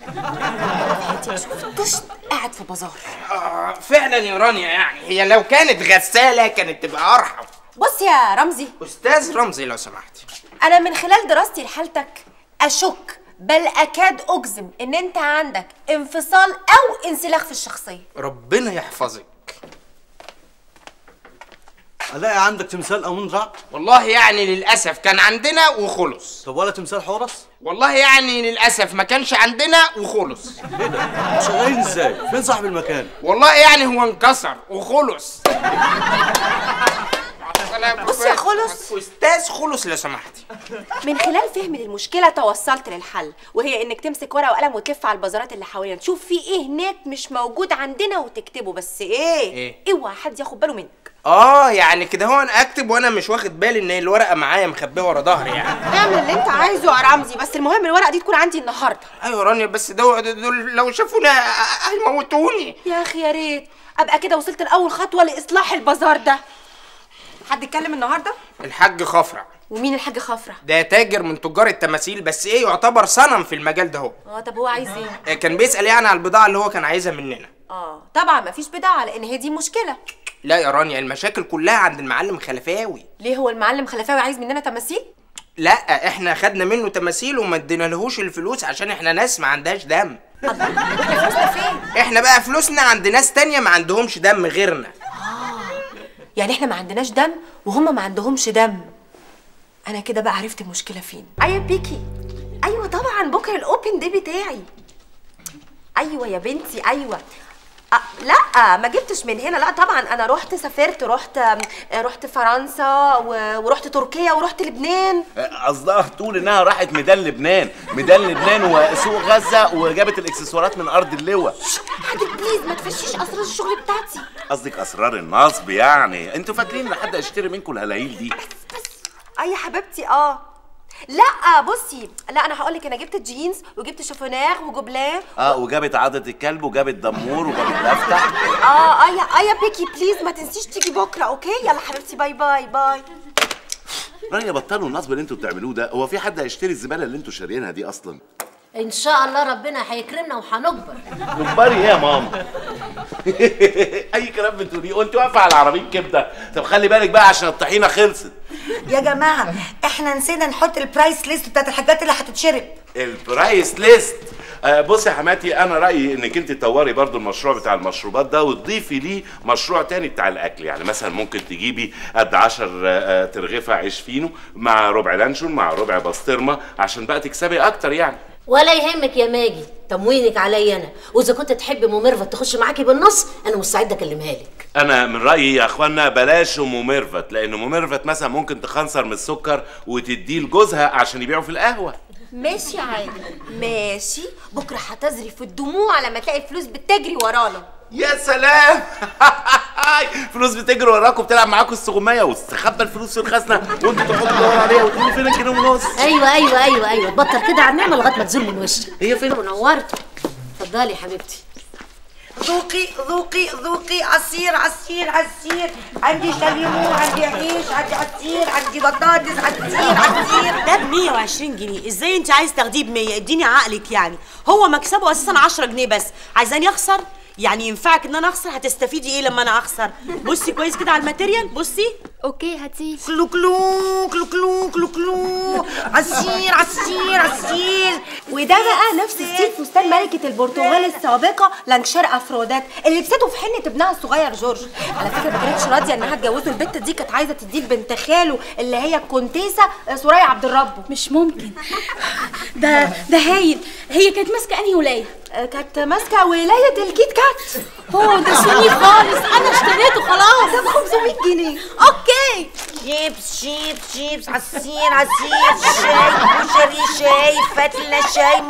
طشت قاعد في بازار آه فعلا يا رانيا يعني هي لو كانت غساله كانت تبقى ارحم بص يا رمزي استاذ رمزي لو سمحتي انا من خلال دراستي لحالتك اشك بل اكاد اجزم ان انت عندك انفصال او انسلاخ في الشخصيه ربنا يحفظك الاقي عندك تمثال امون رع والله يعني للاسف كان عندنا وخلص طب ولا تمثال حورس والله يعني للاسف ما كانش عندنا وخلص ايه ده شغالين ازاي فين صاحب المكان والله يعني هو انكسر وخلص بص يا خلص استاذ خلص لو سمحتي من خلال فهمي للمشكله توصلت للحل وهي انك تمسك ورقه وقلم وتلف على البازارات اللي حوالينا تشوف في ايه هناك مش موجود عندنا وتكتبه بس ايه إيه؟ اوعى حد ياخد باله منك اه يعني كده هو انا اكتب وانا مش واخد بالي ان الورقه معايا مخبيه ورا ظهري يعني اعمل اللي انت عايزه يا رمزي بس المهم الورقه دي تكون عندي النهارده ايوه رانيا بس دول, دول لو شافونا هيموتوني يا اخي يا ريت ابقى كده وصلت لاول خطوه لاصلاح البازار ده حد اتكلم النهارده الحاج خفرع ومين الحاج خفرع ده تاجر من تجار التماثيل بس ايه يعتبر صنم في المجال ده هو اه طب هو عايز ايه آه، كان بيسال يعني على البضاعه اللي هو كان عايزها مننا اه طبعا مفيش بضاعه لان هي دي مشكله لا يا رانيا المشاكل كلها عند المعلم خلفاوي ليه هو المعلم خلفاوي عايز مننا تماثيل لا احنا خدنا منه تماثيل وما ادينالهوش الفلوس عشان احنا ناس ما عندهاش دم احنا بقى فلوسنا عند ناس تانية ما عندهمش دم غيرنا يعني احنا ما عندناش دم وهم ما عندهمش دم انا كده بقى عرفت المشكله فين ايوه بيكي ايوه طبعا بكره الاوبن دي بتاعي ايوه يا بنتي ايوه أه لا ما جبتش من هنا لا طبعا انا رحت سافرت رحت رحت فرنسا و- ورحت تركيا ورحت لبنان قصدها تقول انها راحت ميدان لبنان ميدان لبنان وسوق غزه وجابت الاكسسوارات من ارض اللواء حاجه بليز ما تفشيش اسرار الشغل بتاعتي قصدك اسرار النصب يعني انتوا فاكرين ان حد هيشتري منكم الهلايل دي اي يا حبيبتي اه لا بصي لا انا هقول لك انا جبت جينز وجبت شوفونير وجوبلان اه وجابت عضة الكلب وجابت دمور وجابت لفتة اه اه يا اه يا بيكي بليز ما تنسيش تيجي بكره اوكي يلا حبيبتي باي باي باي رانيا بطلوا النصب اللي انتوا بتعملوه ده هو في حد هيشتري الزبالة اللي انتوا شاريينها دي اصلا ان شاء الله ربنا هيكرمنا وهنكبر كبري ايه يا ماما اي كلام بتقوليه وانت واقفه على عربيه كبده طب خلي بالك بقى عشان الطحينه خلصت يا جماعه احنا نسينا نحط البرايس ليست بتاعت الحاجات اللي هتتشرب البرايس ليست آه بصي يا حماتي انا رايي انك انت تطوري برضو المشروع بتاع المشروبات ده وتضيفي ليه مشروع تاني بتاع الاكل يعني مثلا ممكن تجيبي قد 10 ترغيفه عيش فينو مع ربع لانشون مع ربع بسطرمه عشان بقى تكسبي اكتر يعني ولا يهمك يا ماجي تموينك عليا انا واذا كنت تحبي ام ميرفت تخش معاكي بالنص انا مستعده اكلمها لك انا من رايي يا اخوانا بلاش ام ميرفت لان ام ميرفت مثلا ممكن تخنصر من السكر وتديه لجوزها عشان يبيعوا في القهوه ماشي يا عادل ماشي بكره هتزرف الدموع لما تلاقي الفلوس بتجري ورانا يا سلام فلوس بتجري وراكم بتلعب معاكم السغمايه واستخبى الفلوس في الخزنه وانتوا تقعدوا تدوروا عليها وتقولوا فين الجنيه ونص ايوه ايوه ايوه ايوه تبطل كده على النعمه لغايه ما تزول من وشك هي فين منورت اتفضلي يا حبيبتي ذوقي ذوقي ذوقي عصير عصير عصير عندي شاليمو عندي عيش عندي عصير عندي بطاطس عصير عصير ده ب 120 جنيه ازاي انت عايز تاخديه ب 100 اديني عقلك يعني هو مكسبه اساسا 10 جنيه بس عايزاني اخسر يعني ينفعك ان انا اخسر هتستفيدي ايه لما انا اخسر بصي كويس كده على الماتيريال بصي اوكي هاتيه كلو كلو كلو كلو كلو كلو عصير عصير عصير وده بقى نفس ستيل فستان ملكة البرتغال السابقة لانكشير افرودات اللي لبسته في حنة ابنها الصغير جورج على فكرة ما كانتش راضية انها تجوزه البت دي كانت عايزة تديه لبنت خاله اللي هي الكونتيسة سوريا عبد الرب مش ممكن ده ده هايل هي كانت ماسكه انهي ولايه كانت ماسكة ولاية الكيت كات هو ده سوني خالص انا اشتريته خلاص ده ب 500 جنيه اوكي شيبس شيبس شيبس عصير عصير شاي كشري شاي فتلة شاي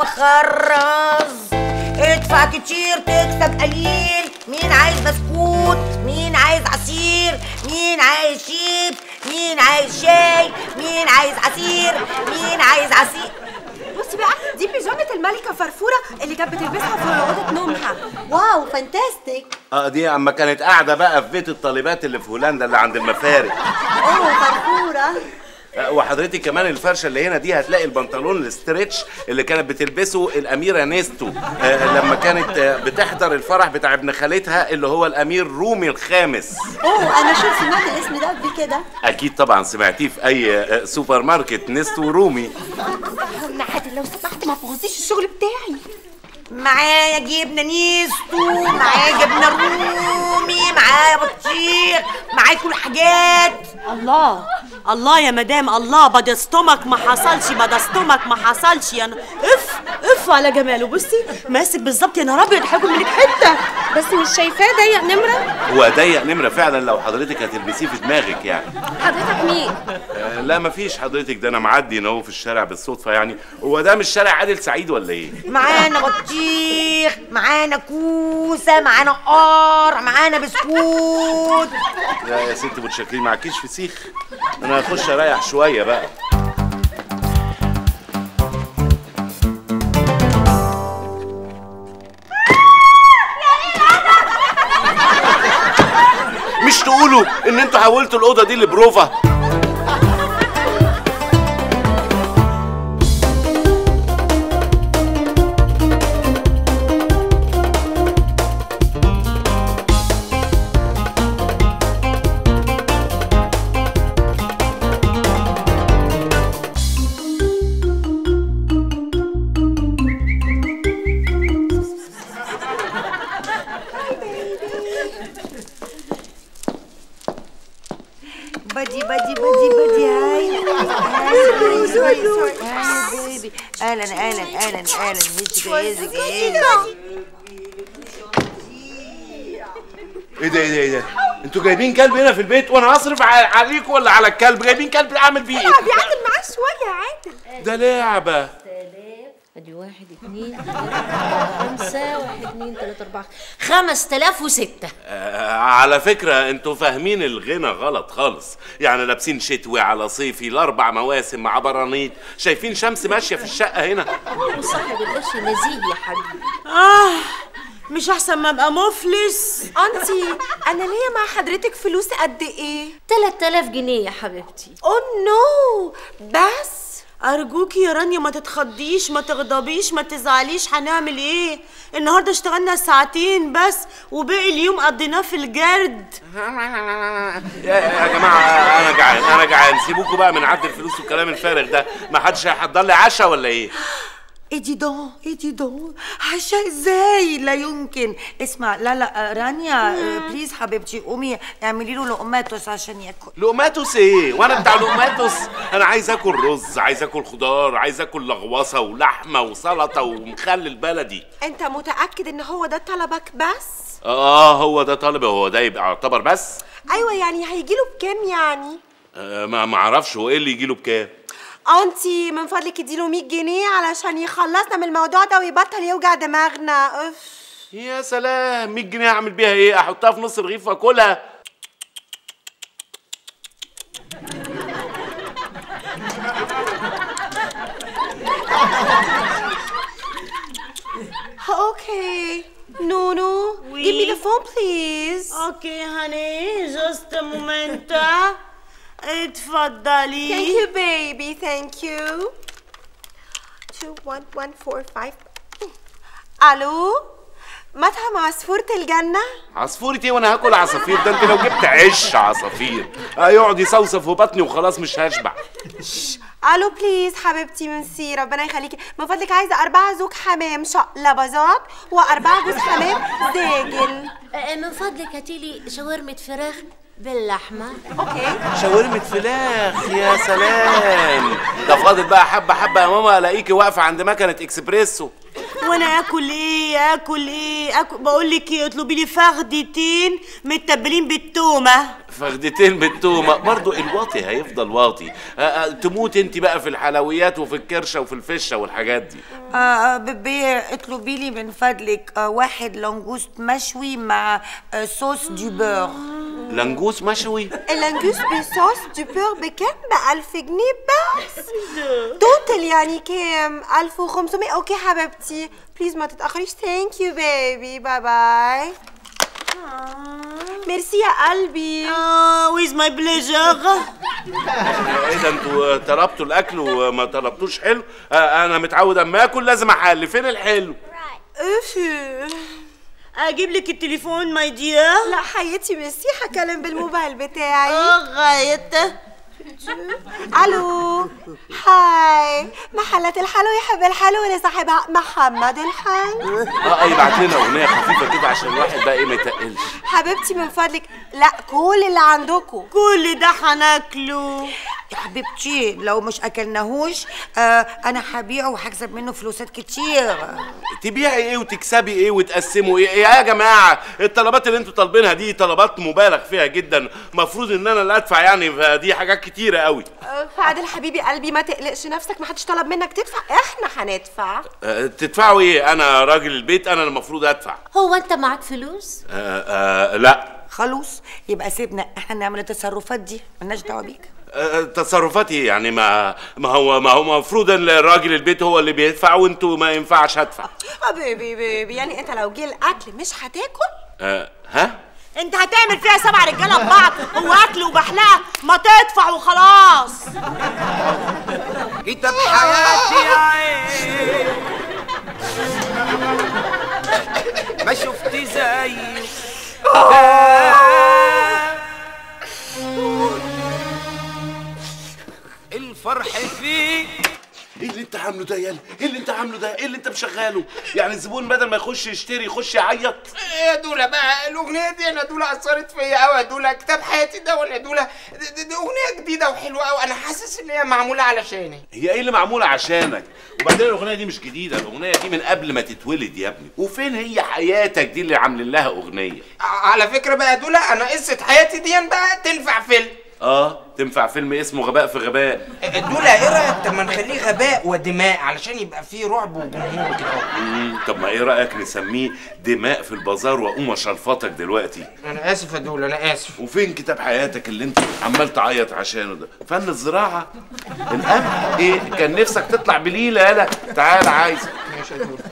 مخرز ادفع كتير تكسب قليل مين عايز بسكوت مين عايز عصير مين عايز شيبس مين عايز شاي مين عايز عصير مين عايز عصير بصي بقى دي بيجامة الملكة فرفورة اللي كانت بتلبسها في أوضة نومها واو فانتاستيك اه دي اما كانت قاعده بقى في بيت الطالبات اللي في هولندا اللي عند المفارق اوه فرفورة آه، وحضرتك كمان الفرشه اللي هنا دي هتلاقي البنطلون الاسترتش اللي كانت بتلبسه الاميره نيستو آه، لما كانت آه، بتحضر الفرح بتاع ابن خالتها اللي هو الامير رومي الخامس اوه انا شوف سمعت الاسم ده قبل كده اكيد طبعا سمعتيه في اي آه، سوبر ماركت نيستو رومي نحاتي لو سمحت ما تبوظيش الشغل بتاعي معايا جبنه نيستو معايا جبنه رومي معايا بطيخ معايا كل حاجات الله الله يا مدام الله بدا ستومك ما حصلش بدا ستومك ما حصلش يا ن- اف اف على جماله بصي ماسك بالظبط يا نهار ابيض هاكل منك حته بس مش شايفاه ضيق نمرة هو ضيق نمره فعلا لو حضرتك هتلبسيه في دماغك يعني حضرتك مين؟ آه، لا مفيش حضرتك ده انا معدي هنا اهو في الشارع بالصدفه يعني هو ده مش شارع عادل سعيد ولا ايه معانا بطيخ معانا كوسه معانا قار معانا بسكوت لا يا ست متشكرين معكيش فسيخ انا هخش اريح شويه بقى مش تقولوا ان انتوا حولتوا الاوضه دي لبروفا بدي بدي بدي بدي هاي هاي سوري سوري هاي بيبي اهلا اهلا اهلا اهلا مش جايزه جايزه ايه ده ايه ده ايه ده انتوا جايبين كلب هنا في البيت وانا هصرف ع- عليكم ولا على الكلب جايبين كلب اعمل بيه ايه بيعدل معاه شوية عادل ده لعبه ادي واحد اتنين تلاتة خمسة واحد اتنين تلاتة أربعة خمس تلاف وستة آه على فكرة انتوا فاهمين الغنى غلط خالص يعني لابسين شتوي على صيفي الاربع مواسم مع برانيت شايفين شمس ماشية في الشقة هنا وصاحب القرش نزيه يا حبيبي اه مش احسن ما ابقى مفلس انتي انا ليا مع حضرتك فلوس قد ايه 3000 جنيه يا حبيبتي اوه نو بس ارجوكي يا رانيا ما تتخضيش ما تغضبيش ما تزعليش هنعمل ايه النهارده اشتغلنا ساعتين بس وباقي اليوم قضيناه في الجرد يا, يا جماعة انا جعان انا جعان سيبوكوا بقى من عد الفلوس والكلام الفارغ ده ما حدش هيحضر لي عشاء ولا ايه ايه دي دون ايه دي دون عشاء ازاي لا يمكن اسمع لا لا آه، رانيا آه، بليز حبيبتي قومي اعملي له لقماتوس عشان ياكل لقماتوس ايه وانا بتاع لقماتوس انا عايز اكل رز عايز اكل خضار عايز اكل لغوصه ولحمه وسلطه ومخلل بلدي انت متأكد ان هو ده طلبك بس اه هو ده طالب هو ده يبقى يعتبر بس ايوه يعني هيجيله بكام يعني آه ما ما اعرفش هو ايه اللي يجيله بكام انتي من فضلك اديله 100 جنيه علشان يخلصنا من الموضوع ده ويبطل يوجع دماغنا اف يا سلام 100 جنيه اعمل بيها ايه احطها في نص رغيف واكلها Okay. Nunu, give me the phone, please. Okay, honey. Just a moment. اتفضلي. Thank you, baby. Thank you. Two, one, one, four, five. ألو؟ مطعم عصفورة الجنة؟ عصفورة ايه وانا هاكل عصافير ده انت لو جبت عش عصافير هيقعد يصوصف في بطني وخلاص مش هشبع الو بليز حبيبتي منسي ربنا يخليكي من فضلك عايزه اربعه زوج حمام شقلباظات واربعه جوز حمام زاجل آه، من فضلك هاتيلي شاورمة فراخ باللحمة اوكي شاورمة فراخ يا سلام ده فاضل بقى حبة حبة يا ماما الاقيكي واقفة عند مكنة اكسبريسو وانا اكل ايه اكل ايه أكل... بقول لك ايه اطلبي لي فخدتين متبلين بالتومه فخدتين بالتومة برضو الواطي هيفضل واطي آه، آه، تموت انت بقى في الحلويات وفي الكرشة وفي الفشة والحاجات دي آه بيبي اطلبي لي من فضلك آه واحد لانجوست مشوي مع آه صوص دي بور لنجوس مشوي اللانجوس بصوص دي بور بكام؟ ب 1000 جنيه بس توتال يعني كام؟ 1500 اوكي حبيبتي بليز ما تتأخريش ثانك يو بيبي باي باي ميرسي يا قلبي اه ويز ماي بليجر ايه ده انتوا طلبتوا الاكل وما طلبتوش حلو آه، انا متعود اما اكل لازم احل فين الحلو اجيب لك التليفون ماي دير لا حياتي ميرسي هكلم بالموبايل بتاعي لغايه الو هاي محلات الحلو يحب الحلو اللي صاحبها محمد الحلو اه يبعت لنا اغنيه خفيفه كده عشان الواحد بقى ايه ما يتقلش حبيبتي من فضلك لا كل اللي عندكم كل ده هناكله يا حبيبتي لو مش اكلناهوش آه انا هبيعه وهكسب منه فلوسات كتير تبيعي ايه وتكسبي ايه وتقسموا ايه إيه يا جماعه الطلبات اللي انتوا طالبينها دي طلبات مبالغ فيها جدا المفروض ان انا اللي ادفع يعني فدي حاجات كتيره قوي فعادل حبيبي قلبي ما تقلقش نفسك ما حدش طلب منك تدفع احنا هندفع أه تدفعوا ايه انا راجل البيت انا المفروض ادفع هو انت معاك فلوس؟ أه أه لا خلاص يبقى سيبنا احنا نعمل التصرفات دي ملناش دعوه بيك أه تصرفاتي يعني ما ما هو ما هو المفروض ان الراجل البيت هو اللي بيدفع وانتوا ما ينفعش ادفع اه بيبي بيبي يعني انت لو جه الاكل مش هتاكل أه ها انت هتعمل فيها سبع رجاله ببعض هو اكل وبحلقه ما تدفع وخلاص كتاب حياتي يا عين ما شفت زيه الفرح فيه ايه اللي انت عامله ده يالا ايه اللي انت عامله ده ايه اللي انت مشغله يعني الزبون بدل ما يخش يشتري يخش يعيط ايه يا دولا بقى الاغنيه دي انا دولا اثرت فيا قوي يا دولا كتاب حياتي ده ولا يا دولا دي, دي, دي اغنيه جديده وحلوه قوي انا حاسس ان هي معموله علشاني هي ايه اللي معموله عشانك وبعدين الاغنيه دي مش جديده الاغنيه دي من قبل ما تتولد يا ابني وفين هي حياتك دي اللي عاملين لها اغنيه ع- على فكره بقى يا دولا انا قصه حياتي دي بقى تنفع فيلم اه تنفع فيلم اسمه غباء في غباء دولا ايه رايك طب ما نخليه غباء ودماء علشان يبقى فيه رعب وجمهور كده مم، طب ما ايه رايك نسميه دماء في البازار واقوم اشلفطك دلوقتي انا اسف يا دولا انا اسف وفين كتاب حياتك اللي انت عمال تعيط عشانه ده فن الزراعه القمح ايه كان نفسك تطلع بليله يالا تعال عايزك ماشي يا دولا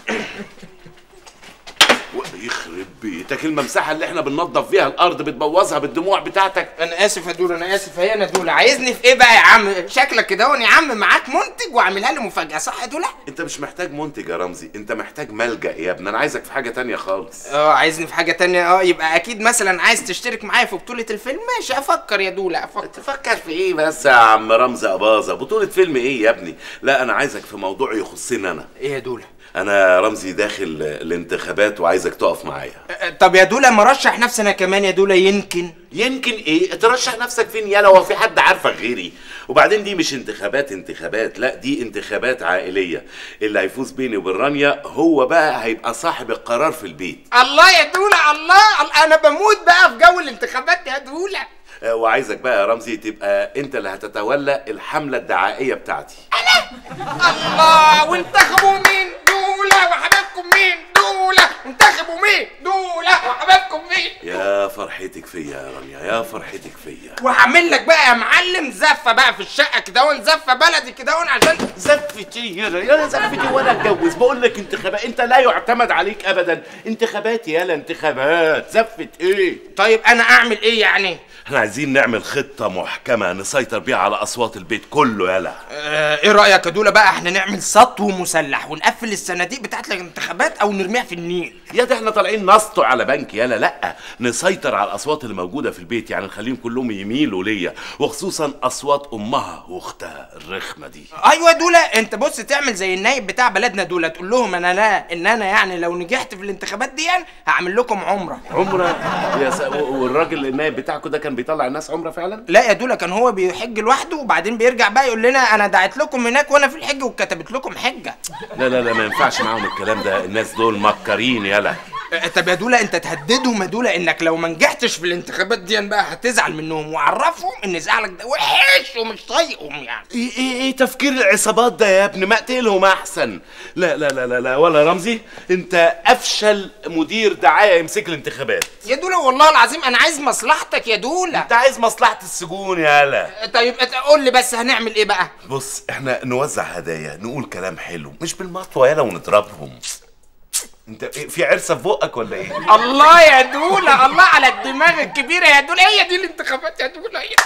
يخرب بيتك الممسحه اللي احنا بننظف فيها الارض بتبوظها بالدموع بتاعتك انا اسف يا دولا انا اسف هي انا دولا عايزني في ايه بقى يا عم شكلك كده هو يا عم معاك منتج وعاملها لي مفاجاه صح يا دولا انت مش محتاج منتج يا رمزي انت محتاج ملجأ يا ابني انا عايزك في حاجه تانية خالص اه عايزني في حاجه تانية اه يبقى اكيد مثلا عايز تشترك معايا في بطوله الفيلم ماشي افكر يا دولا افكر تفكر في ايه بس يا عم رمزي اباظه بطوله فيلم ايه يا ابني لا انا عايزك في موضوع يخصني انا ايه يا دولا انا رمزي داخل الانتخابات وعايزك تقف معايا آه، طب يا دولا ما رشح نفسي انا كمان يا دولا يمكن يمكن ايه ترشح نفسك فين يالا هو في حد عارفك غيري وبعدين دي مش انتخابات انتخابات لا دي انتخابات عائليه اللي هيفوز بيني وبين رانيا هو بقى هيبقى صاحب القرار في البيت الله يا دولا الله الله، انا بموت بقى في جو الانتخابات يا دولا آه، وعايزك بقى يا رمزي تبقى انت اللي هتتولى الحمله الدعائيه بتاعتي الله وانتخبوا مين دولة وحبايبكم مين دولة انتخبوا مين دولة وحبايبكم مين يا فرحتك فيا يا رانيا يا فرحتك فيا وهعمل لك بقى يا معلم زفة بقى في الشقة كده هون زفة بلدي كده هون عشان زفتي يلا يلا زفتي وانا اتجوز بقول لك انتخابات انت لا يعتمد عليك ابدا انتخابات يلا انتخابات زفت ايه طيب انا اعمل ايه يعني احنا عايزين نعمل خطه محكمه نسيطر بيها على اصوات البيت كله يلا آه ايه رايك يا دوله بقى احنا نعمل سطو مسلح ونقفل الصناديق بتاعت الانتخابات او نرميها في النيل يا ده احنا طالعين نسطو على بنك يلا لا نسيطر على الاصوات اللي موجوده في البيت يعني نخليهم كلهم يميلوا ليا وخصوصا اصوات امها واختها الرخمه دي ايوه دوله انت بص تعمل زي النايب بتاع بلدنا دوله تقول لهم انا لا ان انا يعني لو نجحت في الانتخابات دي هعمل لكم عمره عمره يا س... والراجل النائب بتاعكم ده كان بيطلع الناس عمره فعلا لا يا دوله كان هو بيحج لوحده وبعدين بيرجع بقى يقول لنا انا دعيت لكم هناك وانا في الحج وكتبت لكم حجه لا لا لا ما ينفعش معاهم الكلام ده الناس دول مكرين يلا آه، طب يا دوله انت تهددهم يا دوله انك لو ما نجحتش في الانتخابات دي بقى هتزعل منهم وعرفهم ان زعلك ده وحش ومش طايقهم يعني ايه ايه ايه تفكير العصابات ده يا ابني ما اقتلهم احسن لا لا لا لا لا ولا رمزي انت افشل مدير دعايه يمسك الانتخابات يا دوله والله العظيم انا عايز مصلحتك يا دوله انت عايز مصلحه السجون يالا طيب أت- قول لي بس هنعمل ايه بقى بص احنا نوزع هدايا نقول كلام حلو مش بالمطوه يالا ونضربهم انت إيه، في عرسه في بقك ولا ايه الله يا دوله الله على الدماغ الكبيره يا دوله هي دي الانتخابات يا دوله هي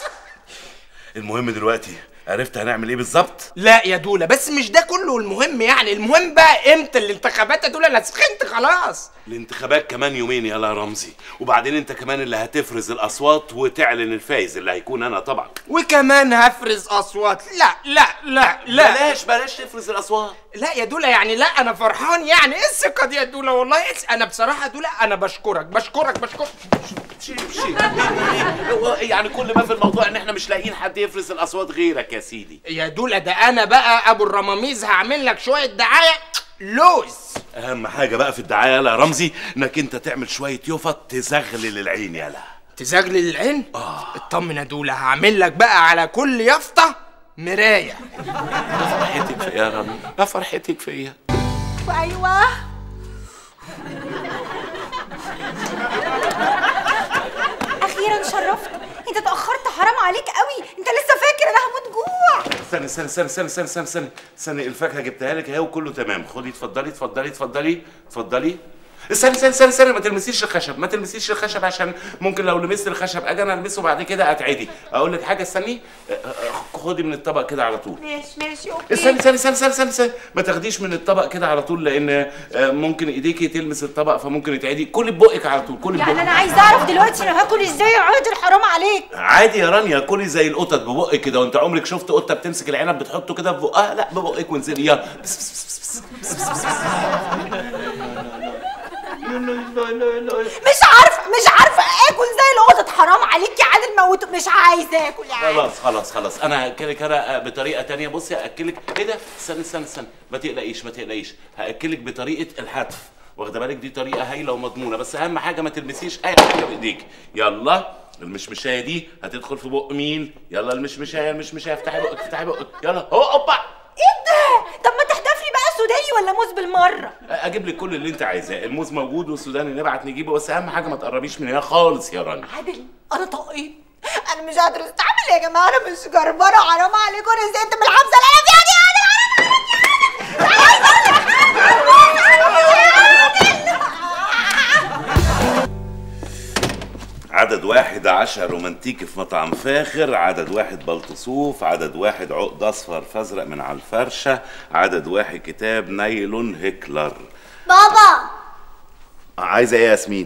المهم دلوقتي عرفت هنعمل ايه بالظبط لا يا دوله بس مش ده كله المهم يعني المهم بقى امتى الانتخابات يا دوله انا سخنت خلاص الانتخابات كمان يومين يلا يا رمزي وبعدين انت كمان اللي هتفرز الاصوات وتعلن الفايز اللي هيكون انا طبعا وكمان هفرز اصوات لا لا لا لا بلاش بلاش تفرز الاصوات لا يا دوله يعني لا انا فرحان يعني ايه الثقه دي يا دوله والله إيه انا بصراحه يا دوله انا بشكرك بشكرك بشكرك شيء شيء هو يعني كل ما في الموضوع ان احنا مش لاقيين حد يفرز الاصوات غيرك يا سيدي يا دوله ده انا بقى ابو الرماميز هعمل لك شويه دعايه لوز اهم حاجه بقى في الدعايه يلا يا رمزي انك انت تعمل شويه يفط تزغلل العين يلا تزغلل العين اه اطمن يا دوله هعمل لك بقى على كل يافطه مرايه فرحتك فيا يا رمزي يا فرحتك فيا ايوه اخيرا شرفت انت اتاخرت حرام عليك قوي انت لسه فاكر انا هموت جوع استنى استنى استنى استنى استنى استنى استنى استنى الفاكهه جبتها لك اهي وكله تمام خدي اتفضلي اتفضلي اتفضلي اتفضلي استنى استنى استنى استنى ما تلمسيش الخشب ما تلمسيش الخشب عشان ممكن لو لمست الخشب اجي انا المسه بعد كده اتعدي اقول لك حاجه استني اه، اه، خدي من الطبق كده على طول ماشي ماشي اوكي استنى استنى استنى استنى استنى, استنى. ما تاخديش من الطبق كده على طول لان اه، ممكن ايديكي تلمس الطبق فممكن يتعدي كلي ببقك على طول كلي يعني ببقك انا عايزه اعرف دلوقتي انا هاكل ازاي يا عادل حرام عليك عادي يا رانيا كلي زي القطط ببقك كده وانت عمرك شفت قطه بتمسك العنب بتحطه كده في بقها لا ببقك وانزلي يلا بس بس بس بس بس بس بس بس. مش عارفه مش عارفه اكل زي القطط حرام عليك يا عادل موت مش عايزه اكل يا عادل خلاص خلاص خلاص انا هاكلك انا بطريقه تانية بصي هاكلك ايه ده استنى استنى استنى ما تقلقيش ما تقلقيش هاكلك بطريقه الحتف واخده بالك دي طريقه هايله ومضمونه بس اهم حاجه ما تلمسيش اي حاجه بايديك يلا المشمشايه دي هتدخل في بق مين يلا المشمشايه المشمشايه افتحي بقك افتحي بقك يلا هو اوبا ايه ده طب ما تحدف لي بقى سوداني ولا موز بالمره اجيب لك كل اللي انت عايزاه الموز موجود والسوداني نبعت نجيبه بس اهم حاجه ما تقربيش من هنا خالص يا رانيا عادل انا طاقين انا مش قادره استحمل يا جماعه انا مش جربانه حرام عليكم انا زهقت من الحبسه اللي انا فيها دي يا عادل عدد واحد عشاء رومانتيكي في مطعم فاخر عدد واحد بلطصوف عدد واحد عقد اصفر فازرق من على الفرشه عدد واحد كتاب نايلون هكلر بابا عايزه ايه يا ياسمين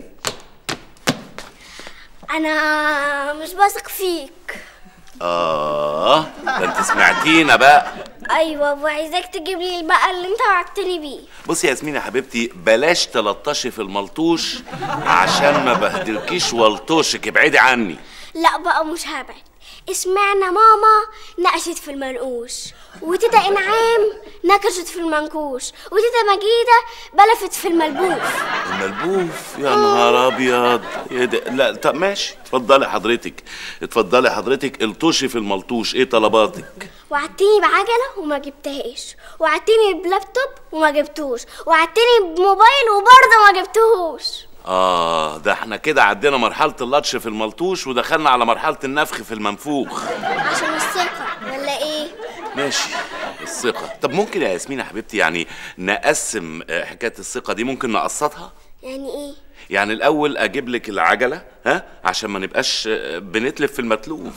انا مش بثق فيك اه ده انت سمعتينا بقى ايوه وعايزاك تجيب لي بقى اللي انت وعدتني بيه بصي يا ياسمين يا حبيبتي بلاش تلطشي في الملطوش عشان ما بهدلكيش والطوشك ابعدي عني لا بقى مش هبعد اسمعنا ماما نقشت في المنقوش وتيتا انعام نكشت في المنكوش وتيتا مجيدة بلفت في الملبوف الملبوف يا نهار ابيض ايه ده لا طب ماشي اتفضلي حضرتك اتفضلي حضرتك الطشي في الملطوش ايه طلباتك وعدتني بعجلة وما جبتهاش وعدتني بلابتوب وما جبتوش وعدتني بموبايل وبرضه ما جبتهوش اه ده احنا كده عدينا مرحله اللطش في الملطوش ودخلنا على مرحله النفخ في المنفوخ عشان الثقة ولا ايه؟ ماشي الثقه طب ممكن يا ياسمين يا حبيبتي يعني نقسم آه، حكايه الثقه دي ممكن نقسطها يعني ايه؟ يعني الاول اجيب لك العجله ها عشان ما نبقاش آه، بنتلف في المتلوف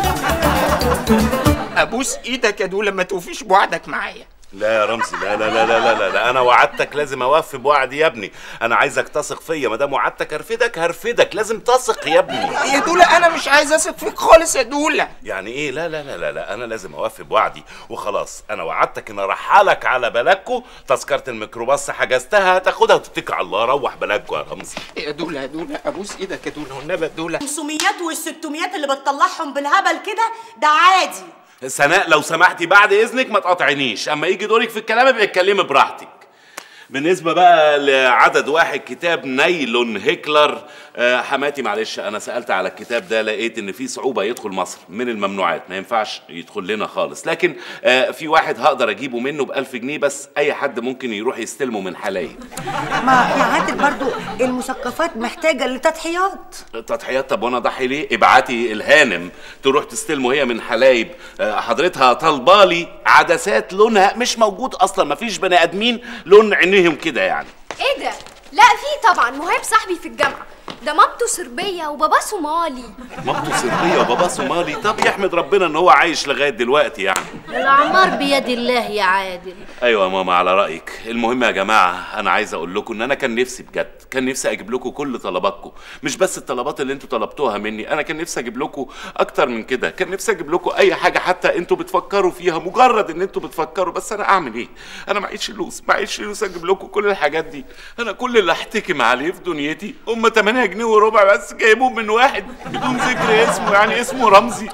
ابوس ايدك يا دولا ما توفيش بوعدك معايا لا يا رمزي لا لا لا لا لا لا, لا. انا وعدتك لازم اوفي بوعدي يا ابني انا عايزك تثق فيا ما دام وعدتك هرفدك هرفدك لازم تثق يا ابني يا دولا انا مش عايز اثق فيك خالص يا دولا يعني ايه لا لا لا لا لا انا لازم اوفي بوعدي وخلاص انا وعدتك ان ارحلك على بلدكو تذكره الميكروباص حجزتها هتاخدها وتتكل على الله روح بلدكو يا رمزي يا دولا يا دولا ابوس ايدك يا دولا والنبي يا دولا 500 وال600 اللي بتطلعهم بالهبل كده ده عادي سناء لو سمحتي بعد اذنك ما تقاطعنيش اما يجي دورك في الكلام ابقى اتكلمي براحتك بالنسبة بقى لعدد واحد كتاب نايلون هيكلر آه، حماتي معلش أنا سألت على الكتاب ده لقيت إن في صعوبة يدخل مصر من الممنوعات ما ينفعش يدخل لنا خالص لكن آه، في واحد هقدر أجيبه منه بألف جنيه بس أي حد ممكن يروح يستلمه من حلايب ما يا عادل برضو المثقفات محتاجة لتضحيات تضحيات طب وانا اضحي ليه؟ ابعتي الهانم تروح تستلمه هي من حلايب آه، حضرتها طالبالي عدسات لونها مش موجود اصلا مفيش بني ادمين لون عينيهم كده يعني ايه ده لا في طبعا مهاب صاحبي في الجامعه ده مامته صربيه وباباه صومالي مامته صربيه وبابا صومالي طب يحمد ربنا ان هو عايش لغايه دلوقتي يعني الأعمار بيد الله يا عادل ايوه يا ماما على رايك المهم يا جماعه انا عايز اقول لكم ان انا كان نفسي بجد كان نفسي اجيب لكم كل طلباتكم مش بس الطلبات اللي انتوا طلبتوها مني انا كان نفسي اجيب لكم اكتر من كده كان نفسي اجيب لكم اي حاجه حتى انتوا بتفكروا فيها مجرد ان انتوا بتفكروا بس انا اعمل ايه انا معيش فلوس معيش فلوس اجيب لكم كل الحاجات دي انا كل اللي احتكم عليه في دنيتي هم 8 جنيه وربع بس جايبهم من واحد بدون ذكر اسمه يعني اسمه رمزي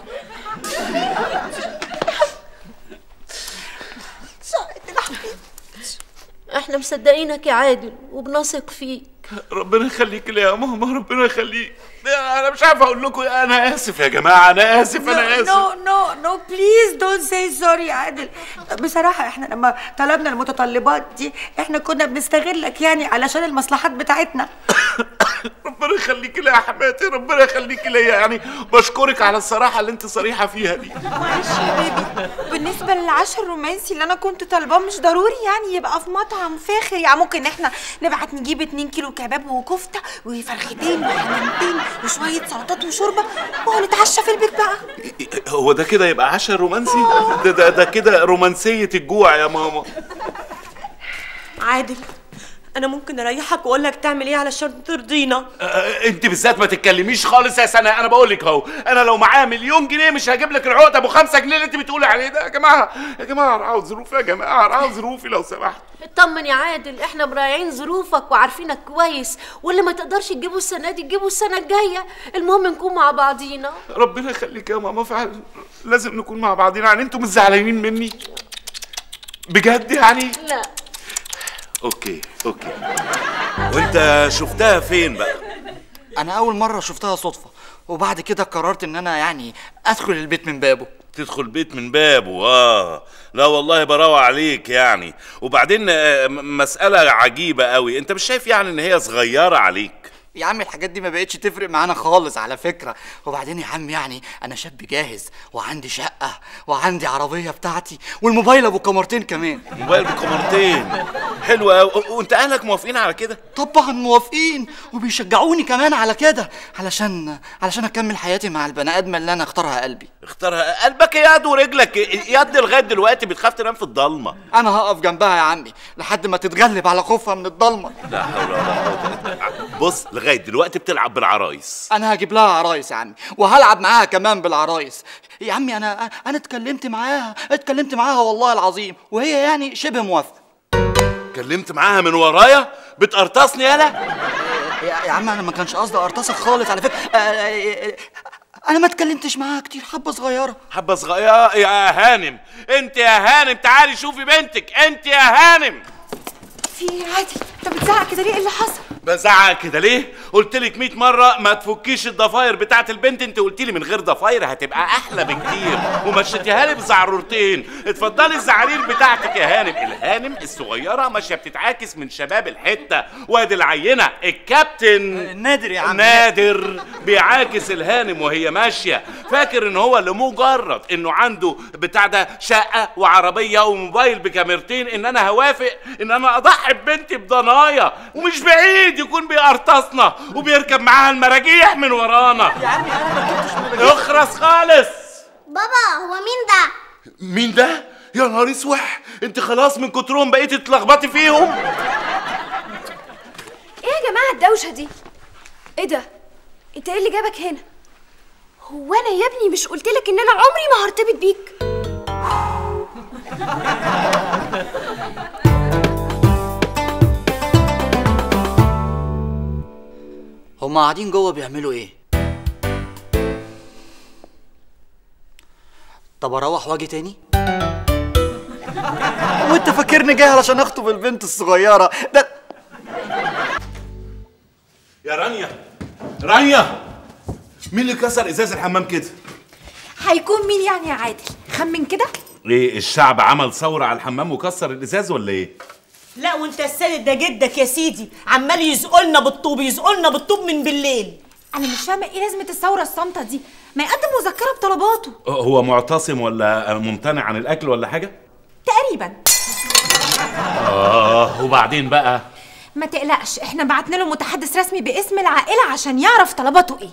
احنا مصدقينك يا عادل وبنثق فيك ربنا يخليك ليا يا ماما ربنا يخليك انا مش عارف اقول لكم إيه. انا اسف يا جماعه انا اسف انا اسف نو نو نو بليز دونت سي سوري يا عادل بصراحة احنا لما طلبنا المتطلبات دي احنا كنا بنستغلك يعني علشان المصلحات بتاعتنا ربنا يخليك ليا يا حماتي ربنا يخليك ليا يعني بشكرك على الصراحه اللي انت صريحه فيها دي معلش يا بيبي بالنسبة للعشاء الرومانسي اللي أنا كنت طالباه مش ضروري يعني يبقى في مطعم فاخر يعني ممكن إحنا نبعت نجيب 2 كيلو كباب وكفتة وفرختين وحمامتين وشوية سلطات وشوربة ونتعشى في البيت بقى هو ده كده يبقى عشاء رومانسي ده ده, ده كده رومانسيه الجوع يا ماما عادل انا ممكن اريحك واقول لك تعمل ايه علشان ترضينا آه، انت بالذات ما تتكلميش خالص يا سناء انا بقول لك اهو انا لو معايا مليون جنيه مش هجيب لك العقد ابو خمسة جنيه اللي انت بتقولي عليه ده يا جماعه يا جماعه راعوا ظروفي يا جماعه راعوا ظروفي لو سمحت اطمن يا عادل احنا مراعيين ظروفك وعارفينك كويس واللي ما تقدرش تجيبه السنه دي تجيبه السنه الجايه المهم نكون مع بعضينا ربنا يخليك يا ماما فعلا لازم نكون مع بعضينا يعني انتوا مش زعلانين مني بجد يعني لا اوكي اوكي وانت شفتها فين بقى انا اول مره شفتها صدفه وبعد كده قررت ان انا يعني ادخل البيت من بابه تدخل بيت من بابه اه لا والله براوة عليك يعني وبعدين آه، م- مسألة عجيبة قوي انت مش شايف يعني ان هي صغيرة عليك يا عم الحاجات دي ما بقتش تفرق معانا خالص على فكره وبعدين يا عم يعني انا شاب جاهز وعندي شقه وعندي عربيه بتاعتي والموبايل ابو كاميرتين كمان موبايل بكاميرتين حلو قوي وانت اهلك موافقين على كده طبعا موافقين وبيشجعوني كمان على كده علشان علشان اكمل حياتي مع البني ادمه اللي انا اختارها قلبي اختارها قلبك يد ورجلك يد لغايه دلوقتي بتخاف تنام في الضلمه انا هقف جنبها يا عمي لحد ما تتغلب على خوفها من الضلمه لا حول ولا قوه الا بالله بص لغايه دلوقتي بتلعب بالعرايس انا هجيب لها عرايس يا عمي وهلعب معاها كمان بالعرايس يا عمي انا انا اتكلمت معاها اتكلمت معاها والله العظيم وهي يعني شبه موافقه كلمت معاها من ورايا بتقرطصني يالا يا, يا عم انا ما كانش قصدي ارتصك خالص على فكره آه، آه، انا ما اتكلمتش معاها كتير حبه صغيره حبه صغيره يا هانم انت يا هانم تعالي شوفي بنتك انت يا هانم في ايه عادل انت بتزعق كده ليه ايه اللي حصل بزعق كده ليه؟ قلت لك 100 مرة ما تفكيش الضفاير بتاعت البنت انت قلت لي من غير ضفاير هتبقى احلى بكتير ومشيتيها لي بزعرورتين اتفضلي الزعارير بتاعتك يا هانم الهانم الصغيرة ماشية بتتعاكس من شباب الحتة وادي العينة الكابتن نادر يا عم نادر بيعاكس الهانم وهي ماشية فاكر ان هو لمجرد انه عنده بتاع ده شقة وعربية وموبايل بكاميرتين ان انا هوافق ان انا اضحي ببنتي بضنايا ومش بعيد يكون بيقرطصنا وبيركب معاها المراجيح من ورانا يا عمي انا اخرس خالص بابا هو مين ده مين ده؟ يا نهار اسوح انت خلاص من كترهم بقيتي تتلخبطي فيهم ايه يا جماعه الدوشه دي ايه ده انت ايه اللي جابك هنا هو انا يا ابني مش قلت لك ان انا عمري ما هرتبط بيك هما قاعدين جوه بيعملوا ايه طب اروح واجي تاني وانت فاكرني جاي علشان اخطب البنت الصغيره ده يا رانيا رانيا مين اللي كسر ازاز الحمام كده؟ هيكون مين يعني يا عادل خمن كده ايه الشعب عمل ثورة على الحمام وكسر الازاز ولا ايه؟ لا وانت السيد ده جدك يا سيدي عمال يزقلنا بالطوب يزقلنا بالطوب من بالليل انا مش فاهمه ايه لازمه الثوره الصامته دي ما يقدم مذكره بطلباته هو معتصم ولا ممتنع عن الاكل ولا حاجة؟ تقريبا اه وبعدين بقى ما تقلقش احنا بعتنا له متحدث رسمي باسم العائله عشان يعرف طلباته ايه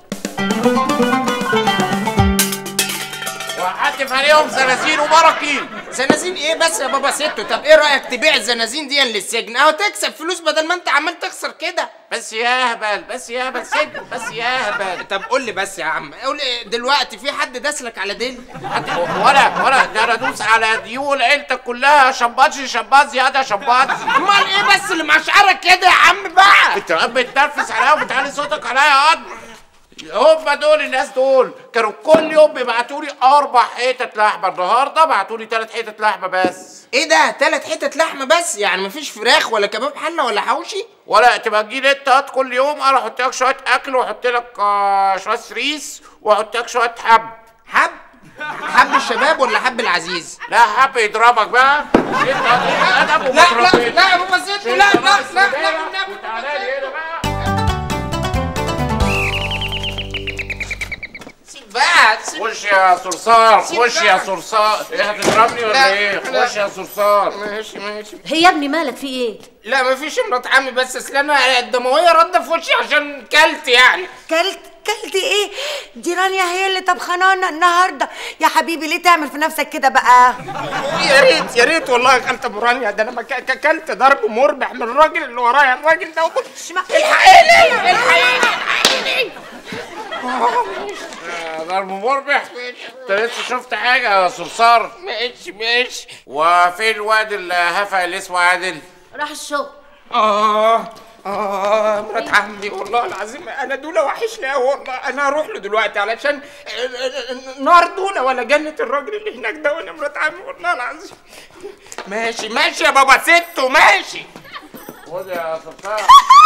وهحتف عليهم زنازين وبراكين زنازين ايه بس يا بابا ستو طب ايه رايك تبيع الزنازين دي للسجن اهو تكسب فلوس بدل ما انت عمال تخسر كده بس يا هبل بس يا هبل سجن بس يا هبل طب قول لي بس يا عم قول لي دلوقتي في حد داسلك على ديل ولا ولا ده انا ادوس على ديول عيلتك كلها شمباتشي شمبات زياده شمبات امال ايه بس اللي مشعرك كده يا عم بقى انت بتنرفز عليا وبتعلي صوتك عليا يا قد هم دول الناس دول كانوا كل يوم بيبعتوا لي اربع حتت لحمه النهارده بعتوا لي ثلاث حتت لحمه بس ايه ده تلات حتت لحمه بس يعني مفيش فراخ ولا كباب حله ولا حوشي ولا تبقى تجيلي انت هات كل يوم انا احط لك شويه اكل واحط لك آه، شويه سريس واحط لك شويه حب حب حب الشباب ولا حب العزيز لا حب يضربك بقى انت ادب لا لا لا يا بابا ستو لا لا لا لا وتعالى لي هنا بقى سيب بقى خش يا صرصار سيب خش يا بقى. صرصار ايه هتضربني ولا لا، ايه لا. خش يا صرصار ماشي ماشي هي يا ابني مالك في ايه لا مفيش مرات عمي بس اصل انا الدمويه رده في وشي عشان كلت يعني كلت كلت ايه دي رانيا هي اللي طبخانانا النهارده يا حبيبي ليه تعمل في نفسك كده بقى يا ريت يا ريت والله يا خالة ابو رانيا ده انا ما ك- ك- كلت ضرب مربح من الراجل اللي ورايا الراجل ده الحقيني الحقيني الحقيني آه، ضرب مربح انت لسه شفت حاجه يا صرصار ماشي ماشي وفين الواد الهفا اللي اسمه عادل راح الشغل اه اه مرات عمي والله العظيم انا دولة وحشني قوي والله انا هروح له دلوقتي علشان نار دولة ولا جنة الراجل اللي هناك ده وانا مرات عمي والله العظيم ماشي ماشي يا بابا ستو ماشي خد يا صرصار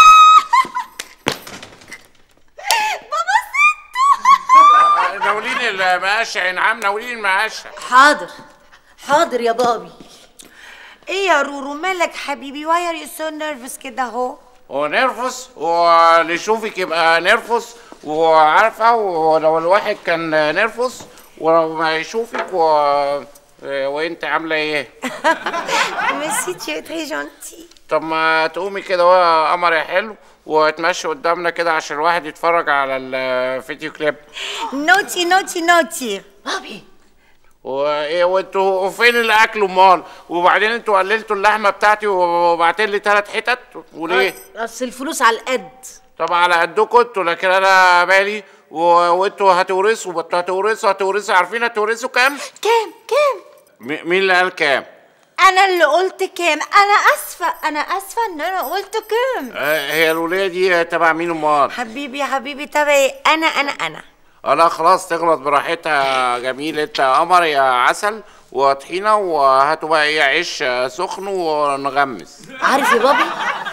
بابا ناولين المقاشة يا نعم ناولين المقاشة حاضر حاضر يا بابي ايه يا رورو مالك حبيبي واي ار يو سو نيرفس كده اهو ونرفس واللي يشوفك يبقى نرفس وعارفة ولو الواحد كان نرفس ولو ما يشوفك و... وانت عاملة ايه؟ ميرسي tu es très gentil طب ما تقومي كده هو قمر يا حلو وتمشي قدامنا كده عشان الواحد يتفرج على الفيديو كليب نوتي نوتي نوتي بابي وايه وانتوا فين الاكل امال وبعدين انتوا قللتوا اللحمه بتاعتي وبعتين لي ثلاث حتت وليه اصل الفلوس على القد طبعا على قدكم انتوا لكن انا مالي و... وانتوا هتورثوا انتوا هتورثوا هتورثوا عارفين هتورثوا كام كام كام م... مين اللي قال كام انا اللي قلت كام انا اسفه انا اسفه ان انا قلت كام آه هي الوليه دي تبع مين امال حبيبي يا حبيبي تبعي انا انا انا اه لا خلاص تغلط براحتها جميل انت يا قمر يا عسل وطحينه وهاتوا بقى ايه عيش آه، سخن ونغمس عارف يا بابي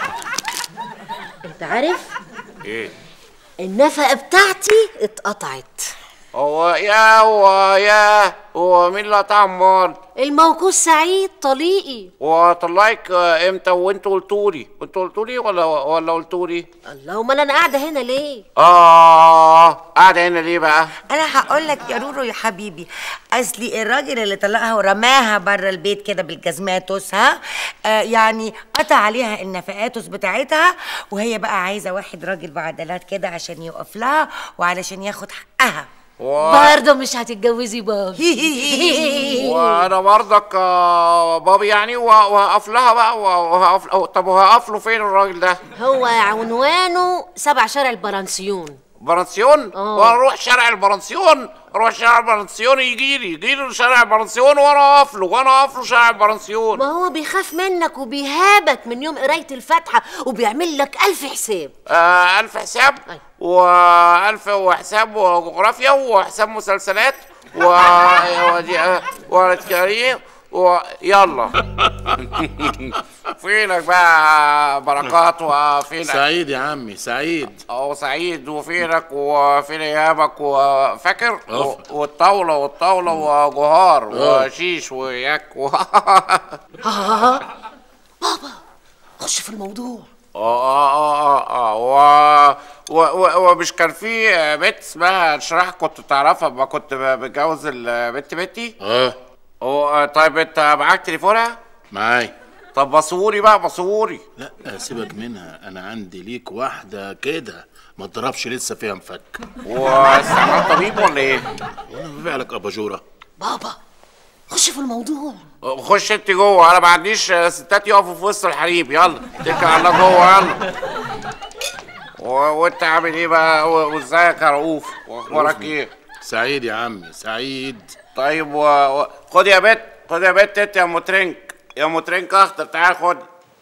انت عارف ايه النفقه بتاعتي اتقطعت هو يا هو يا هو مين اللي قطع امال الموقوف سعيد طليقي وطلعك آه، امتى وانتوا قلتولي انتوا قلتولي ولا ولا قلتولي الله امال انا قاعده هنا ليه اه قاعده هنا ليه بقى انا هقول لك يا رورو يا حبيبي اصلي الراجل اللي طلقها ورماها بره البيت كده بالجزماتوس ها آه يعني قطع عليها النفقاتوس بتاعتها وهي بقى عايزه واحد راجل بعدلات كده عشان يقف لها وعلشان ياخد حقها برضه مش هتتجوزي بابي وانا برضك آه، بابي يعني وه- وهقف لها بقى وه- وهقف طب وهقف له فين الراجل ده هو عنوانه سبع شارع البرانسيون برانسيون واروح شارع البرانسيون اروح شارع البرانسيون يجي لي يجي لي شارع البرانسيون وانا اقف له وانا اقف له شارع البرانسيون ما هو بيخاف منك وبيهابك من يوم قرايه الفاتحه وبيعمل لك الف حساب آه ألف حساب وألف وحساب وجغرافيا وحساب مسلسلات و ودي وكريم ويلا فينك بقى بركات وفينك سعيد يا عمي سعيد اه سعيد وفينك وفين ايامك وفاكر اه. و- والطاوله والطاوله وجهار اه. وشيش وياك و... آه. بابا خش في الموضوع اه اه اه اه و... و... و... ومش كان في بنت اسمها شرح كنت تعرفها ما كنت ب- بتجوز البنت بنتي؟ اه اه طيب انت معاك تليفونها؟ معاي طب بصوري بقى بصوري لا سيبك منها انا عندي ليك واحده كده ما تضربش لسه فيها مفك واستعمال طبيب ولا ايه؟ وانا ببيع لك اباجوره بابا خش في الموضوع خش انت جوه انا ما عنديش ستات يقفوا في وسط الحريم يلا اتكل على الله جوه يلا و... وانت عامل ايه بقى و- وازيك يا رؤوف واخبارك ايه؟ سعيد يا عمي سعيد طيب و... و... خد يا بت خد يا بت انت يا ام ترنك يا ام ترنك اخضر تعال خد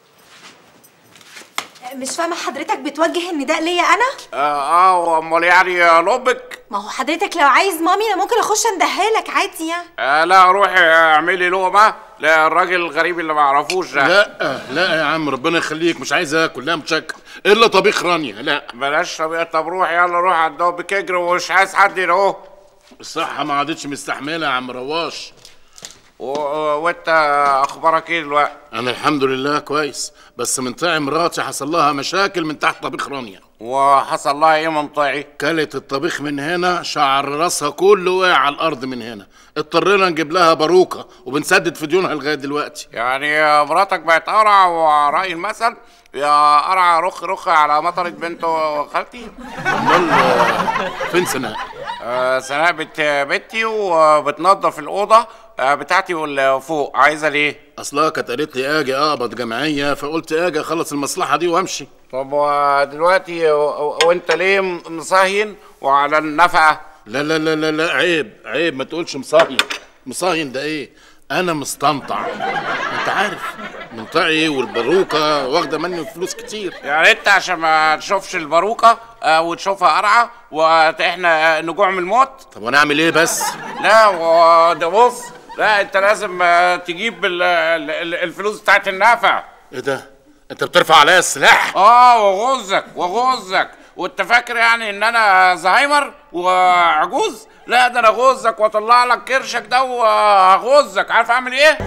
مش فاهمه حضرتك بتوجه النداء ليا انا اه اه امال يعني لبك ما هو حضرتك لو عايز مامي انا ممكن اخش اندهالك عادي يعني آه لا روحي اعملي لقمه للراجل الغريب اللي ما اعرفوش ده لا لا يا عم ربنا يخليك مش عايز اكل لا متشكر الا طبيخ رانيا لا بلاش طبيعة طب روح يلا روح على الدوب اجري ومش عايز حد يلاقوه الصحة ما عادتش مستحملة يا عم رواش و... وانت اخبارك ايه دلوقتي؟ انا الحمد لله كويس بس منطقة مراتي حصل لها مشاكل من تحت طبيخ رانيا وحصل لها ايه منطقي؟ كلت الطبيخ من هنا شعر راسها كله وقع على الارض من هنا اضطرينا نجيب لها باروكة وبنسدد في ديونها لغاية دلوقتي يعني مراتك بقت قرع ورأي المثل يا قرع رخ رخ على مطرة بنت خالتي امال آه، فين سناء آه سناء بنت بنتي وبتنظف الأوضة آه بتاعتي واللي فوق عايزة ليه؟ اصلها كانت قالت لي اجي اقبض جمعية فقلت اجي اخلص المصلحة دي وامشي طب ودلوقتي و- و- وانت ليه مصهين وعلى النفقة؟ لا لا لا لا لا عيب عيب ما تقولش مصاهين مصاهين ده ايه انا مستنطع انت عارف منطقي والباروكة واخدة مني فلوس كتير يعني انت عشان ما تشوفش الباروكة آه وتشوفها قرعة واحنا نجوع من الموت طب وانا اعمل ايه بس لا وده بص لا انت لازم آه، تجيب ال- ال- ال- الفلوس بتاعت النفع ايه ده انت بترفع عليا السلاح اه وغزك وغزك وانت فاكر يعني ان انا زهايمر وعجوز لا ده انا غزك واطلع لك كرشك ده وهغزك عارف اعمل ايه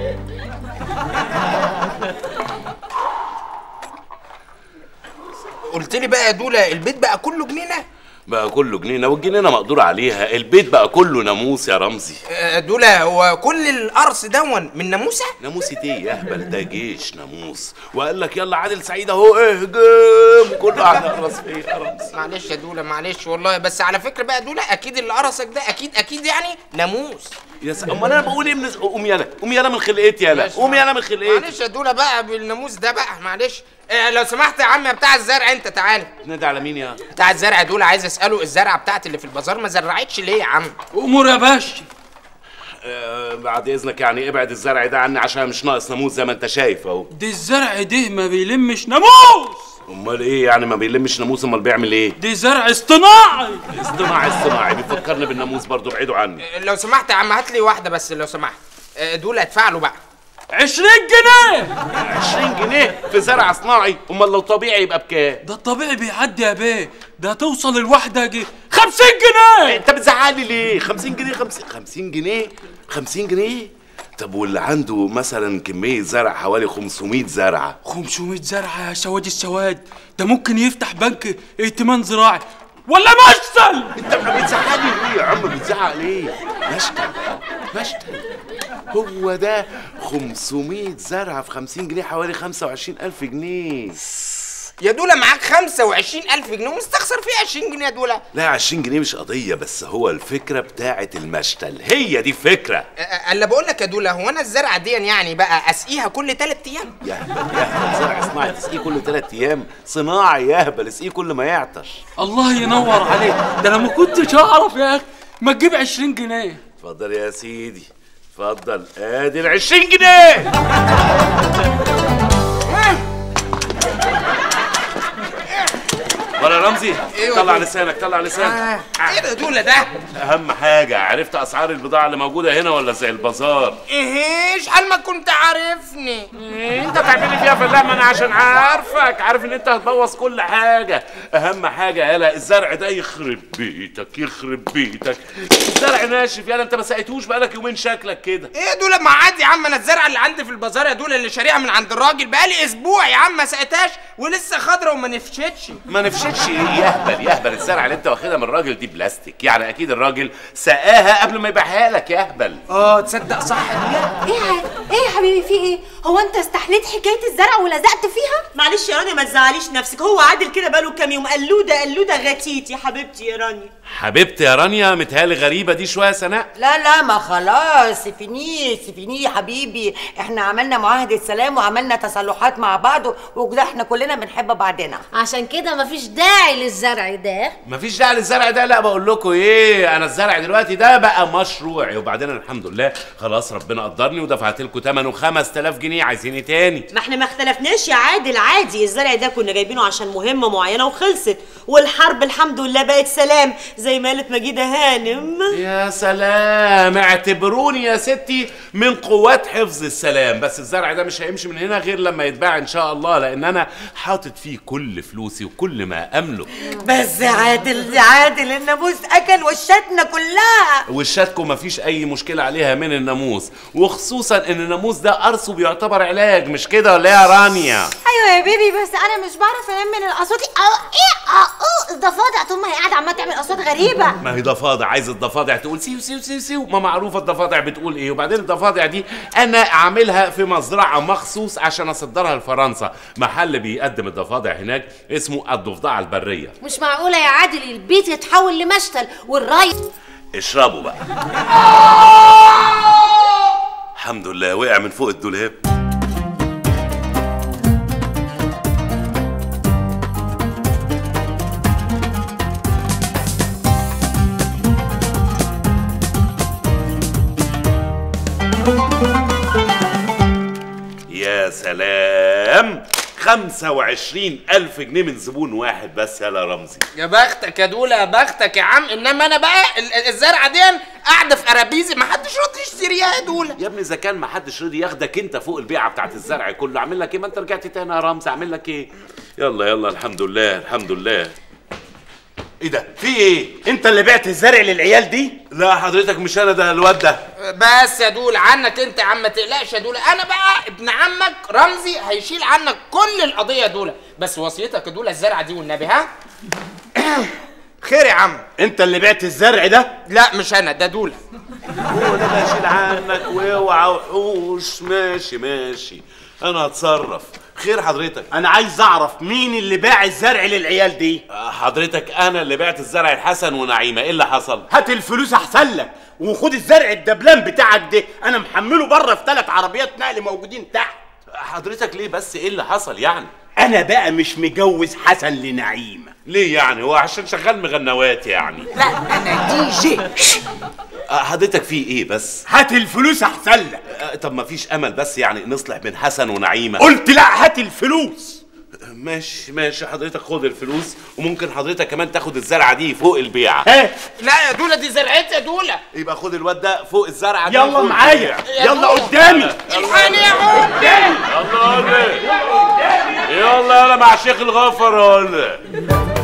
قلت لي بقى يا دولا البيت بقى كله جنينه بقى كله جنينه والجنينه مقدور عليها البيت بقى كله ناموس يا رمزي آه، دولا هو كل القرص دون من ناموسه ناموسة ايه يا اهبل ده جيش ناموس وقال لك يلا عادل سعيد اهو اهجم وكله قاعد يقرص فيه يا رمزي معلش يا دولا معلش والله بس على فكره بقى دولا اكيد اللي قرصك ده اكيد اكيد يعني ناموس يا س... امال انا بقول ايه من قوم يلا قوم يلا من خلقتي يلا قوم يلا من خلقتي معلش يا دولا بقى بالناموس ده بقى معلش آه لو سمحت يا عم يا بتاع الزرع انت تعالى نادي على مين يا بتاع الزرع دول عايز اساله الزرعه بتاعتي اللي في البازار ما زرعتش ليه يا عم امور يا باشا آه بعد اذنك يعني ابعد الزرع ده عني عشان مش ناقص ناموس زي ما انت شايف اهو دي الزرع ده ما بيلمش ناموس امال ايه يعني ما بيلمش ناموس امال بيعمل ايه دي زرع اصطناعي اصطناعي اصطناعي بيفكرني بالناموس برضو ابعدوا عني لو سمحت يا عم هات لي واحده بس لو سمحت آه، دول ادفع له بقى 20 جنيه 20 جنيه في زرع صناعي امال لو طبيعي يبقى بكام ده الطبيعي بيعدي يا بيه ده توصل الواحده جي 50 جنيه انت بتزعلي ليه 50 جنيه 50 50 جنيه 50 جنيه طب واللي عنده مثلا كميه زرع حوالي 500 زرعه 500 زرعه يا سواد السواد ده ممكن يفتح بنك ائتمان زراعي ولا مشتل انت ما بتزعلي ليه يا عم بتزعق ليه مشتل مشتل هو ده 500 زرعه في 50 جنيه حوالي 25000 جنيه يا دولا معاك 25000 جنيه ومستخسر فيه 20 جنيه يا دولا لا 20 جنيه مش قضيه بس هو الفكره بتاعه المشتل هي دي الفكره آه، آه، الا بقول لك يا دولا هو انا الزرعه دي يعني بقى اسقيها كل ثلاث ايام يهبل يهبل زرع صناعي تسقيه كل ثلاث ايام صناعي يهبل اسقيه كل ما يعطش الله ينور عليك ده انا ما كنتش اعرف يا اخي ما تجيب 20 جنيه اتفضل يا سيدي اتفضل ادي ال 20 جنيه ولا رمزي ايوه طلع دول. لسانك طلع لسانك ايه ده دولا ده اهم حاجه عرفت اسعار البضاعه اللي موجوده هنا ولا زي البازار ايش حال ما كنت عارفني انت تعملي فيها فلاح ما انا عشان عارفك عارف ان انت هتبوظ كل حاجه اهم حاجه يالا الزرع ده يخرب بيتك يخرب بيتك الزرع ناشف يالا انت ما سقيتوش بقالك يومين شكلك كده ايه دول ما عادي يا عم انا الزرعه اللي عندي في البازار يا دول اللي شاريها من عند الراجل بقالي اسبوع يا عم ما سقيتهاش ولسه خضره وما نفشتش ما نفشتش ايه يهبل يهبل الزرع اللي انت واخدها من الراجل دي بلاستيك يعني اكيد الراجل سقاها قبل ما يبيعها لك يهبل اه تصدق صح ايه يا- ايه يا حبيبي في ايه هو انت استحليت حكايه الزرع ولزقت فيها معلش يا رانيا ما تزعليش نفسك هو عادل كده بقاله كام يوم قلوده قلوده غتيت يا حبيبتي يا رانيا حبيبتي يا رانيا متهيألي غريبه دي شويه يا سناء لا لا ما خلاص سيفيني سيفيني يا حبيبي احنا عملنا معاهدة سلام وعملنا تصالحات مع بعض وكده احنا كلنا بنحب بعضنا عشان كده مفيش داعي للزرع ده مفيش داعي للزرع ده لا بقول لكم ايه انا الزرع دلوقتي ده بقى مشروعي وبعدين أنا الحمد لله خلاص ربنا قدرني ودفعت لكم ثمنه 5000 جنيه عايزين ايه تاني ما احنا ما اختلفناش يا عادل عادي الزرع ده كنا جايبينه عشان مهمه معينه وخلصت والحرب الحمد لله بقت سلام زي ما قالت مجيده هانم يا سلام اعتبروني يا ستي من قوات حفظ السلام بس الزرع ده مش هيمشي من هنا غير لما يتباع ان شاء الله لان انا حاطط فيه كل فلوسي وكل ما املك بس يا عادل يا عادل الناموس اكل وشتنا كلها وشاتكم مفيش اي مشكله عليها من الناموس وخصوصا ان الناموس ده قرصه بيعتبر علاج مش كده ولا إيه يا رانيا ايوه يا بيبي بس انا مش بعرف انام من الاصوات اه ايه اه اه الضفادع طول ما هي قاعده عماله تعمل اصوات غريبه ما هي ضفادع عايز الضفادع تقول سيو سيو سيو سيو ما معروفه الضفادع بتقول ايه وبعدين الضفادع دي انا عاملها في مزرعه مخصوص عشان اصدرها لفرنسا محل بيقدم الضفادع هناك اسمه الضفدعه البريه مش معقوله يا عادل البيت يتحول لمشتل والري اشربوا بقى الحمد لله وقع من فوق الدولاب يا سلام خمسة وعشرين ألف جنيه من زبون واحد بس يا رمزي يا بختك يا دولا يا بختك يا عم انما انا بقى ال- ال- الزرعه دي قاعده في ارابيزي ما حدش راضي يشتريها يا دولا يا ابني اذا كان ما حدش رضي ياخدك انت فوق البيعه بتاعت الزرع كله اعمل لك ايه ما انت رجعت تاني يا رمزي اعمل لك ايه يلا يلا الحمد لله الحمد لله ايه ده في ايه انت اللي بعت الزرع للعيال دي لا حضرتك مش انا ده الواد ده بس يا دولا عنك انت يا عم ما تقلقش يا دولا انا بقى ابن عمك رمزي هيشيل عنك كل القضيه يا دولا بس وصيتك يا دولا الزرعه دي والنبي ها خير يا عم انت اللي بعت الزرع ده لا مش انا ده دولا هو ده اللي هشيل عنك واوعى وحوش ماشي ماشي انا هتصرف خير حضرتك انا عايز اعرف مين اللي باع الزرع للعيال دي حضرتك انا اللي بعت الزرع لحسن ونعيمه ايه اللي حصل هات الفلوس احسن لك وخد الزرع الدبلان بتاعك ده انا محمله بره في ثلاث عربيات نقل موجودين تحت حضرتك ليه بس ايه اللي حصل يعني انا بقى مش مجوز حسن لنعيمه ليه يعني هو عشان شغال مغنوات يعني لا انا دي جي آه، حضرتك في ايه بس هات الفلوس احسن لك آه، طب ما فيش امل بس يعني نصلح بين حسن ونعيمه قلت لا هات الفلوس ماشي ماشي حضرتك خد الفلوس وممكن حضرتك كمان تاخد الزرعه دي فوق البيعه لا يا دوله دي زرعتي يا دوله يبقى خد الواد ده فوق الزرعه دي يلا وفوق معايا البيعة. يلا قدامي الحقني يا عمدة يلا يلا يلا مع شيخ الغفر ولا